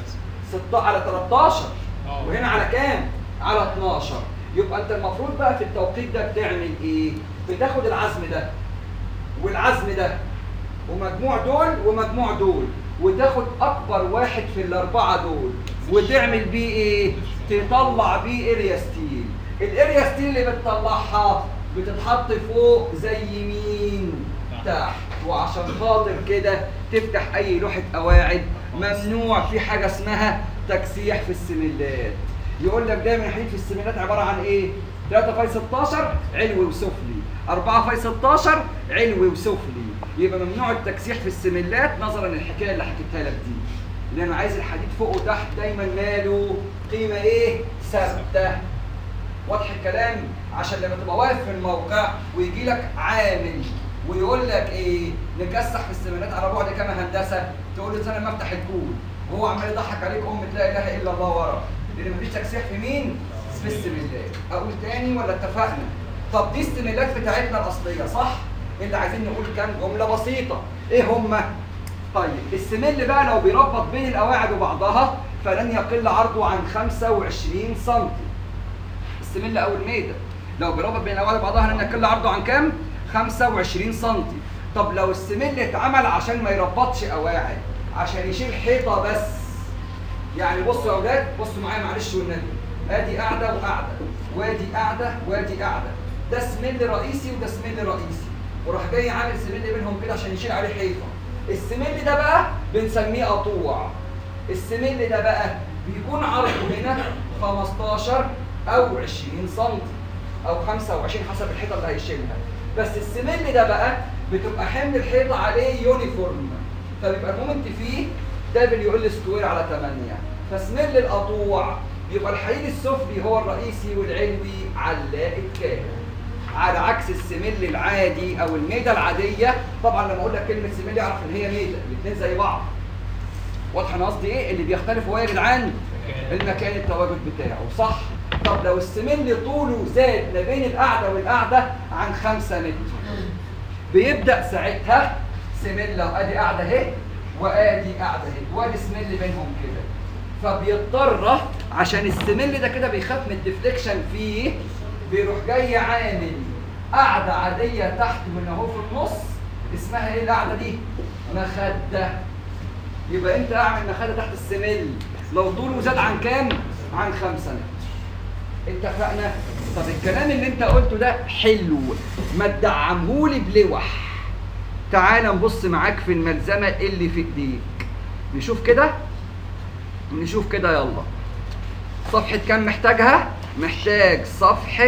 Speaker 1: 6 على 13
Speaker 2: اه.
Speaker 1: وهنا على كام؟ على 12 يبقى انت المفروض بقى في التوقيت ده بتعمل ايه؟ بتاخد العزم ده والعزم ده ومجموع دول ومجموع دول وتاخد اكبر واحد في الاربعه دول وتعمل بيه ايه؟ تطلع بيه اريا ستيل الاريا ستيل اللي بتطلعها بتتحط فوق زي مين؟ تحت وعشان خاطر كده تفتح اي لوحه قواعد ممنوع في حاجه اسمها تكسيح في السملات يقول لك دايما الحديد في السملات عباره عن ايه 3 في 16 علوي وسفلي 4 في 16 علوي وسفلي يبقى ممنوع التكسيح في السملات نظرا للحكايه اللي حكيتها لك دي لان انا عايز الحديد فوق وتحت دايما ماله قيمه ايه ثابته واضح الكلام عشان لما تبقى واقف في الموقع ويجي لك عامل ويقول لك ايه نكسح في السمنات على بعد كام هندسه تقول له استنى ما افتح الكود وهو عمال يضحك عليك ام لا اله الا الله ورا لان مفيش تكسيح في مين؟ في السملات اقول تاني ولا اتفقنا؟ طب دي السملات بتاعتنا الاصليه صح؟ اللي عايزين نقول كام جمله بسيطه ايه هما؟ طيب السمل بقى لو بيربط بين القواعد وبعضها فلن يقل عرضه عن 25 سم السمل او الميده لو برابط بين القواعد بعضها لان كل عرضه عن كام 25 سم طب لو السمل اتعمل عشان ما يربطش قواعد عشان يشيل حيطه بس يعني بصوا يا اولاد بصوا معايا معلش والنبي ادي قاعده وقاعده وادي قاعده وادي قاعده ده سمل رئيسي وده سمل رئيسي وراح جاي عامل سمل بينهم كده عشان يشيل عليه حيطه السمل ده بقى بنسميه قطوع السمل ده بقى بيكون عرضه هنا 15 او 20 سم او 25 حسب الحيطه اللي هيشيلها بس السمل ده بقى بتبقى حمل الحيطه عليه يونيفورم فبيبقى المومنت فيه دبليو ال سكوير على 8 فسمل القطوع يبقى الحديد السفلي هو الرئيسي والعلوي علاء الكامل على عكس السمل العادي او الميده العاديه طبعا لما اقول لك كلمه سمل اعرف ان هي ميده الاثنين زي بعض واضح انا قصدي ايه اللي بيختلف هو يا جدعان المكان التواجد بتاعه صح طب لو السمل طوله زاد ما بين القاعده والقاعده عن 5 متر بيبدا ساعتها سمله ادي قاعده اهي وادي قاعده اهي وادي سمل بينهم كده فبيضطر عشان السمل ده كده بيخاف من الديفليكشن فيه بيروح جاي عامل قاعده عاديه تحت من اهو في النص اسمها ايه القاعده دي؟ مخده يبقى انت اعمل مخده تحت السمل لو طوله زاد عن كام؟ عن 5 متر اتفقنا؟ طب الكلام اللي انت قلته ده حلو ما تدعمهولي بلوح تعال نبص معاك في الملزمه اللي في ايديك نشوف كده نشوف كده يلا صفحة كام محتاجها؟ محتاج صفحة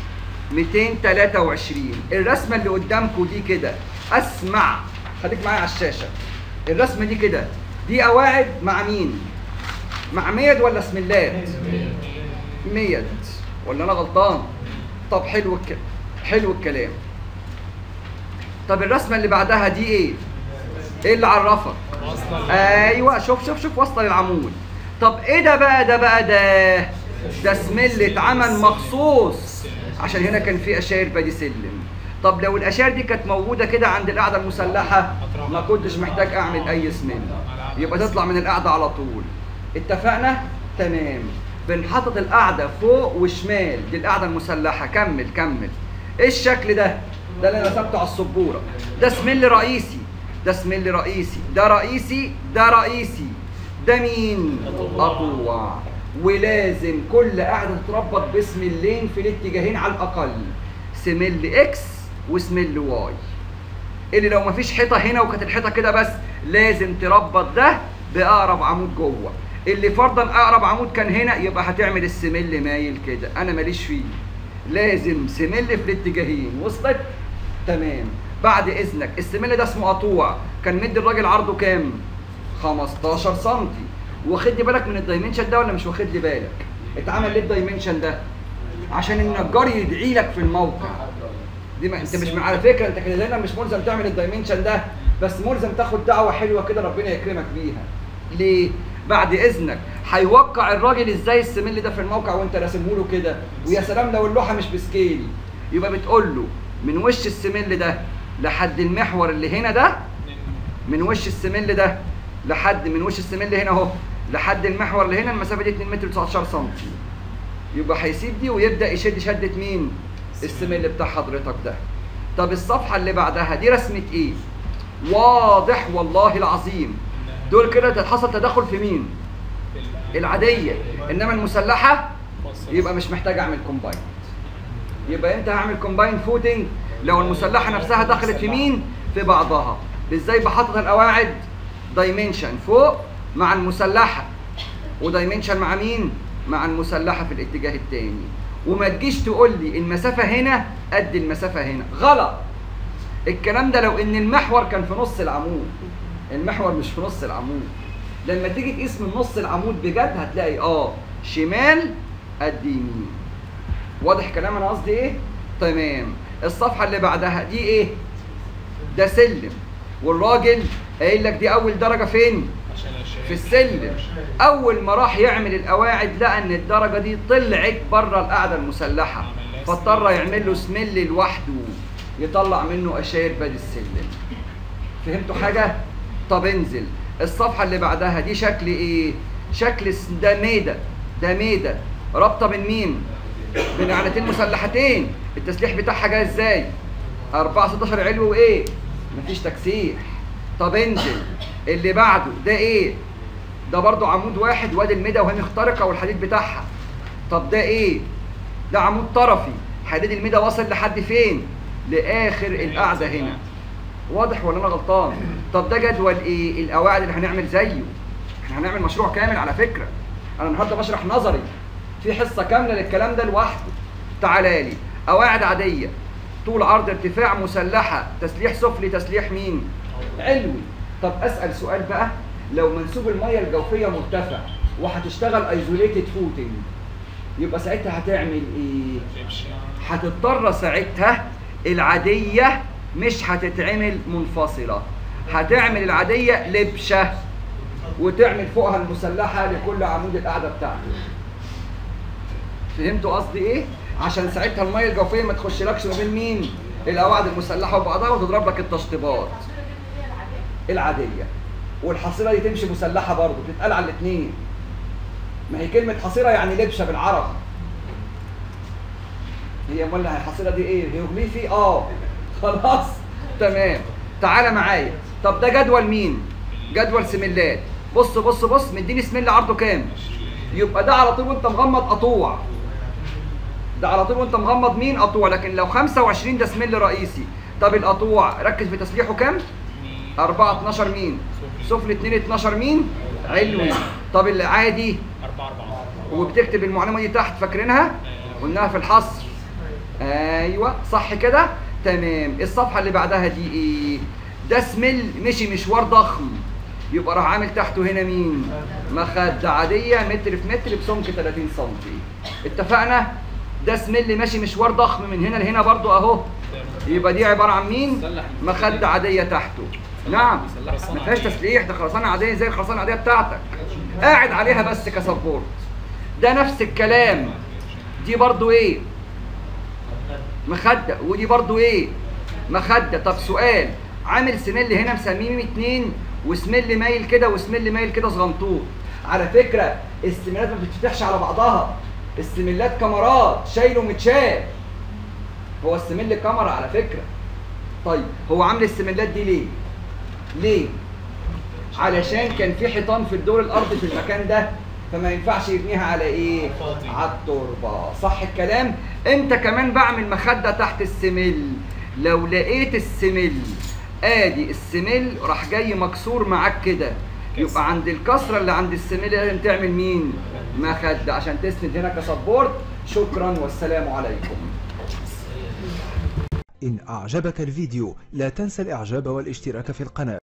Speaker 1: 223 الرسمة اللي قدامكم دي كده اسمع خليك معايا على الشاشة الرسمة دي كده دي قواعد مع مين؟ مع ميد ولا سملات؟ ميد ولا انا غلطان؟ طب حلو الك... حلو الكلام طب الرسمة اللي بعدها دي ايه؟ ايه اللي عرفك؟
Speaker 2: واصله
Speaker 1: ايوه شوف شوف شوف وصل العمود طب ايه ده بقى ده بقى ده ده سمل اتعمل مخصوص عشان هنا كان في اشاير بادي سلم طب لو الاشاير دي كانت موجوده كده عند القاعده المسلحه ما كنتش محتاج اعمل اي سمل يبقى تطلع من القاعده على طول اتفقنا تمام بنحطط القاعده فوق وشمال دي القاعده المسلحه كمل كمل ايه الشكل ده ده اللي انا رسمته على السبوره ده سمل رئيسي ده سمل رئيسي ده رئيسي ده رئيسي ده مين قطوع ولازم كل قاعده تتربط باسم اللين في الاتجاهين على الاقل سمل اكس وسمل واي اللي لو مفيش حيطه هنا وكانت الحيطه كده بس لازم تربط ده باقرب عمود جوه اللي فرضا اقرب عمود كان هنا يبقى هتعمل السمل مايل كده انا ماليش فيه لازم سمل في الاتجاهين وصلت تمام بعد اذنك السمل ده اسمه قطوع كان مدي الراجل عرضه كام 15 سم واخد لي بالك من الدايمنشن ده ولا مش واخد لي بالك اتعمل ليه الدايمنشن ده عشان النجار يدعي لك في الموقع دي ما انت مش على فكره انت كده هنا مش ملزم تعمل الدايمنشن ده بس ملزم تاخد دعوه حلوه كده ربنا يكرمك بيها ليه بعد اذنك هيوقع الراجل ازاي السمل ده في الموقع وانت راسمه له كده ويا سلام لو اللوحه مش بسكيل يبقى بتقول له من وش السمل ده لحد المحور اللي هنا ده من وش السمل ده لحد من وش السمل هنا اهو لحد المحور اللي هنا المسافه دي 2 متر 19 سم يبقى هيسيب دي ويبدا يشد شده مين السمل بتاع حضرتك ده طب الصفحه اللي بعدها دي رسمه ايه واضح والله العظيم دول كده حصل تدخل في مين العاديه انما المسلحه يبقى مش محتاج اعمل كومباين يبقى انت هعمل كومباين فوتنج لو المسلحه نفسها دخلت في مين في بعضها ازاي بحطط القواعد دايمنشن فوق مع المسلحه ودايمنشن مع مين مع المسلحه في الاتجاه الثاني وما تجيش تقول لي المسافه هنا قد المسافه هنا غلط الكلام ده لو ان المحور كان في نص العمود المحور مش في نص العمود لما تيجي تقيس من نص العمود بجد هتلاقي اه شمال قد يمين واضح كلام انا قصدي ايه تمام الصفحه اللي بعدها دي ايه ده سلم والراجل قايل لك دي اول درجه فين في السلم اول ما راح يعمل القواعد لقى ان الدرجه دي طلعت بره القاعده المسلحه فاضطر يعمل له سمل لوحده يطلع منه اشاير باد السلم فهمتوا حاجه طب انزل الصفحه اللي بعدها دي شكل ايه شكل س- ده ميده ده ميده رابطه من مين بنعلتين مسلحتين التسليح بتاعها جاي ازاي 4 16 علو وايه مفيش تكسيح طب انزل اللي بعده ده ايه ده برضو عمود واحد وادي الميدا وهي مخترقه والحديد بتاعها طب ده ايه ده عمود طرفي حديد الميدا واصل لحد فين لاخر القاعده هنا واضح ولا انا غلطان طب ده جدول ايه القواعد اللي هنعمل زيه احنا هنعمل مشروع كامل على فكره انا النهارده بشرح نظري في حصه كامله للكلام ده لوحده تعالى لي قواعد عاديه طول عرض ارتفاع مسلحه تسليح سفلي تسليح مين علوي طب اسال سؤال بقى لو منسوب الميه الجوفيه مرتفع وهتشتغل ايزوليتد فوتنج يبقى ساعتها هتعمل ايه هتضطر ساعتها العاديه مش هتتعمل منفصله هتعمل العاديه لبشه وتعمل فوقها المسلحه لكل عمود القاعده بتاعته فهمتوا قصدي ايه عشان ساعتها الميه الجوفيه ما تخشلكش ما بين مين القواعد المسلحه وبعضها وتضرب لك التشطيبات العاديه والحصيره دي تمشي مسلحه برضه بتتقال على الاثنين ما هي كلمه حصيره يعني لبشه بالعربي هي امال الحصيره دي ايه هيروغليفي اه خلاص تمام تعالى معايا طب ده جدول مين جدول سملات بص بص بص مديني سمل عرضه كام يبقى ده على طول وانت مغمض قطوع ده على طول وانت مغمض مين قطوع لكن لو 25 ده سمل رئيسي طب القطوع ركز في تسليحه كام 4 12 مين سفلي 2 12 مين علوي طب العادي
Speaker 2: 4 4
Speaker 1: وبتكتب المعلومه دي تحت فاكرينها قلناها في الحصر ايوه صح كده تمام الصفحه اللي بعدها دي ايه ده سمل مشي مشوار ضخم يبقى راح عامل تحته هنا مين مخدة عادية متر في متر بسمك 30 سم اتفقنا ده سمل ماشي مشوار ضخم من هنا لهنا برضو اهو يبقى دي عبارة عن مين مخدة عادية تحته نعم ما فيهاش تسليح ده خرسانة عادية زي الخرسانة العادية بتاعتك قاعد عليها بس كسبورت ده نفس الكلام دي برضو ايه مخدة ودي برضو ايه مخدة طب سؤال عامل سمل هنا مسميه اتنين وسمل مايل كده وسمل مايل كده صغنطوط على فكرة السملات ما بتتفتحش على بعضها السملات كاميرات شايل ومتشال هو السمل كاميرا على فكرة طيب هو عامل السملات دي ليه ليه علشان كان في حيطان في الدور الارضي في المكان ده فما ينفعش يبنيها على ايه
Speaker 2: فاضي.
Speaker 1: على التربه صح الكلام انت كمان بعمل مخده تحت السمل لو لقيت السمل ادي السمل راح جاي مكسور معاك كده يبقى عند الكسره اللي عند السمل لازم تعمل مين مخده عشان تسند هنا كسبورت شكرا والسلام عليكم
Speaker 6: إن أعجبك الفيديو لا تنسى الإعجاب والاشتراك في القناة